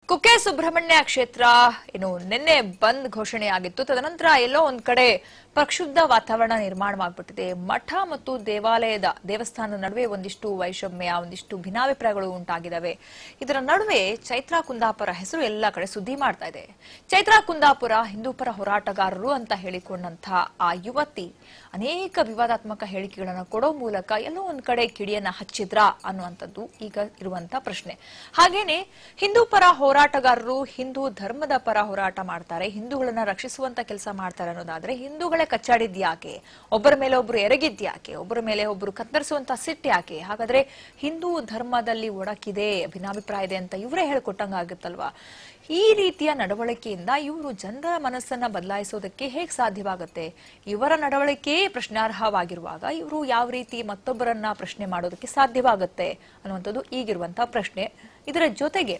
ಕುಕ್ಕೆ ಸುಬ್ರಹ್ಮಣ್ಯ ಕ್ಷೇತ್ರ ಏನು ನಿನ್ನೆ ಬಂದ್ ಘೋಷಣೆ ಆಗಿತ್ತು ತದನಂತರ ಎಲ್ಲೋ ಒಂದ್ ಕಡೆ ಪ್ರಕ್ಷುಬ್ಧ ವಾತಾವರಣ ನಿರ್ಮಾಣವಾಗ್ಬಿಟ್ಟಿದೆ ಮಠ ಮತ್ತು ದೇವಾಲಯದ ದೇವಸ್ಥಾನದ ನಡುವೆ ಒಂದಿಷ್ಟು ವೈಷಮ್ಯ ಒಂದಿಷ್ಟು ಭಿನ್ನಾಭಿಪ್ರಾಯಗಳು ಉಂಟಾಗಿದ್ದಾವೆ ಇದರ ನಡುವೆ ಚೈತ್ರ ಕುಂದಾಪುರ ಹೆಸರು ಎಲ್ಲ ಕಡೆ ಸುದ್ದಿ ಮಾಡ್ತಾ ಇದೆ ಚೈತ್ರ ಕುಂದಾಪುರ ಹಿಂದೂಪರ ಹೋರಾಟಗಾರರು ಅಂತ ಹೇಳಿಕೊಂಡಂತ ಆ ಯುವತಿ ಅನೇಕ ವಿವಾದಾತ್ಮಕ ಹೇಳಿಕೆಗಳನ್ನು ಕೊಡೋ ಮೂಲಕ ಎಲ್ಲೋ ಒಂದ್ ಕಡೆ ಕಿಡಿಯನ್ನ ಹಚ್ಚಿದ್ರ ಅನ್ನುವಂಥದ್ದು ಈಗ ಇರುವಂತ ಪ್ರಶ್ನೆ ಹಾಗೇನೆ ಹಿಂದೂ ಪರ ಹೋರಾಟಗಾರರು ಹಿಂದೂ ಧರ್ಮದ ಪರ ಹೋರಾಟ ಮಾಡ್ತಾರೆ ಹಿಂದೂಗಳನ್ನ ರಕ್ಷಿಸುವಂತ ಕೆಲಸ ಮಾಡ್ತಾರೆ ಅನ್ನೋದಾದ್ರೆ ಹಿಂದೂಗಳೇ ಕಚ್ಚಾಡಿದ್ಯಾಕೆ ಒಬ್ಬರ ಮೇಲೆ ಒಬ್ರು ಎರಗಿದ್ಯಾಕೆ ಒಬ್ಬರ ಮೇಲೆ ಒಬ್ರು ಕತ್ತರಿಸುವಂತ ಸಿಟ್ಟು ಯಾಕೆ ಹಾಗಾದ್ರೆ ಹಿಂದೂ ಧರ್ಮದಲ್ಲಿ ಒಡಕಿದೆ ಭಿನ್ನಾಭಿಪ್ರಾಯ ಇದೆ ಅಂತ ಇವರೇ ಹೇಳ್ಕೊಟ್ಟಂಗಾಗುತ್ತಲ್ವಾ ಈ ರೀತಿಯ ನಡವಳಿಕೆಯಿಂದ ಇವರು ಜನರ ಮನಸ್ಸನ್ನ ಬದಲಾಯಿಸೋದಕ್ಕೆ ಹೇಗೆ ಸಾಧ್ಯವಾಗುತ್ತೆ ಇವರ ನಡವಳಿಕೆ ಪ್ರಶ್ನಾರ್ಹವಾಗಿರುವಾಗ ಇವರು ಯಾವ ರೀತಿ ಮತ್ತೊಬ್ಬರನ್ನ ಪ್ರಶ್ನೆ ಮಾಡೋದಕ್ಕೆ ಸಾಧ್ಯವಾಗುತ್ತೆ ಅನ್ನುವಂಥದ್ದು ಈಗಿರುವಂತಹ ಪ್ರಶ್ನೆ ಇದರ ಜೊತೆಗೆ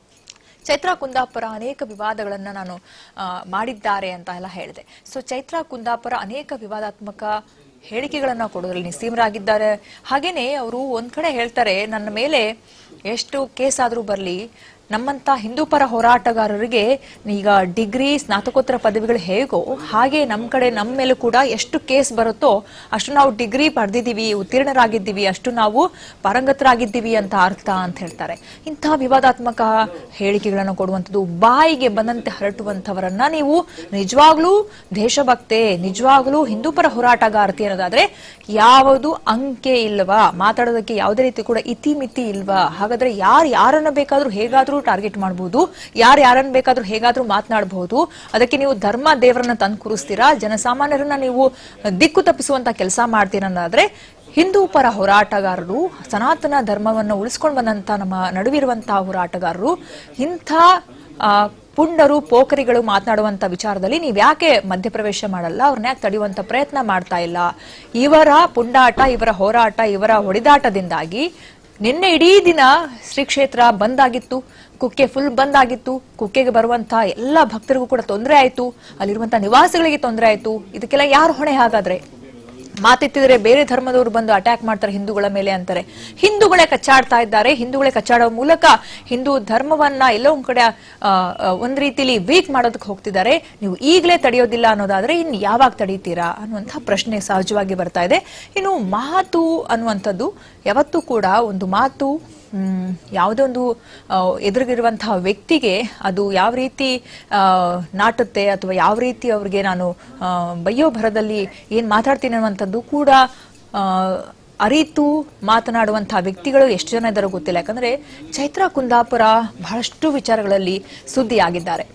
ಚೈತ್ರ ಕುಂದಾಪುರ ಅನೇಕ ವಿವಾದಗಳನ್ನ ನಾನು ಆ, ಮಾಡಿದ್ದಾರೆ ಅಂತ ಎಲ್ಲ ಹೇಳಿದೆ ಸೊ ಚೈತ್ರ ಕುಂದಾಪುರ ಅನೇಕ ವಿವಾದಾತ್ಮಕ ಹೇಳಿಕೆಗಳನ್ನ ಕೊಡೋದ್ರಲ್ಲಿ ನಿಸ್ಸೀಮರಾಗಿದ್ದಾರೆ ಹಾಗೇನೆ ಅವರು ಒಂದ್ ಕಡೆ ಹೇಳ್ತಾರೆ ನನ್ನ ಮೇಲೆ ಎಷ್ಟು ಕೇಸ್ ಆದ್ರೂ ಬರ್ಲಿ ನಮ್ಮಂತ ಹಿಂದೂ ಪರ ಹೋರಾಟಗಾರರಿಗೆ ಈಗ ಡಿಗ್ರಿ ಸ್ನಾತಕೋತ್ತರ ಪದವಿಗಳು ಹೇಗೋ ಹಾಗೆ ನಮ್ಮ ಕಡೆ ನಮ್ಮ ಮೇಲೂ ಕೂಡ ಎಷ್ಟು ಕೇಸ್ ಬರುತ್ತೋ ಅಷ್ಟು ನಾವು ಡಿಗ್ರಿ ಪಡೆದಿದ್ದೀವಿ ಉತ್ತೀರ್ಣರಾಗಿದ್ದೀವಿ ಅಷ್ಟು ನಾವು ಪಾರಂಗತರಾಗಿದ್ದೀವಿ ಅಂತ ಅರ್ಥ ಅಂತ ಹೇಳ್ತಾರೆ ಇಂತಹ ವಿವಾದಾತ್ಮಕ ಹೇಳಿಕೆಗಳನ್ನು ಕೊಡುವಂಥದ್ದು ಬಾಯಿಗೆ ಬಂದಂತೆ ಹರಟುವಂಥವರನ್ನ ನೀವು ನಿಜವಾಗ್ಲೂ ದೇಶಭಕ್ತೆ ನಿಜವಾಗ್ಲೂ ಹಿಂದೂ ಪರ ಹೋರಾಟಗಾರತಿ ಅನ್ನೋದಾದ್ರೆ ಯಾವುದು ಅಂಕೆ ಇಲ್ವಾ ಮಾತಾಡೋದಕ್ಕೆ ಯಾವುದೇ ರೀತಿ ಕೂಡ ಇತಿಮಿತಿ ಇಲ್ವಾ ಹಾಗಾದ್ರೆ ಯಾರು ಯಾರನ್ನ ಬೇಕಾದ್ರೂ ಹೇಗಾದ್ರೂ ಟಾರ್ಗೆಟ್ ಮಾಡಬಹುದು ಯಾರು ಯಾರನ್ನ ಬೇಕಾದ್ರೂ ಹೇಗಾದ್ರೂ ಮಾತನಾಡಬಹುದು ಅದಕ್ಕೆ ನೀವು ಧರ್ಮ ದೇವರನ್ನ ತಂದು ಕೂರಿಸ್ತೀರಾ ಜನಸಾಮಾನ್ಯರನ್ನ ನೀವು ದಿಕ್ಕು ತಪ್ಪಿಸುವಂತ ಕೆಲಸ ಮಾಡ್ತೀರಾ ಅನ್ನೋದಾದ್ರೆ ಹಿಂದೂ ಪರ ಹೋರಾಟಗಾರರು ಸನಾತನ ಧರ್ಮವನ್ನು ಉಳಿಸ್ಕೊಂಡು ಬಂದಂತ ನಮ್ಮ ನಡುವಿರುವಂತಹ ಹೋರಾಟಗಾರರು ಇಂಥ ಆ, ಪುಂಡರು ಪೋಖರಿಗಳು ಮಾತನಾಡುವಂತ ವಿಚಾರದಲ್ಲಿ ನೀವ್ ಯಾಕೆ ಮಧ್ಯಪ್ರವೇಶ ಮಾಡಲ್ಲ ಅವ್ರನ್ನ ಯಾಕೆ ತಡೆಯುವಂತ ಪ್ರಯತ್ನ ಮಾಡ್ತಾ ಇಲ್ಲ ಇವರ ಪುಂಡಾಟ ಇವರ ಹೋರಾಟ ಇವರ ಹೊಡೆದಾಟದಿಂದಾಗಿ ನಿನ್ನೆ ಇಡೀ ದಿನ ಶ್ರೀ ಕ್ಷೇತ್ರ ಬಂದ್ ಆಗಿತ್ತು ಕುಕ್ಕೆ ಫುಲ್ ಬಂದ್ ಆಗಿತ್ತು ಕುಕ್ಕೆಗೆ ಬರುವಂತ ಎಲ್ಲ ಭಕ್ತರಿಗೂ ಕೂಡ ತೊಂದರೆ ಆಯ್ತು ಅಲ್ಲಿರುವಂತ ನಿವಾಸಿಗಳಿಗೆ ತೊಂದರೆ ಆಯ್ತು ಇದಕ್ಕೆಲ್ಲ ಯಾರು ಹೊಣೆ ಹಾಗಾದ್ರೆ ಮಾತೆತ್ತಿದ್ರೆ ಬೇರೆ ಧರ್ಮದವರು ಬಂದು ಅಟ್ಯಾಕ್ ಮಾಡ್ತಾರೆ ಹಿಂದೂಗಳ ಮೇಲೆ ಅಂತಾರೆ ಹಿಂದೂಗಳೇ ಕಚ್ಚಾಡ್ತಾ ಇದ್ದಾರೆ ಹಿಂದೂಗಳೇ ಕಚ್ಚಾಡೋ ಮೂಲಕ ಹಿಂದೂ ಧರ್ಮವನ್ನ ಎಲ್ಲೋ ಒಂದ್ ಕಡೆ ಆ, ಆ, ಒಂದ್ ರೀತಿಲಿ ವೀಕ್ ಮಾಡೋದಕ್ಕೆ ಹೋಗ್ತಿದ್ದಾರೆ ನೀವು ಈಗಲೇ ತಡೆಯೋದಿಲ್ಲ ಅನ್ನೋದಾದ್ರೆ ಇನ್ನು ಯಾವಾಗ ತಡೀತೀರಾ ಅನ್ನುವಂಥ ಪ್ರಶ್ನೆ ಸಹಜವಾಗಿ ಬರ್ತಾ ಇದೆ ಇನ್ನು ಮಾತು ಅನ್ನುವಂಥದ್ದು ಯಾವತ್ತೂ ಕೂಡ ಒಂದು ಮಾತು ಮ್, ಯಾವುದೇ ಒಂದು ಆ, ಎದುರಿಗಿರುವಂತಹ ವ್ಯಕ್ತಿಗೆ ಅದು ಯಾವ ರೀತಿ ಆ, ನಾಟುತ್ತೆ ಅಥವಾ ಯಾವ ರೀತಿ ಅವ್ರಿಗೆ ನಾನು ಆ, ಬಯ್ಯೋ ಭರದಲ್ಲಿ ಏನ್ ಮಾತಾಡ್ತೀನಿ ಅನ್ನುವಂಥದ್ದು ಕೂಡ ಆ, ಅರಿತು ಮಾತನಾಡುವಂತಹ ವ್ಯಕ್ತಿಗಳು ಎಷ್ಟು ಜನ ಇದ್ದಾರೋ ಗೊತ್ತಿಲ್ಲ ಯಾಕಂದ್ರೆ ಚೈತ್ರ ಕುಂದಾಪುರ ಬಹಳಷ್ಟು ವಿಚಾರಗಳಲ್ಲಿ ಸುದ್ದಿಯಾಗಿದ್ದಾರೆ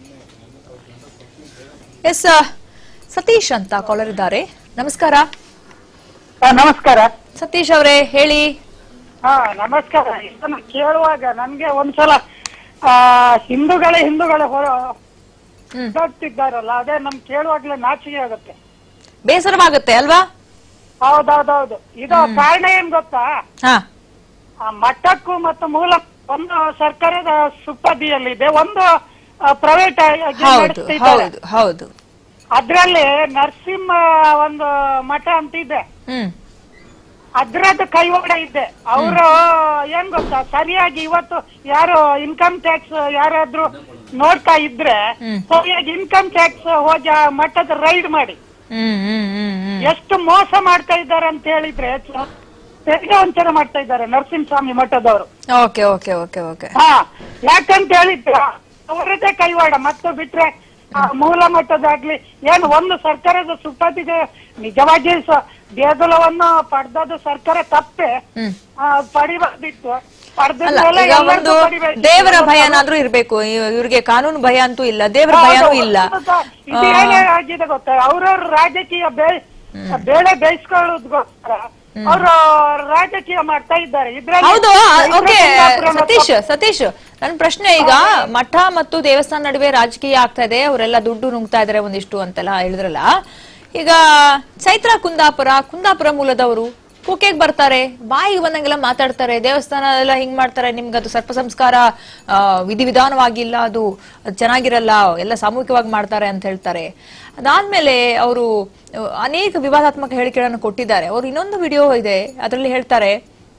ಎಸ್ ಸತೀಶ್ ಅಂತ ಕಾಲರ್ ಇದ್ದಾರೆ ನಮಸ್ಕಾರ ಆ, ನಮಸ್ಕಾರ ಸತೀಶ್ ಅವರೇ ಹೇಳಿ ಹಾ ನಮಸ್ಕಾರ ಇದನ್ನ ಕೇಳುವಾಗ ನನ್ಗೆ ಒಂದ್ಸಲ ಆ ಹಿಂದೂಗಳೇ ಹಿಂದೂಗಳೇ ಹೊರ ಹ್ಮ್ ಹೋಗ್ತಿದ್ದಾರಲ್ಲ ಅದೇ ನಮ್ ಕೇಳುವಾಗ್ಲೇ ನಾಚಿಕೆ ಆಗುತ್ತೆ ಬೇಸರವಾಗುತ್ತೆ ಅಲ್ವಾ ಹೌದೌದೌದು ಇದು ಕಾರಣ ಏನ್ ಗೊತ್ತಾ ಹಾ ಆ ಮಠಕ್ಕೂ ಮತ್ತು ಮೂಲ ಒಂದು ಸರ್ಕಾರದ ಸುಪದಿಯಲ್ಲಿದೆ ಒಂದು ಪ್ರೈವೇಟ್ ಹೌದು ನಡೆಸ್ತಿದ್ದಾರೆ ಹೌದು ಹೌದು ಅದ್ರಲ್ಲಿ ನರಸಿಂಹ ಒಂದು ಮಠ ಅಂತ ಇದೆ ಹ್ಮ್ ಅದ್ರದ್ದು ಕೈವಾಡ ಇದೆ ಅವರು ಏನ್ ಗೊತ್ತಾ ಸರಿಯಾಗಿ ಇವತ್ತು ಯಾರು ಇನ್ಕಮ್ ಟ್ಯಾಕ್ಸ್ ಯಾರಾದ್ರೂ ನೋಡ್ತಾ ಇದ್ರೆ ಹ್ಮ್. ಸರಿಯಾಗಿ ಇನ್ಕಮ್ ಟ್ಯಾಕ್ಸ್ ಹೋಗಿ ಆ ಮಠದ ರೈಡ್ ಮಾಡಿ ಹ್ಮ್ ಹ್ಮ್ ಹ್ಮ್ ಹ್ಮ್ ಎಷ್ಟು ಮೋಸ ಮಾಡ್ತಾ ಇದ್ದಾರೆ ಅಂತ ಹೇಳಿದ್ರೆ ಚ- ತೆರಿಗೆ ವಂಚನೆ ಮಾಡ್ತಾ ಇದ್ದಾರೆ ನರಸಿಂಹಸ್ವಾಮಿ ಮಠದವರು ಓಕೆ ಓಕೆ ಓಕೆ ಓಕೆ ಹಾ ಯಾಕಂತ ಹೇಳಿದ್ರೆ ಅವರದೇ ಕೈವಾಡ ಮತ್ತು ಬಿಟ್ರೆ ಆ ಮೂಲ ಮಟ್ಟದಾಗ್ಲಿ ಏನು ಒಂದು ಸರ್ಕಾರದ ಸುಪತಿಗೆ ನಿಜವಾಗಿ ಸ- ದೇಗುಲವನ್ನು ಪಡೆದದ್ದು ಸರ್ಕಾರ ತಪ್ಪೆ ಹ್ಮ್ ಆ, ಪಡಿಬಾರ್ದಿತ್ತು ಪಡೆದ ಅಲ್ಲ ಮೇಲೆ ಈಗ ಎಲ್ಲರಿಗೂ ಒಂದು ಪಡಿಬೇಕು. ದೇವರ ಭಯನಾದ್ರೂ ಇರ್ಬೇಕು ಇವ್- ಇವ್ರಿಗೆ ಕಾನೂನು ಭಯ ಅಂತೂ ಇಲ್ಲ ದೇವರ ಭಯನೂ ಹೌದು, ಇಲ್ಲ ಒಂದು ಇದು ಏನೇ ಆಗಿದೆ ಗೊತ್ತಾ ಅವ್ರವ್ರ ರಾಜಕೀಯ ಬೇ ಬೇಳೆ ಬೇಯಿಸ್ಕೊಳ್ಳೋದಕ್ಕೋಸ್ಕರ ಅವರು ರಾಜಕೀಯ ಮಾಡ್ತಾ ಇದ್ದಾರೆ ಇದ್ರಲ್ಲಿ ಹೌದು ಓಕೆ ಕುಂದಾಪುರ ಮತ್ತು ಸತೀಶ್ ಸತೀಶ್ ನನ್ನ ಪ್ರಶ್ನೆ ಈಗ ಮಠ ಮತ್ತು ದೇವಸ್ಥಾನ ನಡುವೆ ರಾಜಕೀಯ ಆಗ್ತಾ ಇದೆ ಅವರೆಲ್ಲ ದುಡ್ಡು ನುಂಗ್ತಾ ಇದಾರೆ ಒಂದಿಷ್ಟು ಅಂತೆಲ್ಲ ಹೇಳಿದ್ರಲ್ಲ ಈಗ ಚೈತ್ರ ಕುಂದಾಪುರ ಕುಂದಾಪುರ ಮೂಲದವರು ಕುಕೆಗ್ ಬರ್ತಾರೆ ಬಾಯಿಗೆ ಬಂದಂಗೆಲ್ಲ ಮಾತಾಡ್ತಾರೆ ದೇವಸ್ಥಾನ ಎಲ್ಲ ಹಿಂಗ್ ಮಾಡ್ತಾರೆ ನಿಮ್ಗೆ ಅದು ಸರ್ಪ ಸಂಸ್ಕಾರ ಆ, ವಿಧಿವಿಧಾನವಾಗಿಲ್ಲ ಅದು ಅದು ಚೆನ್ನಾಗಿರಲ್ಲ ಎಲ್ಲ ಸಾಮೂಹಿಕವಾಗಿ ಮಾಡ್ತಾರೆ ಅಂತ ಹೇಳ್ತಾರೆ ಅದಾದ್ಮೇಲೆ ಅವರು ಅನೇಕ ವಿವಾದಾತ್ಮಕ ಹೇಳಿಕೆಗಳನ್ನು ಕೊಟ್ಟಿದ್ದಾರೆ ಅವ್ರು ಇನ್ನೊಂದು ವಿಡಿಯೋ ಇದೆ ಅದರಲ್ಲಿ ಹೇಳ್ತಾರೆ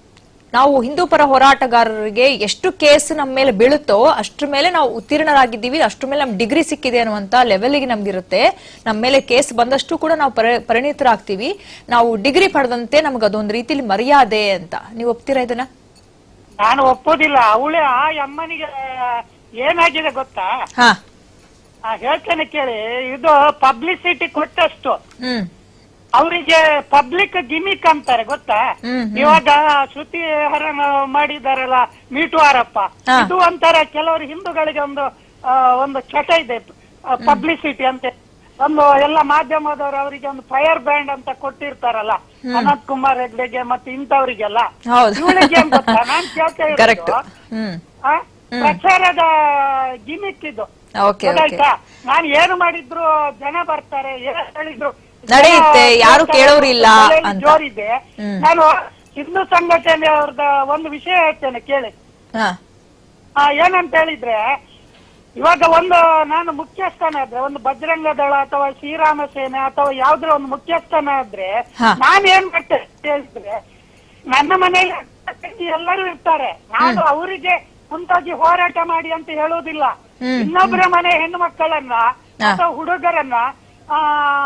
ನಾವು ಹಿಂದೂ ಪರ ಹೋರಾಟಗಾರರಿಗೆ ಎಷ್ಟು ಕೇಸ್ ನಮ್ಮ ಮೇಲೆ ಬೀಳುತ್ತೋ ಅಷ್ಟ್ರ ಮೇಲೆ ನಾವು ಉತ್ತೀರ್ಣರಾಗಿದ್ದೀವಿ ಅಷ್ಟ್ರ ಮೇಲೆ ನಮ್ ಡಿಗ್ರಿ ಸಿಕ್ಕಿದೆ ಅನ್ನುವಂತ ಲೆವೆಲ್ಗೆ ನಮ್ಗಿರುತ್ತೆ ನಮ್ಮ ಮೇಲೆ ಕೇಸ್ ಬಂದಷ್ಟು ಕೂಡ ನಾವು ಪರಿ- ಪರಿಣಿತರಾಗ್ತೀವಿ ನಾವು ಡಿಗ್ರಿ ಪಡೆದಂತೆ ನಮ್ಗೆ ಅದೊಂದು ರೀತಿಲಿ ಮರ್ಯಾದೆ ಅಂತ ನೀವು ಒಪ್ತೀರಾ ಇದನ್ನ ನಾನು ಒಪ್ಪೋದಿಲ್ಲ ಅವಳೆ ಆ ಅಮ್ಮನಿಗೆ ಏನಾಗಿದೆ ಗೊತ್ತಾ ಹಾ ಆ, ಹೇಳ್ತೇನೆ ಕೇಳಿ ಇದು ಪಬ್ಲಿಸಿಟಿ ಕೊಟ್ಟಷ್ಟು ಹ್ಮ್ ಅವರಿಗೆ ಪಬ್ಲಿಕ್ ಗಿಮಿಕ್ ಅಂತಾರೆ ಗೊತ್ತಾ ಹ್ಮ್, ಹ್ಮ್. ಇವಾಗ ಶ್ರುತಿ ಹರಣ ಮಾಡಿದಾರಲ್ಲ ಮೀಟು ಆರಪ್ಪ ಹಾ. ಇದು ಒಂಥರ ಕೆಲವರು ಹಿಂದೂಗಳಿಗೆ ಒಂದು ಆ, ಒಂದು ಚಟ ಇದೆ ಪಬ್ಲಿಸಿಟಿ ಅಂತ ಒಂದು ಎಲ್ಲ ಮಾಧ್ಯಮದವರು ಅವರಿಗೆ ಒಂದು ಫೈರ್ ಬ್ಯಾಂಡ್ ಅಂತ ಕೊಟ್ಟಿರ್ತಾರಲ್ಲ ಅನಂತ್ ಕುಮಾರ್ ಹೆಗ್ಡೆಗೆ ಮತ್ತೆ ಇಂಥವರಿಗೆಲ್ಲ ಹೌದು ಇವಳಿಗೆ ಏನ್ ಗೊತ್ತಾ ನಾನ್ ಕೇಳ್ತಾ ಕರೆಕ್ಟ್ ಇರೋದು ಹ್ಮ್ ಆ, ಪ್ರಚಾರದ ಗಿಮಿಕ್ ಇದು ಓಕೆ ಓಕೆ ಗೊತ್ತಾಯ್ತಾ ನಾನು ಏನು ಮಾಡಿದ್ರು ಜನ ಬರ್ತಾರೆ ಏನು ಹೇಳಿದ್ರು ನಡೆಯುತ್ತೆ, ಜನ ಯಾರು ಕೇಳ್ತಾರೆ, ಕೇಳೋರಿಲ್ಲ ತಲೆಯಲ್ಲಿ ಅಂತ. ಜೋರಿದೆ ಹ್ಮ್. ನಾನು ಹಿಂದೂ ಸಂಘಟನೆ ಅವ್ರದ ಒಂದು ವಿಷಯ ಹೇಳ್ತೇನೆ ಕೇಳಿ ಹಾ ಆ, ಏನಂತ ಹೇಳಿದ್ರೆ ಇವಾಗ ಒಂದು ನಾನು ಮುಖ್ಯಸ್ಥನಾದ್ರೆ ಒಂದು ಬಜರಂಗ ದಳ ಅಥವಾ ಶ್ರೀರಾಮ ಸೇನೆ ಅಥವಾ ಯಾವ್ದ್ರ ಒಂದು ಮುಖ್ಯಸ್ಥನಾದ್ರೆ ಹಾ. ನಾನು ಏನ್ ಮಾಡ್ತೇನೆ ಅಂತ ಹೇಳಿದ್ರೆ ನನ್ನ ಮನೆಯಲ್ಲಿ ಅಕ್ಕ ತಂಗಿ ಎಲ್ಲರೂ ಇರ್ತಾರೆ ನಾನು ಅವರಿಗೆ ಮುಂತಾಗಿ ಹೋರಾಟ ಮಾಡಿ ಅಂತ ಹೇಳೋದಿಲ್ಲ ಹ್ಮ್. ಇನ್ನೊಬ್ಬರ ಮನೆ ಹೆಣ್ಣು ಮಕ್ಕಳನ್ನ ಹಾ. ಅಥವಾ ಹುಡುಗರನ್ನ ಆ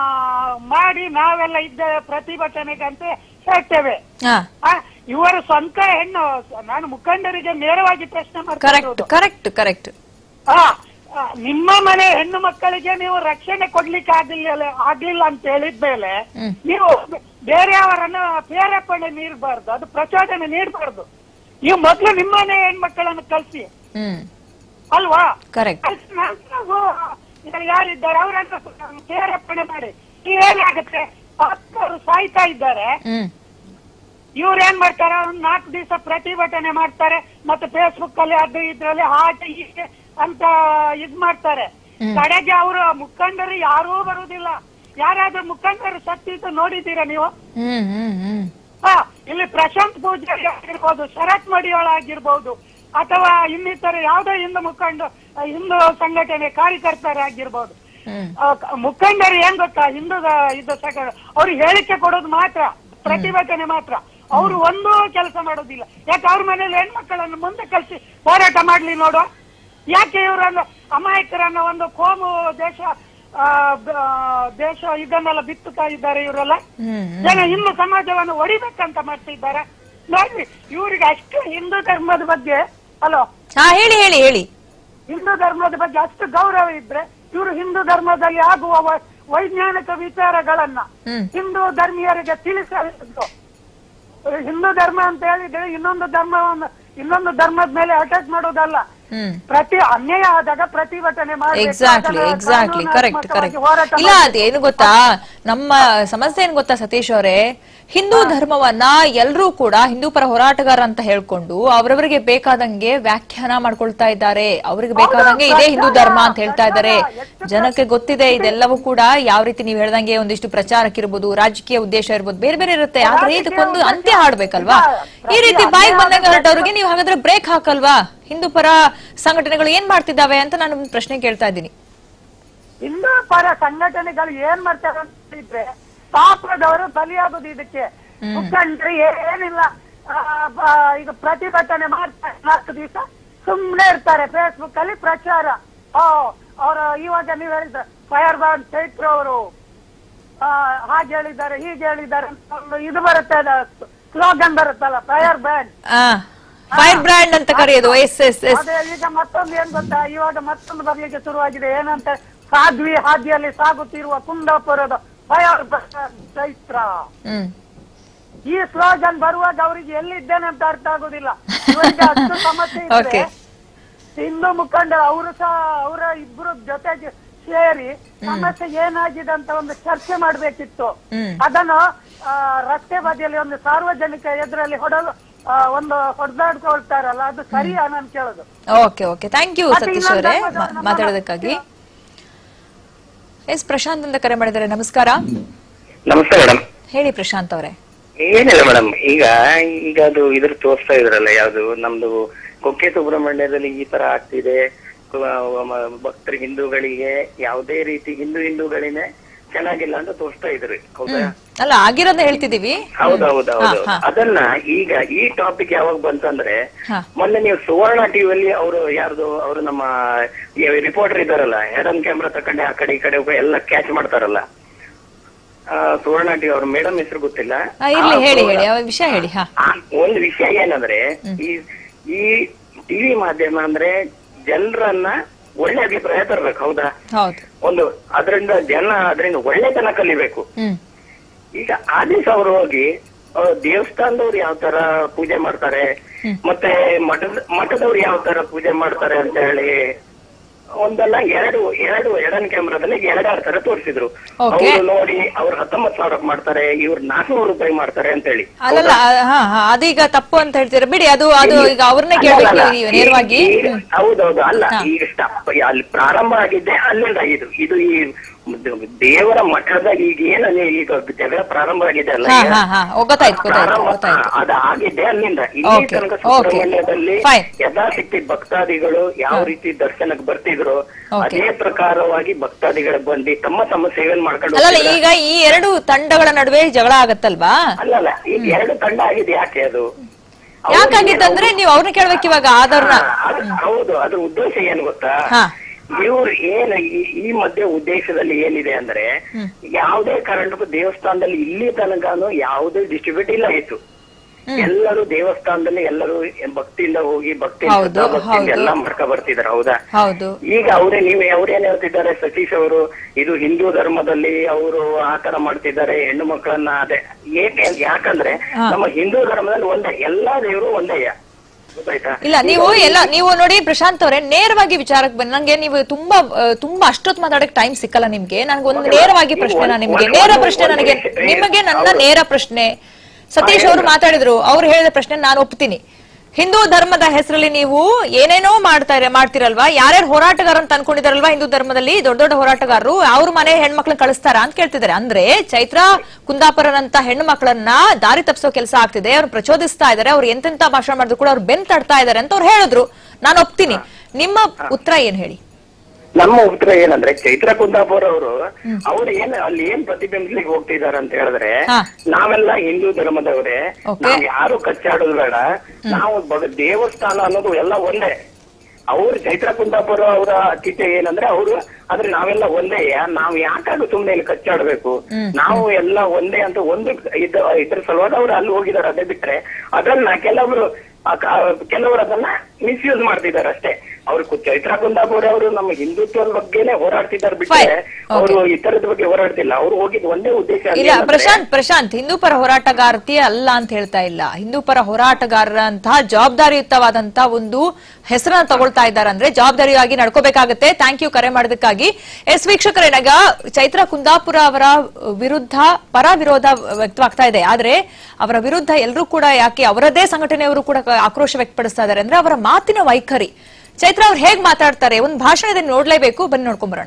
ಮಾಡಿ ನಾವೆಲ್ಲ ಇದ್ದೇವೆ ಪ್ರತಿಭಟನೆಗೆ ಅಂತ ಹೇಳ್ತೇವೆ ಹಾ ಆ, ಇವರು ಸ್ವಂತ ಹೆಣ್ಣು ನಾನು ಮುಖಂಡರಿಗೆ ನೇರವಾಗಿ ಪ್ರಶ್ನೆ ಮಾಡ್ತಾ ಕರೆಕ್ಟ್ ಇರೋದು. ಕರೆಕ್ಟ್ ಕರೆಕ್ಟ್ ಆ, ಆ, ನಿಮ್ಮ ಮನೆ ಹೆಣ್ಣು ಮಕ್ಕಳಿಗೆ ನೀವು ರಕ್ಷಣೆ ಕೊಡ್ಲಿಕ್ಕೆ ಆಗ್ಲಿಲ್ಲ ಆಗ್ಲಿಲ್ಲ ಅಂತ ಹೇಳಿದ್ಮೇಲೆ ಹ್ಮ್. ನೀವು ಬೇರೆಯವರನ್ನ ಪ್ರೇರೇಪಣೆ ನೀಡಬಾರ್ದು ಅದು ಪ್ರಚೋದನೆ ನೀಡಬಾರ್ದು ನೀವು ಮೊದ್ಲು ನಿಮ್ಮನೆ ಹೆಣ್ಮಕ್ಕಳನ್ನು ಕಳ್ಸಿ ಹ್ಮ್ ಅಲ್ವಾ ಕರೆಕ್ಟ್ ಕಳ್ಸಿ ನಂತರ ಹೋ- ಈಗ ಯಾರಿದ್ದಾರೆ ಅವರನ್ನು ಪ್ರೇರೇಪಣೆ ಮಾಡಿ ಏನಾಗುತ್ತೆ ಅವರು ಸಾಯ್ತಾ ಇದ್ದಾರೆ ಹ್ಮ್ ಇವ್ರು ಏನ್ ಮಾಡ್ತಾರೆ ಒಂದ್ ನಾಲ್ಕು ದಿವಸ ಪ್ರತಿಭಟನೆ ಮಾಡ್ತಾರೆ ಮತ್ತೆ ಫೇಸ್ಬುಕ್ ಅಲ್ಲಿ ಅದು ಇದ್ರಲ್ಲಿ ಹಾಗೆ ಹೀಗೆ ಅಂತ ಇದ್ ಮಾಡ್ತಾರೆ ಹ್ಮ್. ಕಡೆಗೆ ಅವರು ಮುಖಂಡರು ಯಾರೂ ಬರುವುದಿಲ್ಲ ಯಾರಾದ್ರೂ ಮುಖಂಡರು ಸತ್ತಿದ್ದು ನೋಡಿದ್ದೀರಾ ನೀವು ಹ್ಮ್ ಹ್ಮ್ ಹ್ಮ್ ಹಾ ಇಲ್ಲಿ ಪ್ರಶಾಂತ್ ಪೂಜಾರಿ ಆಗಿರ್ಬೋದು ಶರತ್ ಮಡಿವಾಳ ಆಗಿರ್ಬೋದು ಅಥವಾ ಇನ್ನಿತರ ಯಾವುದೋ ಹಿಂದೂ ಮುಖಂಡ ಹಿಂದೂ ಸಂಘಟನೆ ಕಾರ್ಯಕರ್ತರಾಗಿರ್ಬೋದು ಹ್ಮ್ ಆ, ಕ- ಮುಖಂಡರು ಏನ್ ಗೊತ್ತಾ ಹಿಂದೂ ಇದು ಅವ್ರಿಗೆ ಹೇಳಿಕೆ ಕೊಡೋದು ಮಾತ್ರ ಪ್ರತಿಭಟನೆ ಮಾತ್ರ ಅವರು ಒಂದೂ ಕೆಲಸ ಮಾಡೋದಿಲ್ಲ ಯಾಕೆ ಅವ್ರ ಮನೇಲಿ ಹೆಣ್ಮಕ್ಕಳನ್ನು ಮುಂದೆ ಕಳಿಸಿ ಹೋರಾಟ ಮಾಡ್ಲಿ ನೋಡು ಯಾಕೆ ಇವರನ್ನು ಅಮಾಯಕರನ್ನ ಒಂದು ಕೋಮು ದೇಶ ಆ, ಬ- ಆ, ದೇಶ ಇದನ್ನೆಲ್ಲ ಬಿತ್ತುತ್ತಾ ಇದ್ದಾರೆ ಇವರೆಲ್ಲ ಹ್ಮ್ ಜನ ಹಿಂದೂ ಸಮಾಜವನ್ನು ಹೊಡಿಬೇಕಂತ ಮಾಡ್ತಿದ್ದಾರೆ ನೋಡ್ರಿ ಇವ್ರಿಗೆ ಅಷ್ಟು ಹಿಂದೂ ಧರ್ಮದ ಬಗ್ಗೆ ಹಲೋ ಹಾ ಹೇಳಿ ಹೇಳಿ ಹೇಳಿ ಹಿಂದೂ ಧರ್ಮದ ಬಗ್ಗೆ ಅಷ್ಟು ಗೌರವ ಇದ್ರೆ ಇವರು ಹಿಂದೂ ಧರ್ಮದಲ್ಲಿ ಆಗುವ ವ- ವೈಜ್ಞಾನಿಕ ವಿಚಾರಗಳನ್ನ ಹ್ಮ್ ಹಿಂದೂ ಧರ್ಮೀಯರಿಗೆ ತಿಳಿಸಬೇಕು ಹಿಂದೂ ಧರ್ಮ ಅಂತ ಹೇಳಿದ್ರೆ ಇನ್ನೊಂದು ಧರ್ಮವನ್ನು ಇನ್ನೊಂದು ಧರ್ಮದ ಮೇಲೆ ಅಟ್ಯಾಕ್ ಮಾಡೋದಲ್ಲ ಹ್ಮ್ ಪ್ರತಿ ಅನ್ಯಾಯ ಆದಾಗ ಪ್ರತಿಭಟನೆ ಮಾಡ್ಬೇಕು. ಎಕ್ಸಾಕ್ಟ್ಲಿ ಅದನ್ನ ಎಕ್ಸಾಕ್ಟ್ಲಿ ಕರೆಕ್ಟ್ ಕಾನೂನಾತ್ಮಕವಾಗಿ ಕರೆಕ್ಟ್ ಹೋರಾಟ ಇಲ್ಲ ಮಾಡ್ಬೇಕು. ಅದೇನು ಗೊತ್ತಾ ನಮ್ಮ ಸಮಸ್ಯೆ ಏನ್ ಗೊತ್ತಾ ಸತೀಶ್ ಅವರೇ ಹಿಂದೂ ಧರ್ಮವನ್ನ ಎಲ್ಲರೂ ಕೂಡ ಹಿಂದೂ ಪರ ಹೋರಾಟಗಾರ ಅಂತ ಹೇಳ್ಕೊಂಡು ಅವ್ರವರಿಗೆ ಬೇಕಾದಂಗೆ ವ್ಯಾಖ್ಯಾನ ಮಾಡ್ಕೊಳ್ತಾ ಇದ್ದಾರೆ ಅವ್ರಿಗೆ ಬೇಕಾದಂಗೆ ಇದೇ ಹಿಂದೂ ಧರ್ಮ ಅಂತ ಹೇಳ್ತಾ ಇದ್ದಾರೆ ಜನಕ್ಕೆ ಗೊತ್ತಿದೆ ಇದೆಲ್ಲವೂ ಕೂಡ ಯಾವ ರೀತಿ ನೀವು ಹೇಳ್ದಂಗೆ ಒಂದಿಷ್ಟು ಪ್ರಚಾರಕ್ಕಿರ್ಬೋದು ರಾಜಕೀಯ ಉದ್ದೇಶ ಇರ್ಬೋದು ಬೇರೆ ಬೇರೆ ಇರುತ್ತೆ ಆದ್ರೆ ಇದಕ್ಕೊಂದು ಅಂತ್ಯ ಹಾಡ್ಬೇಕಲ್ವಾ ಈ ರೀತಿ ಬಾಯಿಗೆ ಬಂದಂಗೆ ಹೊರಟವ್ರಿಗೆ ನೀವು ಹಾಗಾದ್ರೆ ಬ್ರೇಕ್ ಹಾಕಲ್ವಾ ಹಿಂದೂ ಪರ ಸಂಘಟನೆಗಳು ಏನ್ ಮಾಡ್ತಿದ್ದಾವೆ ಅಂತ ನಾನು ಒಂದು ಪ್ರಶ್ನೆ ಕೇಳ್ತಾ ಇದ್ದೀನಿ ಹಿಂದೂ ಪರ ಸಂಘಟನೆಗಳು ಏನ್ ಮಾಡ್ತಾರೆ ಅಂತ ಹೇಳಿದ್ರೆ ಪಾಪದವರು ಬಲಿಯಾಗುದು ಇದಕ್ಕೆ ಮುಖಂಡರು ಏನಿಲ್ಲ ಆ, ಬ- ಈಗ ಪ್ರತಿಭಟನೆ ಮಾಡ್ತಾರೆ ನಾಲ್ಕು ದಿವಸ ಸುಮ್ನೆ ಇರ್ತಾರೆ ಫೇಸ್ಬುಕ್ ಅಲ್ಲಿ ಪ್ರಚಾರ ಓ ಅವರು ಇವಾಗ ನೀವು ಹೇಳಿದ್ರೆ ಫೈರ್ ಬಾಂಡ್ ಚೈತ್ರ ಅವರು ಹಾಗೆ ಹೇಳಿದ್ದಾರೆ ಹೀಗೆ ಹೇಳಿದ್ದಾರೆ ಅಂತ ಒಂದು ಇದು ಬರುತ್ತೆ ಸ್ಲೋಗನ್ ಬರುತ್ತಲ್ಲ ಫೈರ್ ಬ್ಯಾಂಡ್ ಫೈರ್ ಬ್ರ್ಯಾಂಡ್ ಅಂತ ಕರೆಯೋದು ಎಸ್ ಎಸ್ ಎಸ್ ಅದೇ ಈಗ ಮತ್ತೊಂದು ಏನ್ ಗೊತ್ತಾ ಇವಾಗ ಮತ್ತೊಂದು ಬರ್ಲಿಕ್ಕೆ ಶುರುವಾಗಿದೆ ಏನಂತ ಸಾಧ್ವಿ ಹಾದಿಯಲ್ಲಿ ಸಾಗುತ್ತಿರುವ ಕುಂದಾಪುರದ ಫೈರ್ ಚೈತ್ರ ಹ್ಮ್ ಈ ಸ್ಲೋಗನ್ ಬರುವಾಗ ಅವರಿಗೆ ಎಲ್ಲಿದ್ದೇನೆ ಅಂತ ಅರ್ಥ ಆಗುದಿಲ್ಲ ಇವರಿಗೆ ಅಷ್ಟು ಸಮಸ್ಯೆ ಇದ್ರೆ Okay. ಹಿಂದೂ ಮುಖಂಡರು ಅವರು ಸಹ ಅವರ ಇಬ್ರು ಜೊತೆಗೆ ಸೇರಿ ಸಮಸ್ಯೆ ಏನಾಗಿದೆ ಅಂತ ಒಂದು ಚರ್ಚೆ ಮಾಡ್ಬೇಕಿತ್ತು ಹ್ಮ್ ಅದನ್ನು ಆ, ರಸ್ತೆ ಬದಿಯಲ್ಲಿ ಒಂದು ಸಾರ್ವಜನಿಕ ಎದುರಲ್ಲಿ ಹೊಡೆದು ಆ, ಒಂದು ಹೊಡೆದಾಡ್ಕೊಳ್ತಾರಲ್ಲ ಅದು ಸರಿಯಾ ನಾನು ಕೇಳೋದು ಓಕೆ ಓಕೆ ಥ್ಯಾಂಕ್ ಯು ಮತ್ತೆ ಸತೀಶ್ ಇನ್ನೊಂದು ಅವರೇ ನಮ್ಮ- ಮಾ- ನಮ್ಮ- ಮಾತಾಡೋದಕ್ಕಾಗಿ ಎಸ್ ಪ್ರಶಾಂತ್ ಅಂತ ಕರೆ ಮಾಡಿದ್ದಾರೆ ನಮಸ್ಕಾರ ನಮಸ್ತೆ ಮೇಡಮ್ ಹೇಳಿ ಪ್ರಶಾಂತ್ ಅವರೇ ಏನಿಲ್ಲ ಮೇಡಮ್ ಈಗ ಈಗ ಅದು ಇದ್ರ ತೋರಿಸ್ತಾ ಇದ್ರಲ್ಲ ಯಾವ್ದು ನಮ್ದು ಕುಕ್ಕೆ ಸುಬ್ರಹ್ಮಣ್ಯದಲ್ಲಿ ಈ ತರ ಆಗ್ತಿದೆ ಕು- ಮ- ಭಕ್ತರು ಹಿಂದೂಗಳಿಗೆ ಯಾವುದೇ ರೀತಿ ಹಿಂದೂ ಹಿಂದೂಗಳಿನೇ ಚೆನ್ನಾಗಿಲ್ಲ ಅಂತ ತೋರಿಸ್ತಾ ಇದ್ರಿ ಹೌದಾ ಅಲ್ಲ ಆಗಿರೋದ ಹೇಳ್ತಿದೀವಿ ಹೌದೌದೌದು ಹಾ, ಹಾ. ಅದನ್ನ ಈಗ ಈ ಟಾಪಿಕ್ ಯಾವಾಗ ಬಂತಂದ್ರೆ ಹಾ. ಮೊನ್ನೆ ನೀವು ಸುವರ್ಣ ಟಿವಿಯಲ್ಲಿ ಅವರು ಯಾರ್ದು ಅವರು ನಮ್ಮ ರಿಪೋರ್ಟರ್ ಇದಾರಲ್ಲ ಹೆಡನ್ ಕ್ಯಾಮ್ರಾ ತಕೊಂಡೆ ಆ ಕಡೆ ಈ ಕಡೆ ಹೋಗಿ ಎಲ್ಲ ಕ್ಯಾಚ್ ಮಾಡ್ತಾರಲ್ಲ ಆ, ಸುವರ್ಣ ಟಿವಿ ಅವ್ರ ಮೇಡಮ್ ಹೆಸರು ಗೊತ್ತಿಲ್ಲ ಆ, ಇರ್ಲಿ ಆ ಹೇಳಿ ಸುವರ್ಣ- ಹೇಳಿ ಆ ವಿಷಯ ಹೇಳಿ ಹಾ ಆ, ಒಂದು ವಿಷಯ ಏನಂದ್ರೆ ಈ ಈ ಟಿವಿ ಮಾಧ್ಯಮ ಅಂದ್ರೆ ಜನರನ್ನ ಒಳ್ಳೆ ಅಭಿಪ್ರಾಯ ತರ್ಬೇಕು ಹೌದಾ ಹೌದು ಒಂದು ಅದರಿಂದ ಜನ ಅದರಿಂದ ಒಳ್ಳೆತನ ಕಲಿಬೇಕು ಹ್ಮ್ ಈಗ ಆ ದಿವಸ ಅವರು ಹೋಗಿ ಆ, ದೇವಸ್ಥಾನದವ್ರು ಯಾವ ತರ ಪೂಜೆ ಮಾಡ್ತಾರೆ ಮತ್ತೆ ಮಠದ ಮಠದವ್ರು ಯಾವ ತರ ಪೂಜೆ ಮಾಡ್ತಾರೆ ಅಂತ ಹೇಳಿ ಒಂದಲ್ಲ ಎರಡು ಎರಡು ಎರಡನೇ ಕ್ಯಾಮ್ರಾದಲ್ಲಿ ಎರಡಾರು ತರ ತೋರಿಸಿದ್ರು Okay. ಅವ್ರು ನೋಡಿ ಅವ್ರು ಹತ್ತೊಂಬತ್ತು ಸಾವಿರ ಮಾಡ್ತಾರೆ ಇವ್ರು ನಾಲ್ಕುನೂರು ರೂಪಾಯಿ ಮಾಡ್ತಾರೆ ಅಂತ ಹೇಳಿ ಅಲ್ಲಲ್ಲ ಆ, ಹಾ ಹಾ ಅದೀಗ ತಪ್ಪು ಅಂತ ಹೇಳ್ತೀರಾ ಬಿಡಿ ಅದು ಅದು ಈಗ ಅವ್ರನ್ನೇ ಅಲ್ಲ, ಕೇಳ್ಬೇಕು ಅಲ್ಲ, ನೀವು ಈ- ನೇರವಾಗಿ ಈಗ- ಹ್ಮ್. ಹೌದೌದು ಅಲ್ಲ ಹಾ. ಈಗ ಸ್ಟಾಪ್ ಅಲ್ಲಿ ಪ್ರಾರಂಭ ಆಗಿದ್ದೆ ಅಲ್ಲಿಂದ ಇದು ಇದು ಈ ದೇವರ ಮಠದ ಈಗ ಏನು ಈಗ ಜಗಳ ಪ್ರಾರಂಭ ಆಗಿದೆ ಅಲ್ಲ ಹಾ, ಈಗ, ಹಾ, ಹಾ. ಓ, ಗೊತ್ತಾಯ್ತು, ಗೊತ್ತಾಯ್ತು, ಪ್ರಾರಂಭ- ಗೊತ್ತಾಯ್ತು. ಅದು ಆಗಿದ್ದೆ ಅಲ್ಲಿಂದ ಇಲ್ಲಿ Okay, ತನಕ okay. ಸುಬ್ರಹ್ಮಣ್ಯದಲ್ಲಿ Fine. ಯಥಾಶಕ್ತಿ ಭಕ್ತಾದಿಗಳು ಯಾವ ರೀತಿ ದರ್ಶನಕ್ಕೆ ಬರ್ತಿದ್ರು Okay. ಅದೇ ಪ್ರಕಾರವಾಗಿ ಭಕ್ತಾದಿಗಳು ಬಂದು ತಮ್ಮ ತಮ್ಮ ಸೇವೆಯನ್ನು ಮಾಡ್ಕೊಂಡು ಅಲ್ಲಲ್ಲ ಹೋಗ್ತಿದ್ರು. ಈಗ ಈ ಎರಡು ತಂಡಗಳ ನಡುವೆ ಜಗಳ ಆಗತ್ತಲ್ವಾ ಅಲ್ಲಲ್ಲ ಈಗ ಎರಡು ತಂಡ ಆಗಿದೆ ಯಾಕೆ ಅದು ಯಾಕಾಗಿತ್ತಂದ್ರೆ ನೀವು ಅವ್ರನ್ನ ಕೇಳ್ಬೇಕು ಇವಾಗ ಆದವ್ರನ್ನ ಹಾ, ಅದು- ಹೌದು ಅದ್ರ ಉದ್ದೇಶ ಏನು ಗೊತ್ತಾ ಹಾ. ಇವ್ರು ಏನ್ ಈ- ಈ ಮಧ್ಯೆ ಉದ್ದೇಶದಲ್ಲಿ ಏನಿದೆ ಅಂದ್ರೆ ಯಾವುದೇ ಕಾರಣಕ್ಕೂ ದೇವಸ್ಥಾನದಲ್ಲಿ ಇಲ್ಲಿ ತನಕನು ಯಾವುದೇ ಡಿಸ್ಟ್ರಿಬ್ಯೂಟ್ ಇಲ್ಲ ಇತ್ತು ಎಲ್ಲರೂ ದೇವಸ್ಥಾನದಲ್ಲಿ ಎಲ್ಲರೂ ಭಕ್ತಿಯಿಂದ ಹೋಗಿ ಭಕ್ತಿ ಹೌದು, ಭಕ್ತಿಯಿಂದ ಹೌದು. ಎಲ್ಲ ಮಾಡ್ಕೊ ಬರ್ತಿದಾರೆ ಹೌದಾ ಹೌದು ಈಗ ಅವರೇ ನೀವು ಅವ್ರೇನ್ ಹೇಳ್ತಿದ್ದಾರೆ ಸತೀಶ್ ಅವರು ಇದು ಹಿಂದೂ ಧರ್ಮದಲ್ಲಿ ಅವರು ಆತರ ಮಾಡ್ತಿದ್ದಾರೆ ಹೆಣ್ಣು ಮಕ್ಕಳನ್ನ ಅದೇ ಏಕೆ ಯಾಕಂದ್ರೆ ಹಾ. ನಮ್ಮ ಹಿಂದೂ ಧರ್ಮದಲ್ಲಿ ಒಂದೇ ಎಲ್ಲಾ ದೇವರು ಒಂದೇಯ ಗೊತ್ತಾಯ್ತಾ ಇಲ್ಲ ನೀವು ಎಲ್ಲ ನೀವು ನೋಡಿ ಪ್ರಶಾಂತ್ ಅವರೇ ನೇರವಾಗಿ ವಿಚಾರಕ್ಕೆ ಬನ್ನಿ ನಂಗೆ ನೀವು ತುಂಬಾ ಆ, ತುಂಬಾ ಅಷ್ಟೊತ್ತು ಮಾತಾಡಕ್ ಟೈಮ್ ಸಿಕ್ಕಲ್ಲ ನಿಮ್ಗೆ ನನ್ಗೆ ಒಂದು ನೇರವಾಗಿ ಪ್ರಶ್ನೆ ನಾನು ನಿಮ್ಗೆ ನೇರ ಪ್ರಶ್ನೆ ನನಗೆ ನಿಮಗೆ ನನ್ನ ನೇರ ಪ್ರಶ್ನೆ ಸತೀಶ್ ಅವರು ಮಾತಾಡಿದ್ರು ಅವ್ರು ಹೇಳಿದ ಪ್ರಶ್ನೆ ನಾನು ಒಪ್ತೀನಿ ಹಿಂದೂ ಧರ್ಮದ ಹೆಸರಲ್ಲಿ ನೀವು ಏನೇನೋ ಮಾಡ್ತಾರೆ ಮಾಡ್ತಿರಲ್ವಾ ಯಾರ್ಯಾರು ಹೋರಾಟಗಾರ ಅಂತ ಅನ್ಕೊಂಡಿದಾರಲ್ವಾ ಹಿಂದೂ ಧರ್ಮದಲ್ಲಿ ದೊಡ್ಡ ದೊಡ್ಡ ಹೋರಾಟಗಾರರು ಅವ್ರ ಮನೆ ಹೆಣ್ಮಕ್ಳನ್ನ ಕಳಿಸ್ತಾರ ಅಂತ ಕೇಳ್ತಿದ್ದಾರೆ ಅಂದ್ರೆ ಚೈತ್ರ ಕುಂದಾಪುರನಂತ ಹೆಣ್ಣು ಮಕ್ಕಳನ್ನ ದಾರಿ ತಪ್ಪಿಸೋ ಕೆಲಸ ಆಗ್ತಿದೆ ಅವ್ರು ಪ್ರಚೋದಿಸ್ತಾ ಇದಾರೆ ಅವ್ರು ಎಂತೆಂತ ಭಾಷಣ ಮಾಡಿದ್ರು ಕೂಡ ಅವ್ರು ಬೆನ್ ತಡ್ತಾ ಇದಾರೆ ಅಂತ ಅವ್ರು ಹೇಳಿದ್ರು ನಾನು ಒಪ್ತೀನಿ ನಿಮ್ಮ ಉತ್ತರ ಏನ್ ಹೇಳಿ ನಮ್ಮ ಉತ್ತರ ಏನಂದ್ರೆ ಚೈತ್ರ ಕುಂದಾಪುರ ಅವರು ಅವ್ರು ಏನ್ ಅಲ್ಲಿ ಏನ್ ಪ್ರತಿಬಿಂಬಿಸ್ಲಿಕ್ಕೆ ಹೋಗ್ತಿದಾರೆ ಅಂತ ಹೇಳಿದ್ರೆ ಹಾ. ನಾವೆಲ್ಲ ಹಿಂದೂ ಧರ್ಮದವರೇ Okay. ನಾವ್ ಯಾರು ಕಚ್ಚಾಡೋದು ಬೇಡ ನಾವು ಭಗ- ದೇವಸ್ಥಾನ ಅನ್ನೋದು ಎಲ್ಲ ಒಂದೇ ಅವ್ರು ಚೈತ್ರ ಕುಂದಾಪುರ ಅವರ ಅತಿಥ್ಯ ಏನಂದ್ರೆ ಅವರು ಆದ್ರೆ ನಾವೆಲ್ಲ ಒಂದೇ ನಾವ್ ಯಾಕಾಗ ಸುಮ್ನೆ ಇಲ್ಲಿ ಕಚ್ಚಾಡ್ಬೇಕು ನಾವು ಎಲ್ಲ ಒಂದೇ ಅಂತ ಒಂದು ಇದ ಇದ್ರ ಸಲುವಾಗಿ ಅವ್ರು ಅಲ್ಲಿ ಹೋಗಿದ್ದಾರೆ ಅದೇ ಬಿಟ್ರೆ ಅದನ್ನ ಕೆಲವರು ಆ ಕ- ಕೆಲವರು ಅದನ್ನ ಮಿಸ್ಯೂಸ್ ಮಾಡ್ತಿದ್ದಾರೆ ಅಷ್ಟೇ ಅವ್ರು ಕು- ಚೈತ್ರ ಕುಂದಾಪುರ ಅವರು ನಮ್ಮ ಹಿಂದುತ್ವದ ಬಗ್ಗೆನೆ ಹೋರಾಡ್ತಿದ್ದಾರೆ ಬಿಟ್ರೆ Fine. ಅವರು ಇತರದ ಬಗ್ಗೆ ಹೋರಾಡ್ತಿಲ್ಲ ಅವ್ರು ಹೋಗಿದ್ ಒಂದೇ ಉದ್ದೇಶ ಅಲ್ಲಿ ಇಲ್ಲ ಏನಂದ್ರೆ- ಪ್ರಶಾಂತ್ ಪ್ರಶಾಂತ್ ಹಿಂದೂ ಪರ ಹೋರಾಟಗಾರತಿ ಅಲ್ಲ ಅಂತ ಹೇಳ್ತಾ ಇಲ್ಲ ಹಿಂದೂ ಪರ ಹೋರಾಟಗಾರರಂತಹ ಜವಾಬ್ದಾರಿಯುತವಾದಂತಹ ಒಂದು ಹೆಸರನ್ನ ತಗೊಳ್ತಾ ಇದ್ದಾರೆ ಅಂದ್ರೆ ಜವಾಬ್ದಾರಿಯಾಗಿ ನಡ್ಕೋಬೇಕಾಗತ್ತೆ ಥ್ಯಾಂಕ್ ಯು ಕರೆ ಮಾಡೋದಕ್ಕಾಗಿ ಎಸ್ ವೀಕ್ಷಕರೇನಾಗ ಚೈತ್ರ ಕುಂದಾಪುರ ಅವರ ವಿರುದ್ಧ ಪರ ವಿರೋಧ ವ್ಯಕ್ತವಾಗ್ತಾ ಇದೆ ಆದ್ರೆ ಅವರ ವಿರುದ್ಧ ಎಲ್ಲರೂ ಕೂಡ ಯಾಕೆ ಅವರದೇ ಸಂಘಟನೆಯವರು ಕೂಡ ಆಕ್ರೋಶ ವ್ಯಕ್ತಪಡಿಸ್ತಾ ಇದ್ದಾರೆ ಅಂದ್ರೆ ಅವರ ಮಾತಿನ ವೈಖರಿ ಚೈತ್ರ ಅವ್ರು ಹೇಗ್ ಮಾತಾಡ್ತಾರೆ ಒಂದು ಭಾಷಣ ಇದನ್ನ ನೋಡ್ಲೇಬೇಕು ಬನ್ನಿ ನೋಡ್ಕೊಂಡ್ ಬರೋಣ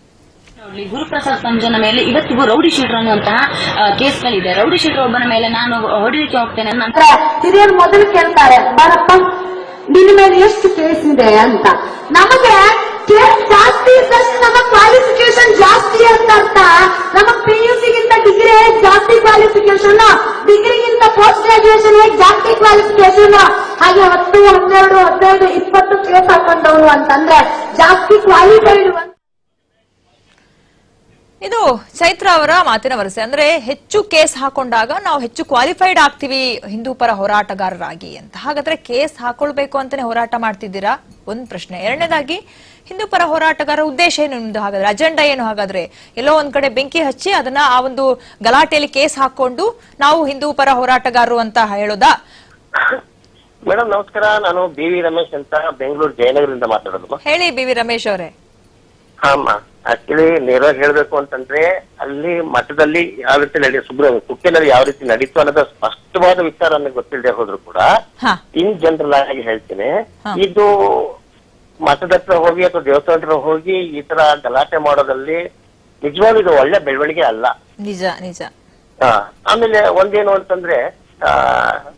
ನೋಡ್ಲಿ ಗುರುಪ್ರಸಾದ್ ಸಂಜನ ಮೇಲೆ ಇವತ್ತಿಗೂ ರೌಡಿ ಶೀಟರ್ ಅನ್ನುವಂತಹ ಆ, ಕೇಸ್ಗಳಿದೆ ರೌಡಿ ಶೀಟರ್ ಒಬ್ಬನ ಮೇಲೆ ನಾನು ಹೊಡಿಲಿಕ್ಕೆ ಹೋಗ್ತೇನೆ ನಂತರ ಹಿರಿಯರು ಮೊದಲು ಕೇಳ್ತಾರೆ ಬಾರಪ್ಪ ನಿನ್ನ ಮೇಲೆ ಎಷ್ಟು ಕೇಸ್ ಇದೆ ಅಂತ ನಮಗೆ ಕೇಸ್ ಜಾಸ್ತಿ ಇದ್ದಷ್ಟು ನಮ್ಮ ಕ್ವಾಲಿಫಿಕೇಶನ್ ಜಾಸ್ತಿ ಅಂತ ಅರ್ಥ ನಮ್ಮ ಪಿ ಯು ಸಿಗಿಂತ ಡಿಗ್ರಿ ಜಾಸ್ತಿ ಕ್ವಾಲಿಫಿಕೇಶನ್ ಡಿಗ್ರಿಗಿಂತ ಪೋಸ್ಟ್ ಗ್ರಾಜುಯೇಷನ್ ಜಾಸ್ತಿ ಕ್ವಾಲಿಫಿಕೇಶನ್ ಹಾಗೆ ಹತ್ತು ಹನ್ನೆರಡು ಹದಿನೈದು ಇಪ್ಪತ್ತು ಕೇಸ್ ಹಾಕೊಂಡವನು ಅಂತಂದ್ರೆ ಜಾಸ್ತಿ ಕ್ವಾಲಿಫೈಡ್ ಇದು ಚೈತ್ರ ಅವರ ಮಾತಿನ ವರಸೆ ಅಂದ್ರೆ ಹೆಚ್ಚು ಕೇಸ್ ಹಾಕೊಂಡಾಗ ನಾವು ಹೆಚ್ಚು ಕ್ವಾಲಿಫೈಡ್ ಆಗ್ತೀವಿ ಹಿಂದೂ ಪರ ಹೋರಾಟಗಾರರಾಗಿ ಅಂತ ಹಾಗಾದ್ರೆ ಕೇಸ್ ಹಾಕೊಳ್ಬೇಕು ಅಂತಾನೆ ಹೋರಾಟ ಮಾಡ್ತಿದ್ದೀರಾ ಒಂದ್ ಪ್ರಶ್ನೆ ಎರಡನೇದಾಗಿ ಹಿಂದೂ ಪರ ಹೋರಾಟಗಾರ ಉದ್ದೇಶ ಏನು ನಿಮ್ದು ಹಾಗಾದ್ರೆ ಅಜೆಂಡಾ ಏನು ಹಾಗಾದ್ರೆ ಎಲ್ಲೋ ಒಂದ್ ಕಡೆ ಬೆಂಕಿ ಹಚ್ಚಿ ಅದನ್ನ ಆ ಒಂದು ಗಲಾಟೆಯಲ್ಲಿ ಕೇಸ್ ಹಾಕೊಂಡು ನಾವು ಹಿಂದೂ ಪರ ಹೋರಾಟಗಾರರು ಅಂತ ಹೇಳೋದಾ ಮೇಡಮ್ ನಮಸ್ಕಾರ ನಾನು ಬಿ ವಿ ರಮೇಶ್ ಅಂತ ಬೆಂಗಳೂರು ಜಯನಗರದಿಂದ ಮಾತಾಡೋದು ಹೇಳಿ ಬಿ ವಿ ರಮೇಶ್ ಅವರೇ ಹಾಮ್ಮ ಆಕ್ಚುಲಿ ನೇರವಾಗಿ ಹೇಳ್ಬೇಕು ಅಂತಂದ್ರೆ ಅಲ್ಲಿ ಮಠದಲ್ಲಿ ಯಾವ ರೀತಿ ನಡಿ ಸುಬ್ರಹ್ಮಣ್ಯ ಕುಕ್ಕೆನಲ್ಲಿ ಯಾವ ರೀತಿ ನಡೀತು ಅನ್ನೋದು ಸ್ಪಷ್ಟವಾದ ವಿಚಾರ ನನಗೆ ಗೊತ್ತಿಲ್ಲದೆ ಹೋದ್ರು ಕೂಡ ಹಾ ಇನ್ ಜನರಲ್ ಆಗಿ ಹೇಳ್ತೀನಿ ಹಾ. ಇದು ಮಠದ ಹತ್ರ ಹೋಗಿ ಅಥವಾ ದೇವಸ್ಥಾನ ಹತ್ರ ಹೋಗಿ ಈ ತರ ಗಲಾಟೆ ಮಾಡೋದಲ್ಲಿ ನಿಜವಾಗ್ಲೂ ಇದು ಒಳ್ಳೆ ಬೆಳವಣಿಗೆ ಅಲ್ಲ ನಿಜ ನಿಜ ಆ, ಆಮೇಲೆ ಒಂದೇನು ಅಂತಂದ್ರೆ ಆ,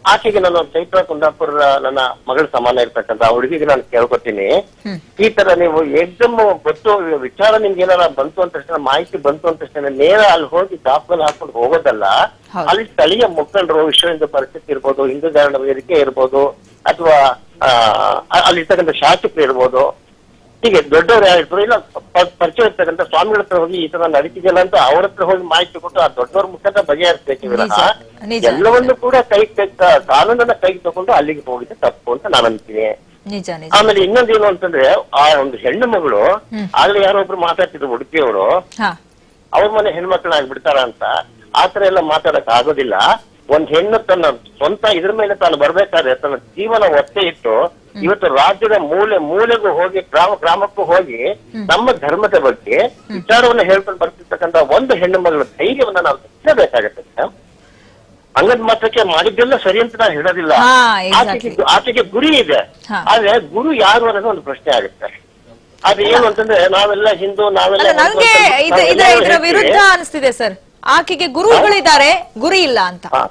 ಆಕೆಗೆ ನಾನು ಚೈತ್ರ ಕುಂದಾಪುರ ನನ್ನ ಮಗಳ ಸಮಾನ ಇರ್ತಕ್ಕಂತ ಆ ಹುಡುಗಿಗೆ ನಾನು ಕೇಳ್ಕೊತೀನಿ ಈ ತರ ನೀವು ಎಕ್ದಮ್ ಗೊತ್ತು ವಿಚಾರ ನಿಮ್ಗೆ ಏನಾರ ಬಂತು ಅಂತ ತಕ್ಷಣ ಮಾಹಿತಿ ಬಂತು ಅಂತ ತಕ್ಷಣ ನೇರ ಅಲ್ಲಿ ಹೋಗಿ ದಾಖಲೆ ಹಾಕೊಂಡು ಹೋಗೋದಲ್ಲ ಹೌದು. ಅಲ್ಲಿ ಸ್ಥಳೀಯ ಮುಖಂಡರು ವಿಶ್ವ ಹಿಂದೂ ಪರಿಸ್ಥಿತಿ ಇರ್ಬೋದು ಹಿಂದೂ ಧಾರಣ ವೇದಿಕೆ ಇರ್ಬೋದು ಅಥವಾ ಅಲ್ಲಿ ಇರ್ತಕ್ಕಂಥ ಶಾಸಕರು ಇರ್ಬೋದು ಹೀಗೆ ದೊಡ್ಡವರು ಯಾರಿದ್ರು ಇಲ್ಲ ಪ- ಪರಿಚಯ ಇರ್ತಕ್ಕಂಥ ಸ್ವಾಮಿಗಳ ಹತ್ರ ಹೋಗಿ ಈ ತರ ನಡೀತಿದೆಯಲ್ಲ ಅಂತ ಅವ್ರ ಹತ್ರ ಹೋಗಿ ಮಾಹಿತಿ ಕೊಟ್ಟು ಆ ದೊಡ್ಡವ್ರ ಮುಖಾಂತರ ಬಗೆಹರಿಸ್ಬೇಕು ವಿನಃ ನಿಜ, ನಿಜ. ಎಲ್ಲವನ್ನೂ ಕೂಡ ಕೈ ಕಾನೂನನ್ನ ಕೈಗೆ ತಗೊಂಡು ಅಲ್ಲಿಗೆ ಹೋಗಿದ್ದೆ ತಪ್ಪು ಅಂತ ನಾನು ಅಂತೀನಿ ನಿಜ ನಿಜ ಆಮೇಲೆ ಇನ್ನೊಂದೇನು ಅಂತಂದ್ರೆ ಆ ಒಂದು ಹೆಣ್ಣು ಮಗಳು ಆಗ್ಲೇ ಯಾರೋ ಒಬ್ರು ಮಾತಾಡ್ತಿದ್ರು ಉಡುಪಿಯವರು ಹಾ ಅವ್ರ ಮನೆ ಹೆಣ್ಮಕ್ಳಾಗಿ ಬಿಡ್ತಾರ ಅಂತ ಆತರ ಎಲ್ಲ ಮಾತಾಡಕ್ ಆಗೋದಿಲ್ಲ ಒಂದ್ ಹೆಣ್ಣು ತನ್ನ ಸ್ವಂತ ಇದ್ರ ಮೇಲೆ ತಾನು ಬರ್ಬೇಕಾದ್ರೆ ತನ್ನ ಜೀವನ ಒತ್ತೆ ಇಟ್ಟು ಇವತ್ತು ರಾಜ್ಯದ ಮೂಲೆ ಮೂಲೆಗೂ ಹೋಗಿ ಗ್ರಾಮ ಗ್ರಾಮಕ್ಕೂ ಹೋಗಿ ನಮ್ಮ ಧರ್ಮದ ಬಗ್ಗೆ ವಿಚಾರವನ್ನ ಹೇಳ್ಕೊಂಡು ಬರ್ತಿರ್ತಕ್ಕಂತ ಒಂದು ಹೆಣ್ಣು ಮಗಳ ಧೈರ್ಯವನ್ನ ನಾವು ಹೆಚ್ಚಬೇಕಾಗತ್ತೆ ಮೇಡಮ್. ಹಂಗದ್ ಮಾತ್ರಕ್ಕೆ ಮಾಡಿದ್ದೆಲ್ಲ ಸರಿ ಅಂತ ನಾನು ಹೇಳೋದಿಲ್ಲ ಹಾ, exactly. ಆಕೆಗೆ ಆಕೆಗೆ ಗುರಿ ಇದೆ ಹಾ. ಆದ್ರೆ ಗುರು ಯಾರು ಅನ್ನೋದು ಒಂದು ಪ್ರಶ್ನೆ ಆಗುತ್ತೆ ಅದು ಏನು ಅಂತಂದ್ರೆ ನಾವೆಲ್ಲ ಹಿಂದೂ ನಾವೆಲ್ಲ ಅಲ್ಲ ಹಿಂದೂ ನಂಗೆ ಅಂತ ಇದ ನಾವೆಲ್ಲ ಇದ್ರ ಇದ್ರ ಹೇಳ್ತೀವಿ. ವಿರುದ್ಧ ಅನಿಸ್ತಿದೆ ಸರ್ ಆಕೆಗೆ ಗುರುಗಳಿದ್ದಾರೆ ಗುರಿ ಇಲ್ಲ ಅಂತ ಹಾ.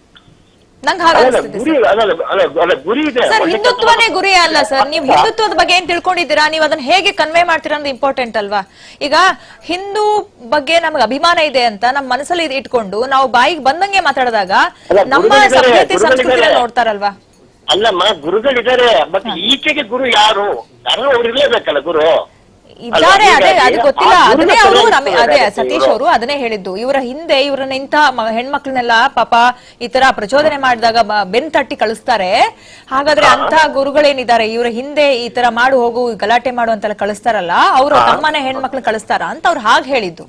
ನಂಗೆ ಹಾಗೆ ಅಲ್ಲ, ಅನಿಸ್ತಿದೆ ಗುರಿ ಸರ್ ಅಲ್ಲ ಅಲ್ಲ, ಅಲ್ಲ ಗುರಿ ಇದೆ ಸರ್ ಒಳ್ಳೆ ಹಿಂದುತ್ವನೇ ಕೆಲಸ ಗುರಿ ಅಲ್ಲ ಸರ್ ನೀವು ಹಿಂದುತ್ವದ ಬಗ್ಗೆ ಏನ್ ತಿಳ್ಕೊಂಡಿದ್ದೀರಾ ನೀವು ಅದನ್ನ ಹೇಗೆ ಕನ್ವೆ ಮಾಡ್ತೀರಾ ಅನ್ನೋದು ಇಂಪಾರ್ಟೆಂಟ್ ಅಲ್ವಾ ಈಗ ಹಿಂದೂ ಬಗ್ಗೆ ನಮ್ಗೆ ಅಭಿಮಾನ ಇದೆ ಅಂತ ನಮ್ಮ ಮನಸ್ಸಲ್ಲಿ ಇದ್ ಇಟ್ಕೊಂಡು ನಾವು ಬಾಯಿಗೆ ಬಂದಂಗೆ ಮಾತಾಡಿದಾಗ ಅಲ್ಲ, ನಮ್ಮ ಗುರುಗಳಿದ್ದಾರೆ, ಸಭ್ಯತೆ ಸಂಸ್ಕೃತಿನ ಗುರುಗಳಿದ್ದಾರೆ. ನೋಡ್ತಾರಲ್ವಾ ಅಲ್ಲಮ್ಮ ಗುರುಗಳಿದ್ದಾರೆ ಬಟ್ ಈಚೆಗೆ ಗುರು ಯಾರು ಯಾರು ಅವ್ರು ಇರ್ಲೇಬೇಕಲ್ಲ ಗುರು ಇದ್ದಾರೆ ಅಲ್ವಾ? ಅದೇ ಅದು ಹೀಗಾಗಿ ಗೊತ್ತಿಲ್ಲ ಆ ಗುರುನ ಅದನ್ನೇ ಅವರು ಸರಿಯಾಗಿ ಅದೇ ಇಟ್ಕೊಳ್ಬೇಕು ಸತೀಶ್ ಇವ್ರು. ಅವರು ಅದನ್ನೇ ಹೇಳಿದ್ದು ಇವರ ಹಿಂದೆ ಇವರನ್ನ ಇಂಥ ಮ- ಹೆಣ್ಮಕ್ಳನ್ನೆಲ್ಲ ಪಾಪ ಈ ತರ ಪ್ರಚೋದನೆ ಮಾಡಿದಾಗ ಬ- ಬೆನ್ ತಟ್ಟಿ ಕಳಿಸ್ತಾರೆ ಹಾಗಾದ್ರೆ ಅಂತ ಗುರುಗಳೇನಿದ್ದಾರೆ ಇವರ ಹಿಂದೆ ಈ ತರ ಮಾಡು ಹೋಗು ಗಲಾಟೆ ಮಾಡು ಅಂತೆಲ್ಲ ಕಳಿಸ್ತಾರಲ್ಲ ಅವರು ತಮ್ಮನೆ ಹೆಣ್ಮಕ್ಳನ್ನ ಕಳಿಸ್ತಾರ ಅಂತ ಅವ್ರು ಹಾಗೆ ಹೇಳಿದ್ದು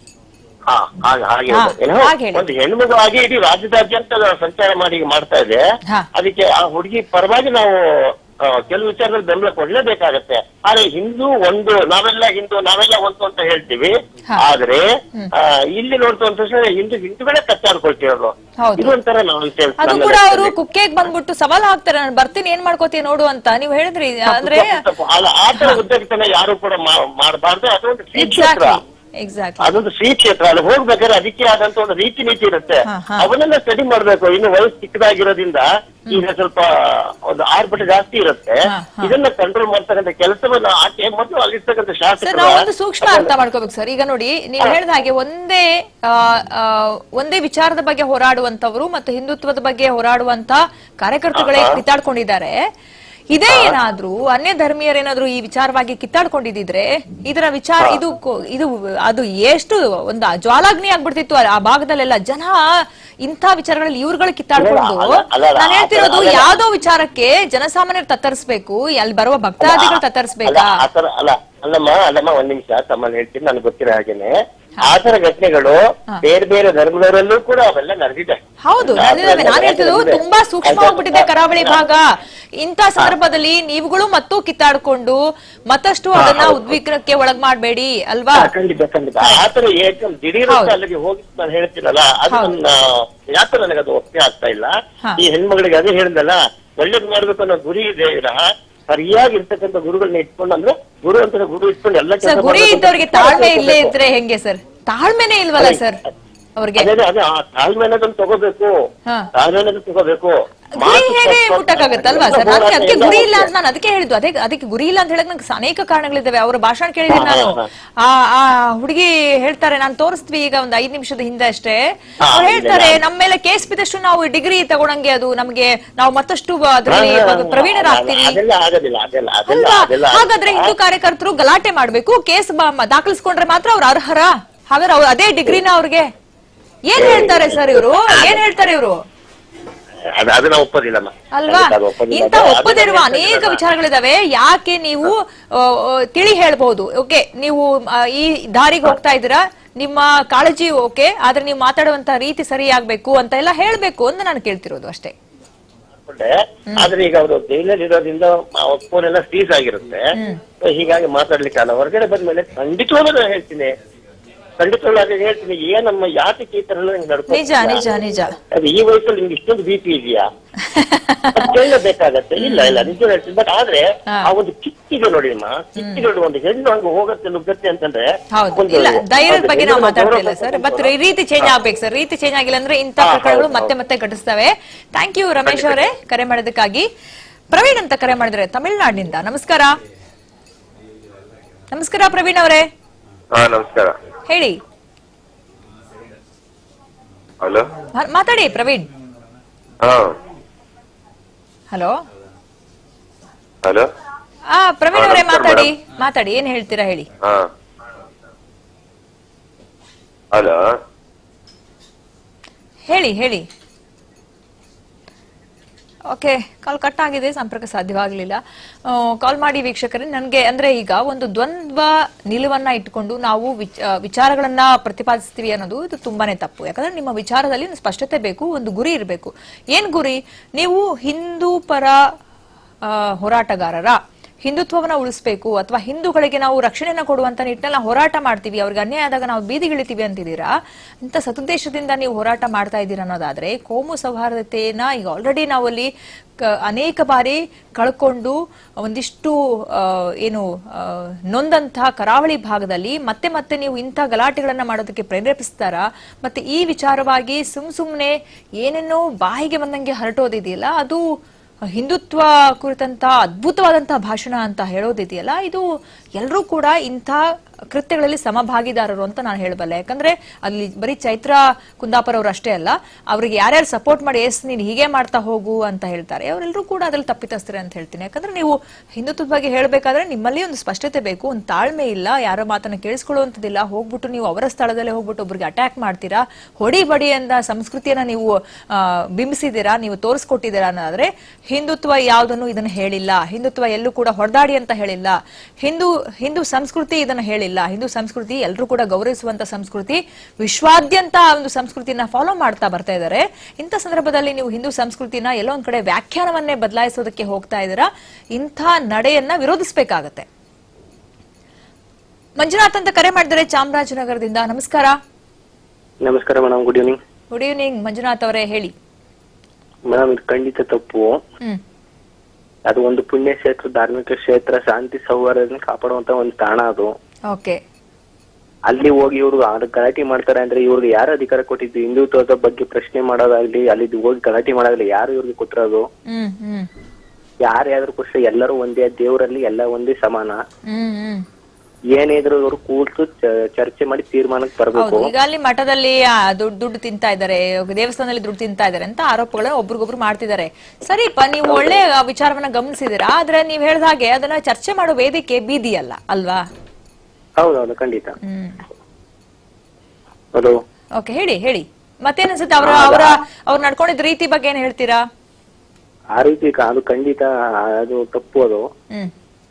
ಹಾ ಹಾಗೆ ಹಾಗೆ ಹಾ, ಇದೆ. ಏನೋ ಹಾಗೆ ಹೇಳಿ. ಒಂದು ಹೆಣ್ಮಗು ಆಗಿ ಇಡೀ ರಾಜ್ಯದಾದ್ಯಂತ ಸಂಚಾರ ಮಾಡಿ ಈಗ ಮಾಡ್ತಾ ಇದೆ ಹಾ. ಅದಕ್ಕೆ ಆ ಹುಡುಗಿ ಪರವಾಗಿ ನಾವು ಆ, ಕೆಲವು ವಿಚಾರದಲ್ಲಿ ಬೆಂಬಲ ಕೊಡ್ಲೇಬೇಕಾಗತ್ತೆ ಆದ್ರೆ ಹಿಂದೂ ಒಂದು ನಾವೆಲ್ಲ ಹಿಂದೂ ನಾವೆಲ್ಲ ಒಂದು ಅಂತ ಹೇಳ್ತೀವಿ ಹಾ. ಆದ್ರೆ ಆ, ಇಲ್ಲಿ ನೋಡ್ತು ಅಂತ ತಕ್ಷಣ ಹಿಂದೂ ಹಿಂದೂಗಳೇ ಕಚ್ಚಾಡ್ಕೊಳ್ತಿರೋದು ಹೌದು. ಇದು ಒಂಥರ ನಾವು ಅದು ಕೂಡ ಅವರು ಕುಕ್ಕೆಗ್ ಬಂದ್ಬಿಟ್ಟು ಸವಾಲ್ ಹಾಕ್ತಾರೆ ನಾನು ಬರ್ತೀನಿ ಏನ್ ಮಾಡ್ಕೋತೀಯ ನೋಡು ಅಂತ ನೀವು ಹೇಳಿದ್ರಿ ಅಂದ್ರೆ ಆ ತರ ಉದ್ಯೋಗತನ ಯಾರು ಕೂಡ ಮಾಡಬಾರ್ದು ಅದೊಂದು ಶ್ರೀ ಕ್ಷೇತ್ರ ಎಕ್ಸಾಕ್ಟ್ಲಿ ಎಕ್ಸಾಕ್ಟ್ಲಿ ಅದೊಂದು ಶ್ರೀ ಕ್ಷೇತ್ರ ಅಲ್ಲಿ ಹೋಗ್ಬೇಕಾದ್ರೆ ಅದಕ್ಕೆ ಆದಂತ ಒಂದು ರೀತಿ ನೀತಿ ಇರುತ್ತೆ ಹಾ, ಹಾ. ಅವನ್ನೆಲ್ಲ ಸ್ಟಡಿ ಮಾಡ್ಬೇಕು ಇನ್ನು ವಯಸ್ಸು ಚಿಕ್ಕದಾಗಿರೋದ್ರಿಂದ ಈಗ ಸ್ವಲ್ಪ ಒಂದು ಆರ್ಭಟ ಜಾಸ್ತಿ ಇರುತ್ತೆ ಹಾ, ಹಾ. ಇದನ್ನ ಕಂಟ್ರೋಲ್ ಮಾಡ್ತಕ್ಕಂಥ ಕೆಲಸವನ್ನ ಆಕೆ ಮತ್ತು ಅಲ್ಲಿರ್ತಕ್ಕಂಥ ಸರ್ ಶಾಸಕರು ನಾವು ಒಂದು ಸೂಕ್ಷ್ಮ ಅರ್ಥ ಮಾಡ್ಕೋಬೇಕು ಸರ್ ಈಗ ನೋಡಿ ನೀವು ಹೇಳಿದ ಹಾಗೆ ಒಂದೇ ಆ, ಆ, ಒಂದೇ ವಿಚಾರದ ಬಗ್ಗೆ ಹೋರಾಡುವಂತವರು ಮತ್ತು ಹಿಂದುತ್ವದ ಬಗ್ಗೆ ಹೋರಾಡುವಂತ ಕಾರ್ಯಕರ್ತರುಗಳೇ ಕಿತ್ತಾಡ್ಕೊಂಡಿದ್ದಾರೆ ಇದೇ ಏನಾದ್ರೂ ಅನ್ಯ ಧರ್ಮೀಯರೇನಾದ್ರೂ ಈ ವಿಚಾರವಾಗಿ ಕಿತ್ತಾಡ್ಕೊಂಡಿದ್ರೆ ಇದರ ವಿಚಾರ ಇದು ಕೊ- ಇದು ಅದು ಎಷ್ಟು ಒಂದು ಜ್ವಾಲಾಗ್ನಿ ಆಗ್ಬಿಡ್ತಿತ್ತು ಆ- ಆ ಭಾಗದಲ್ಲೆಲ್ಲ ಜನ ಇಂಥ ವಿಚಾರಗಳಲ್ಲಿ ಇವ್ರುಗಳು ಕಿತ್ತಾಡ್ಕೊಂಡು ಅಲ್ಲ, ಅಲ್ಲ, ಅಲ್ಲ, ನಾನು ಹೇಳ್ತಿರೋದು ಅಲ್ಲ, ಅಲ್ಲ. ಯಾವ್ದೋ ವಿಚಾರಕ್ಕೆ ಜನಸಾಮಾನ್ಯರು ತತ್ತರಿಸ್ಬೇಕು ಅಲ್ಲಿ ಬರುವ ಭಕ್ತಾದಿಗಳು ಅಲ್ಲ ತತ್ತರಿಸ್ಬೇಕಾ ಆತರ ಅಲ್ಲ ಅಲ್ಲಮ್ಮ ಅಲ್ಲಮ್ಮ ಒಂದ್ ನಿಮಿಷ ತಮ್ಮಲ್ಲಿ ಹೇಳ್ತೀನಿ ನನಗೆ ಗೊತ್ತಿರೋ ಹಾಗೇನೆ ಆತರ ಘಟನೆಗಳು ಬೇರೆ ಬೇರೆ ಧರ್ಮದವರಲ್ಲೂ ಕೂಡ ಅವೆಲ್ಲ ನಡೆದಿದೆ ಹೌದು ನಡೆದಿದ್ದಾವೆ ನಾನು ಹೇಳ್ತಿದ್ದು ತುಂಬಾ ಸೂಕ್ಷ್ಮವಾಗ್ಬಿಟ್ಟಿದೆ ಕರಾವಳಿ ಭಾಗ ಇಂಥ ಸಂದರ್ಭದಲ್ಲಿ ನೀವುಗಳು ಮತ್ತು ಕಿತ್ತಾಡ್ಕೊಂಡು ಮತ್ತಷ್ಟು ಅದನ್ನ ಉದ್ವಿಗ್ನಕ್ಕೆ ಒಳಗ್ ಮಾಡ್ಬೇಡಿ ಅಲ್ವಾ ಹಾ, ಖಂಡಿತ ಖಂಡಿತ ಆತರ ಏಕಂ ದಿಢೀರ್ ಹೌದು. ಅಲ್ಲಿಗೆ ಹೋಗಿ ನಾನು ಹೇಳ್ತೀನಲ್ಲ ಅದು ಹೌದು. ನನ್ನ ಯಾಕೆ ನನಗೆ ಅದು ಒಪ್ಪೆ ಆಗ್ತಾ ಇಲ್ಲ ಹಾ. ಈ ಹೆಣ್ಮಗಳಿಗೆ ಅದೇ ಹೇಳಿದ್ನಲ್ಲ ಒಳ್ಳೇದ್ ಮಾಡ್ಬೇಕು ಅನ್ನೋ ಗುರಿ ಇದೆ ವಿನಃ ಸರಿಯಾಗಿ ಇರ್ತಕ್ಕಂಥ ಗುರುಗಳನ್ನ ಇಟ್ಕೊಂಡು ಅಂದ್ರೆ ಗುರು ಅಂತ ಗುರು ಇಟ್ಕೊಂಡು ಎಲ್ಲ ಸರ್ ಗುರಿ ಇದ್ದವ್ರಿಗೆ ತಾಳ್ಮೆ ಇಲ್ಲೇ ಇದ್ರೆ ಹೆಂಗೆ ಸರ್ ತಾಳ್ಮೆನೇ ಇಲ್ವಲ್ಲ ಸರ್ ಅವ್ರಿಗೆ ಅದೇ ಅದೇ ಆ ತಾಳ್ಮೆ ಅನ್ನೋದನ್ನ ತಗೋಬೇಕು ಹಾ. ತಾಳ್ಮೆ ಅನ್ನೋದನ್ನ ತಗೋಬೇಕು ಗುರಿ ಮಾತು ಹೇಗೆ ತಪ್ಪು- ಮುಟ್ಟಕ್ಕಾಗತ್ತಲ್ವಾ ಸರ್ ಎಲ್ಲ ನಾನು ಹೋರಾಟ ಅದಕ್ಕೆ ಎಲ್ಲ ಗುರಿ ಇಲ್ಲ ಹೋಗ್ತದೆ. ಅಂತ ನಾನು ಅದಕ್ಕೆ ಹೇಳಿದ್ದು ಅದೇ ಅದಕ್ಕೆ ಗುರಿ ಇಲ್ಲ ಅಂತ ಹೇಳಕ್ ನಂಗೆ ಅನೇಕ ಕಾರಣಗಳಿದ್ದಾವೆ ಅವರ ಭಾಷಣ ಕೇಳಿದ್ದೀನಿ ಹಾ, ನಾನು ಹಾ, ಆ ಆ ಹುಡುಗಿ ಹೇಳ್ತಾರೆ ನಾನು ತೋರಿಸ್ತೀವಿ ಈಗ ಒಂದು ಐದ್ ನಿಮಿಷದ ಹಿಂದೆ ಅಷ್ಟೇ ಹಾ, ಅವ್ರು ಇದೆ, ಹೇಳ್ತಾರೆ ಇದೆ. ನಮ್ಮ ಮೇಲೆ ಕೇಸ್ ಬಿದ್ದಷ್ಟು ನಾವು ಡಿಗ್ರಿ ತಗೊಳಂಗೆ ಅದು ನಮಗೆ ನಾವು ಮತ್ತಷ್ಟು ಅದರಲ್ಲಿ ಹಾ, ಹಾ, ಹಾ, ಪ್ರವೀಣರಾಗ್ತೀವಿ ಅದೆಲ್ಲ ಆಗೋದಿಲ್ಲ ಅದೆಲ್ಲ ಅದೆಲ್ಲ ಅಲ್ವಾ ಅದೆಲ್ಲ ಹಾಗಾದ್ರೆ ಹಿಂದೂ ಕಾರ್ಯಕರ್ತರು ಗಲಾಟೆ ಮಾಡ್ಬೇಕು ಕೇಸ್ ದಾಖಲಿಸ್ಕೊಂಡ್ರೆ ಮಾತ್ರ ಅವ್ರು ಅರ್ಹರ ಹಾಗಾದ್ರೆ ಅವ್ರು ಅದೇ ಡಿಗ್ರಿನ ಅವ್ರಿಗೆ ಏನ್ ಹೇಳ್ತಾರೆ ಸರ್ ಇವರು ಏನ್ ಹೇಳ್ತಾರೆ ಇವರು ಅದು ಅದನ್ನ ಒಪ್ಪೋದಿಲ್ಲಮ್ಮ ಅಲ್ವಾ ಖಂಡಿತ ಅದು ಒಪ್ಪೋದಿಲ್ಲ. ಇಂತ ಅದು- ಒಪ್ಪದಿರುವ ಅದನ್ನ ಅನೇಕ ಹೇಳ್ತಾ ವಿಚಾರಗಳಿದಾವೆ ಯಾಕೆ ನೀವು ಆ, ಆ, ತಿಳಿ ಹೇಳ್ಬಹುದು ಓಕೆ ನೀವು ಆ, ಈ ದಾರಿಗೆ ಹೋಗ್ತಾ ಇದ್ದೀರಾ ನಿಮ್ಮ ಕಾಳಜಿ ಓಕೆ ಆದ್ರೆ ನೀವು ಮಾತಾಡುವಂತ ರೀತಿ ಸರಿಯಾಗ್ಬೇಕು ಅಂತ ಎಲ್ಲ ಹೇಳ್ಬೇಕು ಅಂತ ನಾನು ಕೇಳ್ತಿರೋದು ಅಷ್ಟೇ ಅನ್ಕೊಂಡೆ. ಆದ್ರೆ ಈಗ ಅವರು ಜೈಲಲ್ಲಿ ಇರೋದ್ರಿಂದ ಫೋನ್ ಎಲ್ಲ ಸೀಸ್ ಆಗಿರುತ್ತೆ So ಹೀಗಾಗಿ ಮಾತಾಡ್ಲಿಕ್ಕೆ ಅಲ್ಲ ಹೊರಗಡೆ ಬಂದ್ಮೇಲೆ ಖಂಡಿತವಾಗ್ಲೂ ನಾನು ಹೇಳ್ತೀನಿ ಖಂಡಿತವಾಗಿ ಹೇಳ್ತೀನಿ ಏನಮ್ಮ ಯಾತಕ್ಕೆ ಈ ತರ ಎಲ್ಲ ಹಿಂಗ್ ನಡ್ಕೊಳ್ತೀಯ? ನಿಜ ನಿಜ ನಿಜ ಅದು ಈ ವಯಸ್ಸಲ್ಲಿ ನಿಮ್ಗೆ ಇಷ್ಟೊಂದು ಬಿ ಪಿ ಇದೆಯಾ ಬೇಕಾಗತ್ತೆ ಇಲ್ಲ ಇಲ್ಲ ನಿಜ ಹೇಳ್ತೀನಿ ಬಟ್ ಆದ್ರೆ ಹಾ. ಆ ಒಂದು ಕಿಕ್ಕಿದೆ ನೋಡಿ ಅಮ್ಮ ಕಿಕ್ಕಿದೆ ನೋಡಿ ಒಂದು ಹೆಣ್ಣು ಹಂಗ ಹೋಗತ್ತೆ ನುಗ್ಗತ್ತೆ ಅಂತಂದ್ರೆ ಹೌದು ಒಂದು- ಇಲ್ಲ ಧೈರ್ಯದ ಅದು ಬಗ್ಗೆ ನಾವು ಹೆಣ್ಣಿನ ಮಾತಾಡ್ತಾ ಇಲ್ಲ ಗೌರವ ಸರ್ ಬಟ್ ಕೊಡ್ಬೇಕು. ರೀತಿ ಚೇಂಜ್ ಆಗ್ಬೇಕು ಸರ್ ರೀತಿ ಚೇಂಜ್ ಆಗಿಲ್ಲ ಅಂದ್ರೆ ಇಂಥ ಹಾ, ಪ್ರಕರಣಗಳು ಹೌದು, ಮತ್ತೆ ಹೌದು. ಮತ್ತೆ ಘಟಿಸ್ತವೆ ಥ್ಯಾಂಕ್ ಯು ರಮೇಶ್ ಅವರೇ ಕರೆ ಮಾಡೋದಕ್ಕಾಗಿ ಪ್ರವೀಣ್ ಅಂತ ಕರೆ ಮಾಡಿದ್ರೆ ತಮಿಳ್ನಾಡಿನಿಂದ ನಮಸ್ಕಾರ ನಮಸ್ಕಾರ ಪ್ರವೀಣ್ ಅವರೇ ಹಾ ನಮಸ್ಕಾರ ಹೇಳಿ ಹಲೋ ಮಾ- ಮಾತಾಡಿ ಪ್ರವೀಣ್ ಹಾ ಹಲೋ ಹಲೋ ಆ ಪ್ರವೀಣ್ ಹಾ, ಅವರೇ ನಮಸ್ಕಾರ ಮಾತಾಡಿ ಮಾತಾಡಿ ಏನ್ ಹೇಳ್ತೀರಾ ಹೇಳಿ ಹಾ ಹಲೋ ಹೇಳಿ ಹೇಳಿ ಓಕೆ ಕಾಲ್ ಕಟ್ ಆಗಿದೆ ಸಂಪರ್ಕ ಸಾಧ್ಯವಾಗಲಿಲ್ಲ ಕಾಲ್ ಮಾಡಿ ವೀಕ್ಷಕರೇ ನನಗೆ ಅಂದ್ರೆ ಈಗ ಒಂದು ದ್ವಂದ್ವ ನಿಲುವನ್ನ ಇಟ್ಕೊಂಡು ನಾವು ವಿಚ- ಆ, ವಿಚಾರಗಳನ್ನ ಪ್ರತಿಪಾದಿಸ್ತೀವಿ ಅನ್ನೋದು ಇದು ತುಂಬಾನೇ ತಪ್ಪು ಯಾಕಂದ್ರೆ ನಿಮ್ಮ ವಿಚಾರದಲ್ಲಿ ಒಂದು ಸ್ಪಷ್ಟತೆ ಬೇಕು ಒಂದು ಗುರಿ ಇರಬೇಕು ಏನ್ ಗುರಿ ನೀವು ಹಿಂದೂ ಪರ ಆ, ಹೋರಾಟಗಾರರ ಹಿಂದುತ್ವವನ್ನ ಉಳಿಸ್ಬೇಕು ಅಥವಾ ಹಿಂದೂಗಳಿಗೆ ನಾವು ರಕ್ಷಣೆನ ಕೊಡುವಂತ ನಿಟ್ಟಿನಲ್ಲಿ ನಾವು ಹೋರಾಟ ಮಾಡ್ತೀವಿ ಅವ್ರಿಗೆ ಅನ್ಯಾಯ ಆದಾಗ ನಾವು ಬೀದಿಗಿಳಿತೀವಿ ಅಂತಿದ್ದೀರಾ ಇಂಥ ಸದುದ್ದೇಶದಿಂದ ನೀವು ಹೋರಾಟ ಮಾಡ್ತಾ ಇದ್ದೀರಾ ಅನ್ನೋದಾದ್ರೆ ಕೋಮು ಸೌಹಾರ್ದತೆಯನ್ನ ಈಗ ಆಲ್ರೆಡಿ ನಾವಲ್ಲಿ ಕ- ಅನೇಕ ಬಾರಿ ಕಳ್ಕೊಂಡು ಒಂದಿಷ್ಟು ಆ, ಏನು ಆ, ನೊಂದಂತಹ ಕರಾವಳಿ ಭಾಗದಲ್ಲಿ ಮತ್ತೆ ಮತ್ತೆ ನೀವು ಇಂಥ ಗಲಾಟೆಗಳನ್ನ ಮಾಡೋದಕ್ಕೆ ಪ್ರೇರೇಪಿಸ್ತಾರಾ ಮತ್ತೆ ಈ ವಿಚಾರವಾಗಿ ಸುಮ್ ಸುಮ್ನೆ ಏನೇನೋ ಬಾಯಿಗೆ ಬಂದಂಗೆ ಹರಟೋದಿದೆಯಲ್ಲ ಅದು ಹಿಂದುತ್ವ ಕುರಿತಂತ ಅದ್ಭುತವಾದಂತಹ ಭಾಷಣ ಅಂತ ಹೇಳೋದಿದೆಯಲ್ಲ ಇದು ಎಲ್ಲರೂ ಕೂಡ ಇಂಥ ಕೃತ್ಯಗಳಲ್ಲಿ ಸಮಭಾಗಿದಾರರು ಅಂತ ನಾನು ಹೇಳಬಲ್ಲೆ ಯಾಕಂದ್ರೆ ಅಲ್ಲಿ ಬರೀ ಚೈತ್ರ ಕುಂದಾಪುರ ಅವರು ಅಷ್ಟೇ ಅಲ್ಲ ಅವ್ರಿಗೆ ಯಾರ್ಯಾರು ಸಪೋರ್ಟ್ ಮಾಡಿ ಎಸ್ ನೀನು ಹೀಗೆ ಮಾಡ್ತಾ ಹೋಗು ಅಂತ ಹೇಳ್ತಾರೆ ಅವರೆಲ್ಲರೂ ಕೂಡ ಅದ್ರಲ್ಲಿ ತಪ್ಪಿತಸ್ಥರೆ ಅಂತ ಹೇಳ್ತೀನಿ ಯಾಕಂದ್ರೆ ನೀವು ಹಿಂದುತ್ವದ ಬಗ್ಗೆ ಹೇಳಬೇಕಾದ್ರೆ ನಿಮ್ಮಲ್ಲಿ ಒಂದು ಸ್ಪಷ್ಟತೆ ಬೇಕು ಒಂದು ತಾಳ್ಮೆ ಇಲ್ಲ ಯಾರೋ ಮಾತನ್ನ ಕೇಳಿಸ್ಕೊಳ್ಳುವಂಥದ್ದಿಲ್ಲ ಹೋಗ್ಬಿಟ್ಟು ನೀವು ಅವರ ಸ್ಥಳದಲ್ಲೇ ಹೋಗ್ಬಿಟ್ಟು ಒಬ್ರಿಗೆ ಅಟ್ಯಾಕ್ ಮಾಡ್ತೀರಾ ಹೊಡಿ ಬಡಿ ಅಂತ ಸಂಸ್ಕೃತಿಯನ್ನ ನೀವು ಆ, ಬಿಂಬಿಸಿದ್ದೀರಾ ನೀವು ತೋರಿಸ್ಕೊಟ್ಟಿದ್ದೀರಾ ಅನ್ನೋದಾದ್ರೆ ಹಿಂದುತ್ವ ಯಾವುದನ್ನು ಇದನ್ನ ಹೇಳಿಲ್ಲ ಹಿಂದುತ್ವ ಎಲ್ಲೂ ಕೂಡ ಹೊಡೆದಾಡಿ ಅಂತ ಹೇಳಿಲ್ಲ ಹಿಂದೂ ಹಿಂದೂ ಸಂಸ್ಕೃತಿ ಇದನ್ನ ಹೇಳಿಲ್ಲ ಹಿಂದೂ ಸಂಸ್ಕೃತಿ ಎಲ್ಲರೂ ಕೂಡ ಗೌರವಿಸುವಂತ ಸಂಸ್ಕೃತಿ ವಿಶ್ವಾದ್ಯಂತ ಆ ಒಂದು ಸಂಸ್ಕೃತಿನ ಫಾಲೋ ಮಾಡ್ತಾ ಬರ್ತಾ ಇದ್ದಾರೆ ಇಂಥ ಸಂದರ್ಭದಲ್ಲಿ ನೀವು ಹಿಂದೂ ಸಂಸ್ಕೃತಿನ ಎಲ್ಲೋ ಒಂದ್ ಕಡೆ ವ್ಯಾಖ್ಯಾನವನ್ನೇ ಬದಲಾಯಿಸೋದಕ್ಕೆ ಹೋಗ್ತಾ ಇದ್ದೀರಾ ಇಂಥ ನಡೆಯನ್ನ ವಿರೋಧಿಸಬೇಕಾಗತ್ತೆ ಮಂಜುನಾಥ್ ಅಂತ ಕರೆ ಮಾಡಿದರೆ ಚಾಮರಾಜನಗರದಿಂದ ನಮಸ್ಕಾರ ನಮಸ್ಕಾರ madam good evening good evening Manjunath ಅವರೇ ಹೇಳಿ ಮೇಡಮ್ ಇದು ಖಂಡಿತ ತಪ್ಪು ಹ್ಮ್ ಅದು ಒಂದು ಪುಣ್ಯ ಕ್ಷೇತ್ರ ಧಾರ್ಮಿಕ ಕ್ಷೇತ್ರ ಶಾಂತಿ ಸೌಹಾರ್ದ ಕಾಪಾಡುವಂತ ಒಂದು ತಾಣ ಅದು ಓಕೆ ಅಲ್ಲಿ ಹೋಗಿ ಇವ್ರು ಅದು ಗಲಾಟೆ ಮಾಡ್ತಾರೆ ಅಂದ್ರೆ ಇವ್ರಿಗೆ ಯಾರು ಅಧಿಕಾರ ಕೊಟ್ಟಿದ್ದು ಹಿಂದುತ್ವದ ಬಗ್ಗೆ ಪ್ರಶ್ನೆ ಮಾಡೋದಾಗ್ಲಿ ಅಲ್ಲಿ ಹೋಗಿ ಗಲಾಟೆ ಮಾಡೋದಾಗ್ಲಿ ಯಾರು ಇವ್ರಿಗೆ ಕೊಟ್ಟಿರೋದು ಹ್ಮ್ ಹ್ಮ್ ಯಾರ್ಯಾದ್ರು ಖುಷಿ ಎಲ್ಲರೂ ಒಂದೇ ದೇವರಲ್ಲಿ ಎಲ್ಲ ಒಂದೇ ಸಮಾನ ಹ್ಮ್ ಹ್ಮ್ ಏನೇ ಇದ್ರು ಇವ್ರು ಕೂರ್ತು ಚ- ಚರ್ಚೆ ಮಾಡಿ ತೀರ್ಮಾನಕ್ಕೆ ಬರ್ಬೇಕು ಹೌದು ಈಗ ಅಲ್ಲಿ ಮಠದಲ್ಲಿ ಆ, ದುಡ್ಡು ದುಡ್ಡು ತಿಂತಾ ಇದ್ದಾರೆ ದೇವಸ್ಥಾನದಲ್ಲಿ ದುಡ್ಡು ತಿಂತಾ ಇದ್ದಾರೆ ಅಂತ ಆರೋಪಗಳನ್ನ ಒಬ್ರಿಗೊಬ್ರು ಮಾಡ್ತಿದ್ದಾರೆ ಸರಿಪ್ಪ ನೀವು ಒಳ್ಳೆ ಆ ವಿಚಾರವನ್ನ ಗಮನಿಸಿದಿರಾ ಆದ್ರೆ ನೀವ್ ಹೇಳ್ದ ಹಾಗೆ ಅದನ್ನ ಚರ್ಚೆ ಮಾಡೋ ವೇದಿಕೆ ಬೀದಿ ಅಲ್ಲ ಅಲ್ವಾ ಹೌದೌದು ಖಂಡಿತ ಹ್ಮ್ ಅದು ಓಕೆ ಹೇಳಿ ಹೇಳಿ ಮತ್ತೇನ್ ಅನ್ಸುತ್ತೆ ಅವರ ಅವರ ಅವ್ರು ನಡ್ಕೊಂಡಿದ್ದ ರೀತಿ ಬಗ್ಗೆ ಏನ್ ಹೇಳ್ತೀರಾ ಆ ರೀತಿ ಕ- ಅದು ಖಂಡಿತ ಅದು ತಪ್ಪು ಅದು ಹ್ಮ್